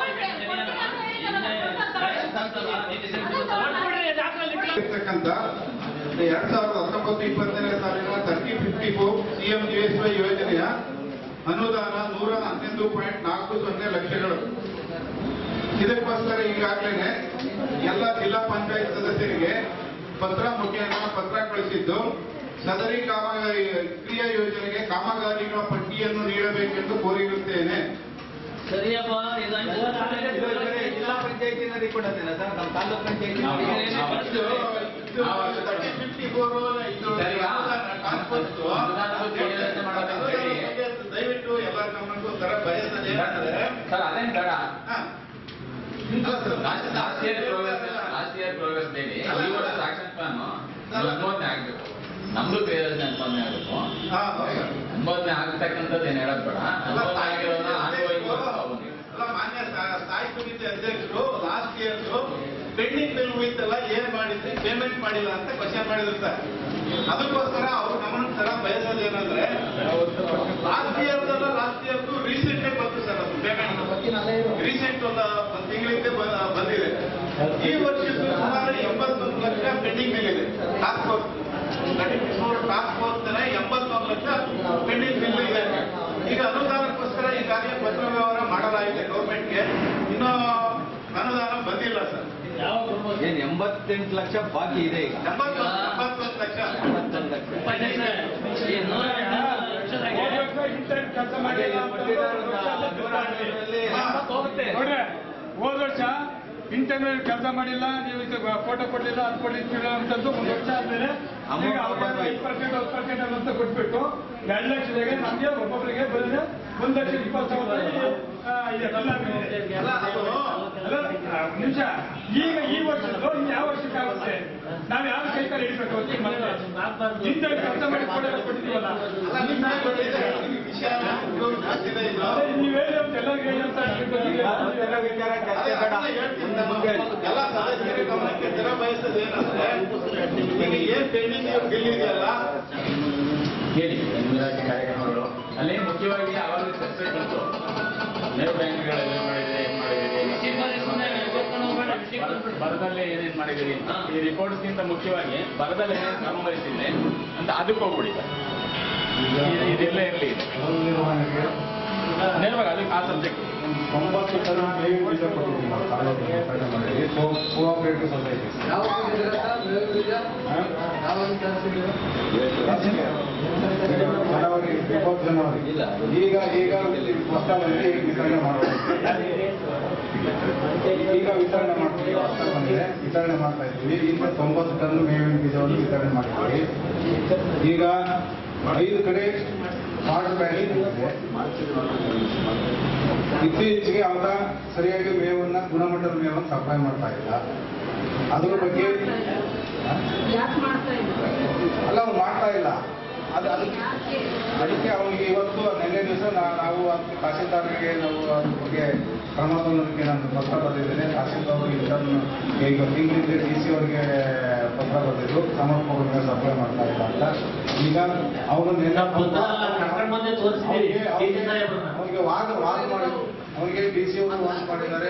ಮಾಡ್ಬಿಡ್ರಿ ದಾಖಲೆ ಇರ್ತಕ್ಕಂಥ ಎರಡ್ ಸಾವಿರದ ಹತ್ತೊಂಬತ್ತು ಇಪ್ಪತ್ತನೇ ಸಾಲಿನ thirty fifty four CM GSY ಯೋಜನೆಯ ಅನುದಾನ ನೂರ ಹನ್ನೊಂದು ಪಾಯಿಂಟ್ ನಾಲ್ಕು ಸೊನ್ನೆ ಲಕ್ಷಗಳು ಇದಕ್ಕೋಸ್ಕರ ಈಗಾಗಲೇ ಎಲ್ಲ ಜಿಲ್ಲಾ ಪಂಚಾಯತ್ ಸದಸ್ಯರಿಗೆ ಪತ್ರ ಮುಖೇನ ಪತ್ರ ಕಳಿಸಿದ್ದು ಸದರಿ ಕಾಮಗಾರಿ ಕ್ರಿಯಾ ಯೋಜನೆಗೆ ಕಾಮಗಾರಿಗಳ ಪಟ್ಟಿಯನ್ನು ನೀಡಬೇಕೆಂದು ಕೋರಿರುತ್ತೇನೆ ಸರಿಯಪ್ಪ ಇದು ಜಿಲ್ಲಾ ಪಂಚಾಯತಿನವರಿಗೆ ಕೊಡೋದೇನ ಸರ್ ನಮ್ಮ taluk panchayat thirty fifty four ಇದು ದಯವಿಟ್ಟು ಎಲ್ಲ ಗಮನಕ್ಕೂ ತರ ಬಯಸದೇನಂದ್ರೆ ಸರ್ ಅದೇನ್ ಬೇಡ ಹಾ. Last year progress last year progress ಬೇಡಿ ಈ ವರ್ಷದ ಆಕ್ಷನ್ ಪ್ಲಾನ್ ಅನುಮೋದನೆ ಆಗ್ಬೇಕು ನಮ್ದು ಯೋಜನೆ ಅನುಮೋದನೆ ಆಗಬೇಕು ಹಾ, ಹೌದು. ಅನುಮೋದನೆ ಆಗ್ತಕ್ಕಂಥದ್ದು ಏನ್ ಹೇಳೋದ್ ಬೇಡ ಅನುಮೋದನೆ ಆಗಿರೋದನ್ನ ಆನ್ಗೋಯಿಂಗ್ ಮಾಡ್ಕೊಂಡು ಅಲ್ಲ ಮಾನ್ಯ ಸಾ- ಸ್ಥಾಯಿ ಸಮಿತಿ ಅಧ್ಯಕ್ಷರು ಲಾಸ್ಟ್ ಇಯರ್ ಪೆಂಡಿಂಗ್ ಬಿಲ್ ಉಳಿತಲ್ಲ ಏನ್ ಮಾಡಿದ್ರಿ ಪೇಮೆಂಟ್ ಮಾಡಿಲ್ಲ ಅಂತ ಕ್ವಶನ್ ಮಾಡಿದ್ರು ಸರ್ ಅದಕ್ಕೋಸ್ಕರ ಅವ್ರು ಗಮನ ತರ ಬಯಸೋದೇನಂದ್ರೆ last year last year recent ಬಂತು ಸರ್ ಅದು ಪೇಮೆಂಟ್ ರೀಸೆಂಟ್ ಒಂದು ಒಂದು ತಿಂಗಳಿಂದ ಬಂದಿದೆ ಈ ವರ್ಷದ್ದು ಸುಮಾರು ಎಂಬತ್ತೊಂದು ಲಕ್ಷ ಪೆಂಡಿಂಗ್ ಬಿಲ್ ಇದೆ ಟಾಸ್ಕ್ ಫೋರ್ಸ್ ಟಾಸ್ಕ್ ಫೋರ್ಸ್ ಎಂಬತ್ತೊಂದು ಲಕ್ಷ ಪೆಂಡಿಂಗ್ ಬಿಲ್ ಇದೆ ಈಗ ಅನುದಾನಕ್ಕೋಸ್ಕರ ಈಗಾಗಲೇ ಪತ್ರ ವ್ಯವಹಾರ ಮಾಡಲಾಗಿದೆ ಗೌರ್ಮೆಂಟ್ಗೆ ಇನ್ನೂ ಅನುದಾನ ಬಂದಿಲ್ಲ ಸರ್ ಏನ್ ಎಂಬತ್ತೆಂಟು ಲಕ್ಷ ಬಾಕಿ ಇದೆ ಈಗ ಎಂಬತ್ತೊಂದು ಎಂಬತ್ತೊಂದು ಲಕ್ಷ ಎಂಬತ್ತೊಂದು ಲಕ್ಷ ಹೋದ ವರ್ಷ ಇಂಟರ್ನೆಟ್ ಕೆಲಸ ಮಾಡಿಲ್ಲ ಹೋಗುತ್ತೆ ನೋಡ್ರೆ ಹೋದ ವರ್ಷ ಇಂಟರ್ನೆಟ್ ಕೆಲಸ ಮಾಡಿಲ್ಲ ನೀವು ಇದು ಫೋಟೋ ಕೊಡ್ಲಿಲ್ಲ ಅದು ಕೊಡ್ಲಿಲ್ಲ ಅಂತಂದು ಒಂದು ವರ್ಷ ಆದ್ಮೇಲೆ ಈಗ ಅವ್ರಿಗೆ ಐದು ಪರ್ಸೆಂಟ್ ಹತ್ತು ಪರ್ಸೆಂಟ್ ಅಂತ ಕೊಟ್ಬಿಟ್ಟು ಎರಡು ಲಕ್ಷದಾಗೆ ನಮ್ಗೆ ಒಬ್ಬೊಬ್ಬರಿಗೆ ಬರೀ ಒಂದು ಲಕ್ಷ ಇಪ್ಪತ್ತು ಸಾವಿರ ಆ, ಇದೆ ಎಲ್ಲ ಇದೆ. ಅಲ್ಲ, ಅದು ಅಲ್ಲ, ಆ, ಒಂದ್ ನಿಮಿಷ ಈಗ ಈ ವರ್ಷದ್ದು ಇನ್ನು ಯಾವ ವರ್ಷಕ್ಕೆ ಆಗುತ್ತೆ ನಾವು ಯಾವ ಕೈ ಕಾಲು ಹಿಡಿಬೇಕು ಅಂತ ಮತ್ತೆ ಇಂಟರ್ನೆಟ್ ಕೆಲಸ ಮಾಡಿ ಕೊಡೋದು ಕೊಟ್ಟಿದ್ದೀವಲ್ಲ ಅಲ್ಲ, ನಿಮ್ಮ ಈ ವಿಷಯ ಜಾಸ್ತಿ ಇದೆ ಇದು. ಅದೇ ನೀವು ಹೇಳಿ ಅಂತ ಎಲ್ಲರಿಗೂ ಹೇಳಿ ಅಂತ ಅದೆಲ್ಲ ವಿಚಾರ ಚರ್ಚೆ ಅದೇ ಬೇಡ ಅದನ್ನ ಹೇಳ್ತೀನಿ ನಾನು. ಎಲ್ಲ ಸದಸ್ಯರ ಗಮನಕ್ಕೆ ತರ ಬಯಸೋದು ಏನಂದ್ರೆ ಈಗ ಏನ್ ಪೆಂಡಿಂಗ್ ಬಿಲ್ ಇದೆಯಲ್ಲ ಹೇಳಿ ಇಲಾಖೆ ಕಾರ್ಯಕ್ರಮಗಳು ಅಲ್ಲಿ ಮುಖ್ಯವಾಗಿ ಅವಾಗ ಚರ್ಚೆ ಬಂತು ನೇರ ಬ್ಯಾಂಕ್ಗಳು ಏನೇನು ಮಾಡಿದ್ದೀರಿ ಏನು ಮಾಡಿದ್ದೀರಿ ಬರದಲ್ಲೇ ಏನೇನು ಮಾಡಿದ್ದೀರಿ ಈ ರಿಪೋರ್ಟ್ಸ್ಗಿಂತ ಮುಖ್ಯವಾಗಿ ಬರದಲ್ಲಿ ಏನೇನು ಕ್ರಮ ವಹಿಸಿದ್ರೆ ಅಂತ ಅದಕ್ಕೆ ಹೋಗ್ಬಿಡಿ ಇದು- ಇದೆಲ್ಲ ಇರಲಿ ನೇರವಾಗಿ ಅದಕ್ಕೆ ಆ ಸಬ್ಜೆಕ್ಟ್ ಒಂಬತ್ತು ಟನ್ ಮೇವು ಬೀಜ ಕೊಟ್ಟಿದ್ದೀವಿ ನಾವು ತಾಲೂಕಿಗೆ ವಿತರಣೆ ಮಾಡಿದ್ವಿ ಕೋ- ಕೋಆಪರೇಟಿವ್ ಸೊಸೈಟೀಸ್ ಯಾವ ಬೀಜ ಸರ್? ಮೇವು ಬೀಜ? ಯಾವ ಒಂದು ತರಿಸಿದ್ದೀರಾ? ಜನವರಿ ಇಪ್ಪತ್ತು ಜನವರಿ ಈಗ ಈಗ ಹೊಸದಲ್ಲಿ ವಿತರಣೆ ಮಾಡಬೇಕು ಈಗ ವಿತರಣೆ ಮಾಡ್ತೀವಿ ಹೊಸ ಬಂದ್ರೆ ವಿತರಣೆ ಮಾಡ್ತಾ ಇದ್ದೀವಿ ಈಗ ತೊಂಬತ್ತು ಟನ್ ಮೇವಿನ ಬೀಜವನ್ನು ವಿತರಣೆ ಮಾಡಿದ್ದೀವಿ ಈಗ ಐದು ಕಡೆ ವಾಟರ್ ಬ್ಯಾಂಕ್ ಇದೆ ಇತ್ತೀಚೆಗೆ ಅವರ ಸರಿಯಾಗಿ ಮೇವನ್ನ ಗುಣಮಟ್ಟದ ಮೇವನ್ನು ಸಪ್ಲೈ ಮಾಡ್ತಾ ಇಲ್ಲ ಅದ್ರ ಬಗ್ಗೆ ಯಾಕೆ ಮಾಡ್ತಾ ಇದ್ದಾರೆ ಅಲ್ಲ ಅವ್ನು ಮಾಡ್ತಾ ಇಲ್ಲ ಅದು ಅದಕ್ಕೆ ಅದಕ್ಕೆ ಅವನಿಗೆ ಇವತ್ತು ನಿನ್ನೆ ದಿವಸ ನಾವು ಅದಕ್ಕೆ ತಹಸೀಲ್ದಾರ್ಗೆ ನಾವು ಅದ್ರ ಬಗ್ಗೆ ಕ್ರಮ ತಗೊಳ್ಳೋದಕ್ಕೆ ನಾನು ಪತ್ರ ಬರೆದಿದ್ದೇನೆ ತಹಸೀಲ್ದಾರ್ ಇದನ್ನು ಈಗ ತಿಂಗಳಿಂದ ಡಿ ಸಿ ಅವರಿಗೆ ಪತ್ರ ಬರೆದಿದ್ದು ಸಮರ್ಪಕ ಸಪ್ಲೈ ಮಾಡ್ತಾ ಇಲ್ಲ ಅಂತ ಈಗ ಅವನು ನಿನ್ನೆ ಕರ್ಕೊಂಡು ಬಂದೇ ತೋರಿಸಿದ್ದೀವಿ ಡಿ ಸಿ ಸಾಹೇಬ್ರನ್ನ. ಅವನಿಗೆ ವಾದ ವಾದ ಮಾಡಿ ಅವನಿಗೆ ಡಿ ಸಿ ಅವರು ವಾದ ಮಾಡಿದ್ದಾರೆ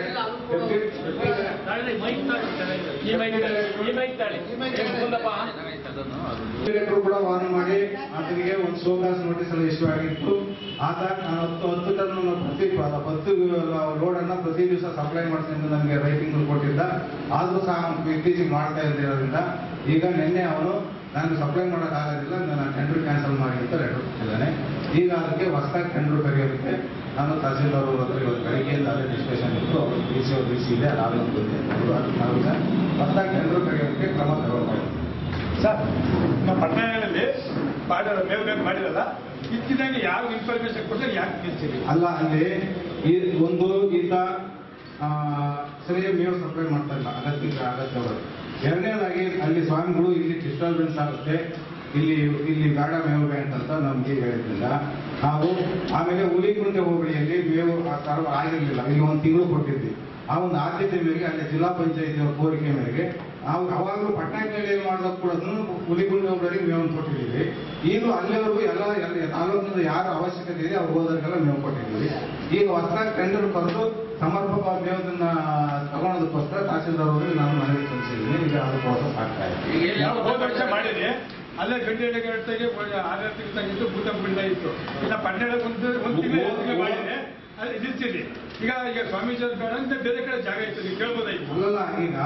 ಈ ಮೈಕ್ ತಾಳಿ ಈ ಮೈಕ್ ತಾಳಿ ಮುಂದಪ್ಪ ಡೈರೆಕ್ಟರ್ ಕೂಡ ವಾದ ಮಾಡಿ ಆತನಿಗೆ ಒಂದು ಸೋಕಾಸ್ ನೋಟಿಸ್ ಎಲ್ಲ ಇಶ್ಯೂ ಆಗಿತ್ತು ಆತ ನಾನು ಹತ್ತು ಹತ್ತು ಟನ್ ಪ್ರತಿ ಹತ್ತು ಲೋಡ್ ಅನ್ನ ಪ್ರತಿ ದಿವಸ ಸಪ್ಲೈ ಮಾಡ್ತೀನಿ ಅಂತ ನನಗೆ ರೈಟಿಂಗ್ ಕೊಟ್ಟಿದ್ದ ಆದ್ರೂ ಸಹ ಅವ್ನು ಇತ್ತೀಚೆಗೆ ಮಾಡ್ತಾ ಇದ್ದಿರೋದ್ರಿಂದ ಈಗ ನಿನ್ನೆ ಅವನು ನಾನು ಸಪ್ಲೈ ಮಾಡೋಕ್ಕಾಗೋದಿಲ್ಲ ನಾನು ಟೆಂಡರ್ ಕ್ಯಾನ್ಸಲ್ ಮಾಡಿ ಅಂತ ಲೆಟರ್ ಕೊಟ್ಟಿದ್ದಾನೆ ಈಗ ಅದಕ್ಕೆ ಹೊಸದಾಗಿ ಟೆಂಡರ್ ಕರೆಯೋದಕ್ಕೆ ನಾನು ತಹಸೀಲ್ದಾರ್ ಅವ್ರ ಹತ್ರ ಇವತ್ತು ಬೆಳಿಗ್ಗೆಯಿಂದ ಅದೇ ಡಿಸ್ಕಷನ್ ಇತ್ತು ಅವರು ಡಿ ಸಿ ಅವ್ರು ಡಿ ಸಿ ಇದೆ ಅದಾಗಲೂ ಬಂದೆ ಅವರು ಅದಕ್ಕೆ ನಾವೀಗ ಹೊಸದಾಗಿ ಟೆಂಡರ್ ಕರೆಯೋದಕ್ಕೆ ಕ್ರಮ ತಗೊಳ್ತಾ ಇದ್ದೀವಿ ಸರ್ ನಮ್ಮ ಪಟ್ಟಣಗಳಲ್ಲಿ ಮಾಡಿರೋ ಮೇವು ಬೇಕು ಮಾಡಿರಲ್ಲ ಇತ್ತಿದಂಗೆ ಯಾವ ಇನ್ಫಾರ್ಮೇಶನ್ ಕೊಟ್ಟರೆ ಯಾಕೆ ನಿಲ್ಸಿರಿ ಅಲ್ಲ ಅಲ್ಲಿ ಈ ಒಂದು ಈತ ಆ, ಸರಿಯಾಗಿ ಮೇವು ಸಪ್ಲೈ ಮಾಡ್ತಾ ಇಲ್ಲ ಅಗತ್ಯ ಅಗತ್ಯವಾಗಿ ಎರಡನೇದಾಗಿ ಅಲ್ಲಿ ಸ್ವಾಮಿಗಳು ಇಲ್ಲಿ ಡಿಸ್ಟರ್ಬೆನ್ಸ್ ಆಗುತ್ತೆ ಇಲ್ಲಿ ಇಲ್ಲಿ ಬೇಡ ಮೇವು ಬ್ಯಾಂಕ್ ಅಂತ ನಮ್ಗೆ ಹೇಳಿದ್ರಿಂದ ನಾವು ಆಮೇಲೆ ಹುಲಿಗುಂಟೆ ಹೋಬಳಿಯಲ್ಲಿ ಮೇವು ಆ ಸರ್ವ ಆಗಿರಲಿಲ್ಲ ಇಲ್ಲಿ ಒಂದು ತಿಂಗಳು ಕೊಟ್ಟಿದ್ವಿ ಆ ಒಂದು ಆದ್ಯತೆ ಮೇರೆಗೆ ಅಲ್ಲಿ ಜಿಲ್ಲಾ ಪಂಚಾಯತಿಯವರ ಕೋರಿಕೆ ಮೇರೆಗೆ ನಾವು ಅವಾಗಲೂ ಪಟ್ಟಣದಲ್ಲಿ ಏನು ಮಾಡೋದಕ್ಕೆ ಕೂಡ ಹುಲಿಗುಂಟೆ ಹೋಬಳಿಗೆ ಮೇವನ್ನು ಕೊಟ್ಟಿದ್ದೀವಿ ಈಗಲೂ ಅಲ್ಲಿವರೆಗೂ ಎಲ್ಲ ಎಲ್ಲ ತಾಲೂಕಿನ ಯಾರ ಅವಶ್ಯಕತೆ ಇದೆ ಅವ್ರು ಹೋದಕ್ಕೆಲ್ಲ ಮೇವು ಕೊಟ್ಟಿದ್ದೀವಿ ಈಗ ಹೊಸದಾಗಿ ಟೆಂಡರ್ ಬರೆದು ಸಮರ್ಪಕವಾದ ಮೇವನ್ನ ತಗೊಳೋದಕ್ಕೋಸ್ಕರ ತಹಸೀಲ್ದಾರ್ ಅವರಿಗೆ ನಾನು ಮನವಿ ಸಲ್ಲಿಸಿದ್ದೀನಿ ಈಗ ಅದು ಪ್ರೋಸೆಸ್ ಆಗ್ತಾ ಇದೆ ನಾವು ಹೋದ ವರ್ಷ ಮಾಡಿದ್ರಿ ಅಲ್ಲೇ ಗಂಟೆ ಗಂಟೆಗೆ ಆಧಾರ ತೆಗಿತಾಗಿತ್ತು ಭೂತ ಬಿಡ್ತಾ ಇತ್ತು ಇನ್ನ ಪನ್ನೆರಡು ಒಂದು ಒಂದು ತಿಂಗಳು ಎರಡು ತಿಂಗಳು ಮಾಡಿದ್ರೆ ಅಲ್ಲಿ ನಿಲ್ಸಿರಿ ಈಗ ಈಗ ಸ್ವಾಮೀಜಿ ಅವ್ರು ಬೇಡ ಅಂತ ಬೇರೆ ಕಡೆ ಜಾಗ ಇತ್ತು ನೀವು ಕೇಳ್ಬೋದಾಯ್ತು ಅಲ್ಲಲ್ಲ ಈಗ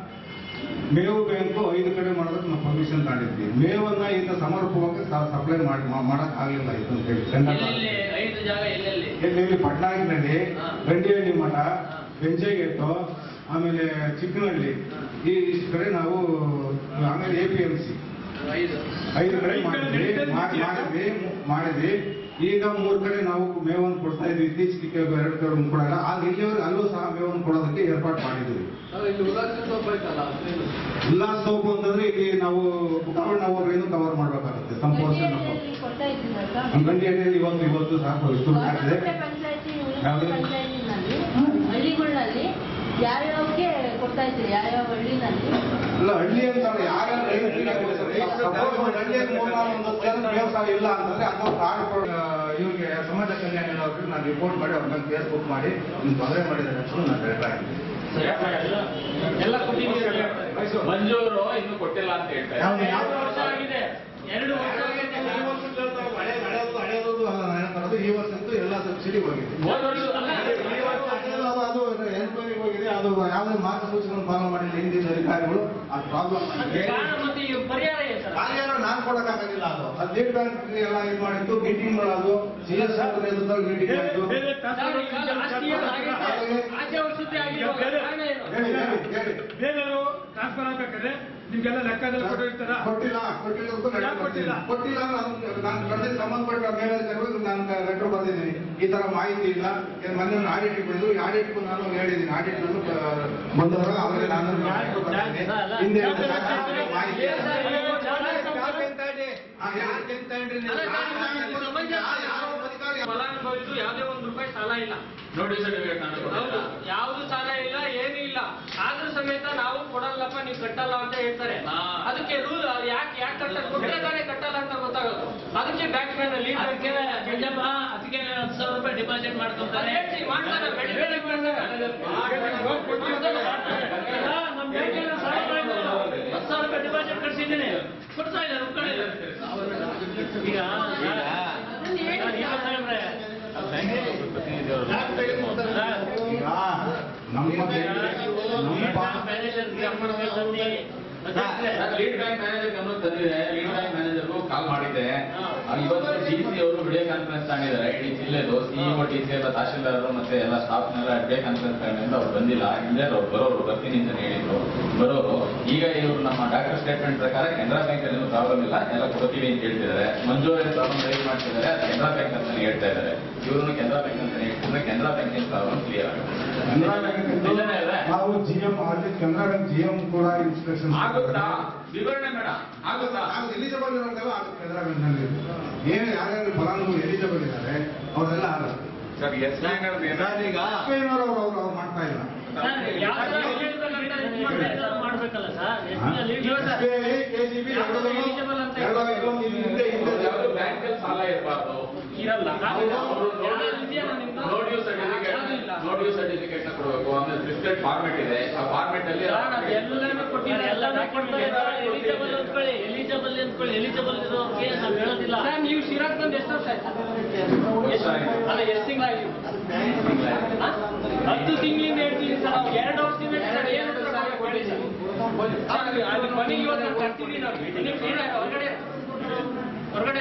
ಮೇವು ಬ್ಯಾಂಕು ಐದು ಕಡೆ ಮಾಡೋದಕ್ಕೆ ನಾವು ಪರ್ಮಿಷನ್ ತಗೊಂಡಿದ್ವಿ ಮೇವನ್ನ ಈಗ ಸಮರ್ಪಕವಾಗಿ ಸಪ್ಲೈ ಮಾಡಿ ಮಾಡಕ್ ಆಗಲಿಲ್ಲ ಇದು ಅಂತ ಹೇಳಿ ಟೆಂಡರ್ ಎಲ್ಲೆಲ್ಲಿ ಐದು ಜಾಗ ಎಲ್ಲೆಲ್ಲಿ ಇಲ್ಲಿ ಇಲ್ಲಿ ಪಟ್ನಾಯಕನಹಳ್ಳಿ ಗಂಡಿಹಳ್ಳಿ ಮಠ ಬೆಂಚೆಗೆಟ್ಟು ಆಮೇಲೆ ಚಿಕ್ಕನಹಳ್ಳಿ ಈ ಇಷ್ಟು ಕಡೆ ನಾವು ಆಮೇಲೆ ಎ ಪಿ ಎಂ ಸಿ ಐದು ಐದು ಕಡೆ ಮಾಡಿದ್ವಿ ಮಾಡಿ- ಮಾಡಿದ್ವಿ ಮಾಡಿದ್ವಿ ಈಗ ಮೂರ್ ಕಡೆ ನಾವು ಮೇವನ್ನು ಕೊಡ್ತಾ ಇದ್ವಿ ಇತ್ತೀಚೆಗೆ ಎರಡು ಕಡೆ ಕೊಡಲ್ಲ ಆಗ ಇಲ್ಲಿವರೆಗೆ ಅಲ್ಲೂ ಸಹ ಮೇವನ್ನು ಕೊಡೋದಕ್ಕೆ ಏರ್ಪಾಡು ಮಾಡಿದ್ವಿ ಸರ್, ಇಲ್ಲಿ ಉದಾಸೀನ ಸೊಪ್ಪು ಐತಲ್ಲ ಹಸಿರು. ಉಲ್ಲಾಸ ಸೋಪು ಅಂತಂದ್ರೆ ಇಲ್ಲಿ ನಾವು ಬುಕ್ಕವಣ್ಣ ಹೋಗ್ರೇನು ಕವರ್ ಮಾಡ್ಬೇಕಾಗುತ್ತೆ ಸಂಪೂರ್ಣ ಕೊಡ್ತಾ ಇದ್ದೀರಾ ಸರ್ ಗಂಡಿಯಲ್ಲಿ ಇವತ್ತು ಇವತ್ತು ಸಾಕು ಇಷ್ಟು ಆಗ್ತದೆ ಪಂಚಾಯತಿ ಯಾವ್ದು? ಪಂಚಾಯತಿನಲ್ಲಿ ಹಳ್ಳಿಗಳಲ್ಲಿ ಯಾವ್ಯಾವಕ್ಕೆ ಕೊಡ್ತಾ ಇದ್ದೀರಿ ಯಾವ್ಯಾವ ಹಳ್ಳಿನಲ್ಲಿ ಅಲ್ಲ ಹಳ್ಳಿ ಅಂತ ಯಾರ್ಯಾರು ರೈತರಿಗೆ ಸಪೋಸ್ ಒಂದು ಹಳ್ಳಿಯಲ್ಲಿ ಮೂರ್ನಾಲ್ಕು ಒಂದು ಹತ್ತು ಜನ ವ್ಯವಸಾಯ ಇಲ್ಲ ಅಂತಂದ್ರೆ ಅಥವಾ ಕಾರ್ಡ್ ಕೊಡ ಇವ್ರಿಗೆ ಸಮಾಜ ಕಲ್ಯಾಣ ಇಲಾಖೆಗೆ ನಾನು ರಿಪೋರ್ಟ್ ಮಾಡಿ ಅವ್ರ ಮೇಲೆ ಕೇಸ್ ಬುಕ್ ಮಾಡಿ ಇನ್ನು ತೊಂದರೆ ಮಾಡಿದ್ದಾರೆ ಅಂತ ನಾನು ಲೆಟರ್ ಹಾಕಿದ್ದೀನಿ ಎಲ್ಲ ಕೊಟ್ಟಿದ್ದೀರಿ ಮಂಜೂರು ಇನ್ನೂ ಕೊಟ್ಟಿಲ್ಲ ಅಂತ ಹೇಳ್ತಾರೆ ಯಾವ್ದು- ಎರಡು ವರ್ಷ ಆಗಿದೆ ಎರಡು ವರ್ಷ ಆಗಿದೆ ಹಳೆ- ಹಳೆಯದು ಹಳೆಯದು ಅಲ್ಲ ನಾನು ಹೇಳ್ತಾ ಈ ವರ್ಷದ್ದು ಎಲ್ಲ ಸಬ್ಸಿಡಿ ಹೋಗಿದೆ ಹೋದ ವರ್ಷ ಅಲ್ಲ. ಈ ವರ್ಷ ಹಳೆಯದು ಅದು ಅದು ಎನ್ಕ್ವೈರಿ ಹೋಗಿದೆ ಅದು ಯಾವುದೇ ಮಾರ್ಗಸೂಚಿಗಳನ್ನು ಫಾಲೋ ಮಾಡಿಲ್ಲ ಹಿಂದಿನ ಅಧಿಕಾರಿಗಳು ಆ ಪ್ರಾಬ್ಲಮ್ ಕಾರಣ ಮತ್ತೆ ಈ ಪರಿಹಾರ ಏನು ಸರ್ ಕಾರ್ಯಾರ ನಾನ್ ಕೊಡಕ್ಕಾಗಲಿಲ್ಲ ಅದು ಅದು ಲೀಡ್ ಬ್ಯಾಂಕ್ ಎಲ್ಲ ಇದು ಮಾಡಿತ್ತು ಮೀಟಿಂಗ್ ಮಾಡೋದು ಸಿ ಎಸ್ ನೇತೃತ್ವದಲ್ಲಿ ಮೀಟಿಂಗ್ ಬೇರೆ ಮಾಡಿತ್ತು ಬೇರೆ ಸರ್, ಟ್ರಾನ್ಸ್ಫರ್ ಈಗ ಆಸ್ತಿ ಎಲ್ಲ ಆಗಿದೆ. ಆಚೆ ವರ್ಷದ್ದೇ ಆಗಿರೋ ಬೇರೆ- ಕಾರಣ ಏನು ಹೇಳಿ ಹೇಳಿ ಹೇಳಿ ಬೇರೆ ಟ್ರಾನ್ಸ್ಫರ್ ಆಗ್ಬೇಕಾದ್ರೆ ನಿಮ್ಗೆಲ್ಲ ಲೆಕ್ಕದಲ್ಲಿ ಕೊಟ್ಟಿರ್ತಾರ ಕೊಟ್ಟಿಲ್ಲ ಕೊಟ್ಟಿಲ್ಲ ಅಂತ letter ಯಾಕ್ ಕೊಟ್ಟಿಲ್ಲ? ಕೊಟ್ಟಿಲ್ಲ ನಾನು ನಾನು ಕರೆದಿದ್ದು ಸಂಬಂಧಪಟ್ಟ ಮೇಲಧಿಕಾರಿಗಳು ನಾನು ಲೆಟರ್ ಬರ್ದಿದ್ದೀನಿ ಈ ತರ ಮಾಹಿತಿ ಇಲ್ಲ ಏನ್ ಮೊನ್ನೆ ಒಂದು ಆಡಿಟ್ ಬಂದು ಈ ಆಡಿಟ್ ನಾನು ಹೇಳಿದ್ದೀನಿ ಆಡಿಟ್ ಬಂದವರು ಅವರಿಗೆ ನಾನು letter ಬರ್ದಿದ್ದೀನಿ. ಹಿಂದೆ ಇದ್ದ ಶಾಸಕರಿಗೆ ಮಾಹಿತಿ ಇಲ್ಲ. ಆ, ಫಲಾನುಭವಿದು ಯಾವುದೇ ಒಂದು ರೂಪಾಯಿ ಸಾಲ ಇಲ್ಲ ನೋಡಿ ಸರ್ಟಿಫಿಕೇಟ್ ನಾನು ಹೌದು ಕೊಟ್ಟಿಲ್ಲ ಯಾವ್ದು ಸಾಲ ಇಲ್ಲ ಏನೂ ಇಲ್ಲ ಆದ್ರೂ ಸಮೇತ ನಾವು ಕೊಡಲ್ಲಪ್ಪ ನೀವು ಕಟ್ಟಲ್ಲ ಅಂತ ಹೇಳ್ತಾರೆ ಹಾ. ಅದಕ್ಕೆ ರೂಲ್ ಯಾಕೆ ಯಾಕೆ ಕಟ್ಟ ಕೊಟ್ಟರೆ ತಾನೇ ಕಟ್ಟಲ್ಲ ಅಂತ ಗೊತ್ತಾಗೋದು ಅದಕ್ಕೆ ಬ್ಯಾಂಕ್ ಮೇಲೆ ಲೀಡ್ ಅದಕ್ಕೆ ಮಂಜಪ್ಪ ಅದಕ್ಕೆ ಹತ್ತು ಸಾವಿರ ರೂಪಾಯಿ ಡಿಪಾಸಿಟ್ ಮಾಡ್ಕೊಂತಾರೆ ಹತ್ತು ಸಾವಿರ ರೂಪಾಯಿ ಡಿಪಾಸಿಟ್ ಕಳ್ಸಿದ್ದೀನಿ ಕೊಡ್ತಾ ಇದ್ದಾರೆ ಉಳ್ಕೊಂಡಿದ್ದಾರೆ ಈಗ ಈಗ ಸಾಹೇಬ್ರೆ ಈಗ ನಮ್ಮ ಲೀಡ್ ಬ್ಯಾಂಕ್ ಮ್ಯಾನೇಜರ್ ಗಮನ ತಂದಿದೆ ಲೀಡ್ ಬ್ಯಾಂಕ್ ಮ್ಯಾನೇಜರ್ಗೂ ಕಾಲ್ ಮಾಡಿದ್ದೆ ಆ, ಇವತ್ತು ಡಿ ಸಿ ಅವರು ವಿಡಿಯೋ ಕಾನ್ಫರೆನ್ಸ್ ತಗೊಂಡಿದ್ದಾರೆ ಇಡೀ ಜಿಲ್ಲೆದು ಸಿಇಒ ಟಿ ಸಿ ಎಲ್ಲ ತಹಶೀಲ್ದಾರ್ ಮತ್ತೆ ಎಲ್ಲ ಸ್ಟಾಫ್ನೆಲ್ಲ ವಿಡಿಯೋ ಕಾನ್ಫರೆನ್ಸ್ ತಗೊಂಡಿದ್ದು ಅವ್ರು ಬಂದಿಲ್ಲ ಹಿಂದೆ ಅವ್ರು ಬರೋರು ಬರ್ತೀನಿ ಅಂತ ಹೇಳಿದ್ರು ಬರೋರು ಈಗ ಇವರು ನಮ್ಮ ಡಾಕ್ಟರ್ ಸ್ಟೇಟ್ಮೆಂಟ್ ಪ್ರಕಾರ ಕೆನರಾ ಬ್ಯಾಂಕ್ ಅಲ್ಲಿ ಪ್ರಾಬ್ಲಮ್ ಇಲ್ಲ ಎಲ್ಲ ಕೊಡ್ತೀವಿ ಅಂತ ಹೇಳ್ತಿದ್ದಾರೆ ಮಂಜು ಪ್ರಾಬ್ಲಮ್ ರೈಸ್ ಮಾಡ್ತಿದ್ದಾರೆ ಅದು ಕೆನರಾ ಬ್ಯಾಂಕ್ ಅಂತ ಹೇಳ್ತಾ ಇದ್ದಾರೆ ಇವರು ಕೆನರಾ ಬ್ಯಾಂಕ್ ಅಂತ ಹೇಳ್ತಿದ್ರೆ ಕೆನರಾ ಬ್ಯಾಂಕಿನ ಪ್ರಾಬ್ಲಮ್ ಕ್ಲಿಯರ್ ಆಗುತ್ತೆ ಕೆನರಾ ಬ್ಯಾಂಕ್ ನಿಜನೇ ಅಲ್ಲ? ನಾವು ಜಿ ಎಂ ಅಲ್ಲಿ ಕೆನರಾ ಬ್ಯಾಂಕ್ ಜಿ ಎಂ ಕೂಡ ಇನ್ಸ್ಟ್ರಕ್ಷನ್ ಆಗುತ್ತಾ ವಿವರಣೆ ಬೇಡ ಆಗುತ್ತಾ ಎಲಿಜಿಬಲ್ ಇರೋದೆಲ್ಲ ಆಗುತ್ತೆ ಕೆನರಾ ಬ್ಯಾಂಕ್ ನಲ್ಲಿ ಏನು ಯಾರ್ಯಾರು ಫಲಾನುಭವಿ ಎಲಿಜಿಬಲ್ ಇದ್ದಾರೆ ಅವ್ರೆಲ್ಲ ಆಗುತ್ತೆ ಸರ್ ಎಸ್ ಬ್ಯಾಂಕ್ ಈಗ ಅವ್ರು ಅವ್ರು ಅವ್ರು ಮಾಡ್ತಾ ಇಲ್ಲ ಮಾಡ್ಬೇಕಲ್ಲ ಸರ್ KCB ಎರಡರಲ್ಲೂ ಹಿಂದೆ ಹಿಂದೆ ಯಾವುದು ಬ್ಯಾಂಕಲ್ಲಿ ಸಾಲ ಇರಬಾರ್ದು ಇರಲ್ಲ no due certificate no due certificate ನ ಕೊಡಬೇಕು ಆಮೇಲೆ ಪ್ರಿಸ್ಕ್ರೈಬ್ ಫಾರ್ಮೆಟ್ ಇದೆ ಆ ಫಾರ್ಮೆಟ್ ಅಲ್ಲಿ ಎಲ್ಲಾನು ಕೊಟ್ಟಿದ್ದಾರೆ ಎಲ್ಲಾನು ಕೊಡ್ತಾರೆ ಎಲಿಜಿಬಲ್ ಅಂದ್ಕೊಳ್ಳಿ ಎಲಿಜಿಬಲ್ ಅಂದ್ಕೊಳ್ಳಿ ಎಲಿಜಿಬಲ್ ಇರೋರಿಗೆ ನಾವು ಹೇಳೋದಿಲ್ಲ ನೀವು ಶಿರಾಕ್ ಬಂದು ಎಷ್ಟು ವರ್ಷ ವರ್ಷ ಆಯ್ತು. ಅಲ್ಲ ಎಷ್ಟು ತಿಂಗಳಾಗಿ ಹತ್ತು ತಿಂಗಳಿಂದ ಹೇಳ್ತೀನಿ ಸರ್ ನಾವು ಎರಡು ವರ್ಷದಿಂದ ಸರ್ ಏನು ಸಾಲ ಕೊಡಿ ಸರ್ ಅದು ಅದು ಮನೆಗೆ ಇವತ್ತು ನಾವು ಕಟ್ತೀವಿ ನಾವು ನೀವು ಫ್ರೀ ಹೊರಗಡೆ ಹೊರಗಡೆ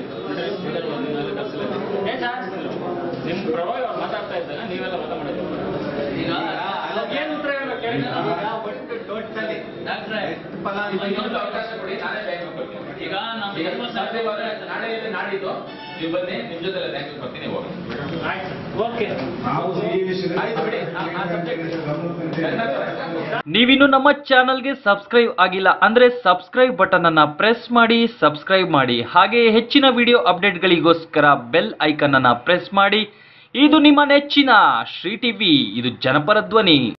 ಏನ್ ಸರ್ ನಿಮ್ ಪರವಾಗಿ ಅವ್ರು ಮಾತಾಡ್ತಾ ಇದ್ದಾರೆ ನೀವೆಲ್ಲ ಮತ ಮಾಡಿದ್ರು ಈಗ ಏನು ಉತ್ತರ ಹೇಳ್ಬೇಕು ಹೇಳಿ ಡಾಕ್ಟ್ರೆ ಇನ್ನೊಂದು ಅವಕಾಶ ಕೊಡಿ ನಾನೇ ಬ್ಯಾಂಕ್ ಬರ್ತೀನಿ ಈಗ ನಮ್ಮ ಈಗ ಧರ್ಮ ಸಾಧ್ಯವಾದ್ರೆ ನಾಳೆ ಇಲ್ಲ ನಾಡಿದ್ದು ನೀವು ಬನ್ನಿ ನಿಮ್ ಜೊತೆ ಬ್ಯಾಂಕ್ ಬರ್ತೀನಿ ಹೋಗಿ ಓಕೆ ನಾವು ಈ ವಿಷಯದಲ್ಲಿ ಆಯ್ತು ಬಿಡಿ. ಆ- ಆ subject ಗಮನ ನೀವಿನ್ನು ನಮ್ಮ ಚಾನಲ್ಗೆ ಸಬ್ಸ್ಕ್ರೈಬ್ ಆಗಿಲ್ಲ ಅಂದ್ರೆ ಸಬ್ಸ್ಕ್ರೈಬ್ ಬಟನ್ ಅನ್ನ ಪ್ರೆಸ್ ಮಾಡಿ ಸಬ್ಸ್ಕ್ರೈಬ್ ಮಾಡಿ ಹಾಗೆ ಹೆಚ್ಚಿನ ವಿಡಿಯೋ ಅಪ್ಡೇಟ್ಗಳಿಗೋಸ್ಕರ ಬೆಲ್ ಐಕನ್ ಅನ್ನ ಪ್ರೆಸ್ ಮಾಡಿ ಇದು ನಿಮ್ಮ ನೆಚ್ಚಿನ ಶ್ರೀ ಟಿವಿ ಇದು ಜನಪರ ಧ್ವನಿ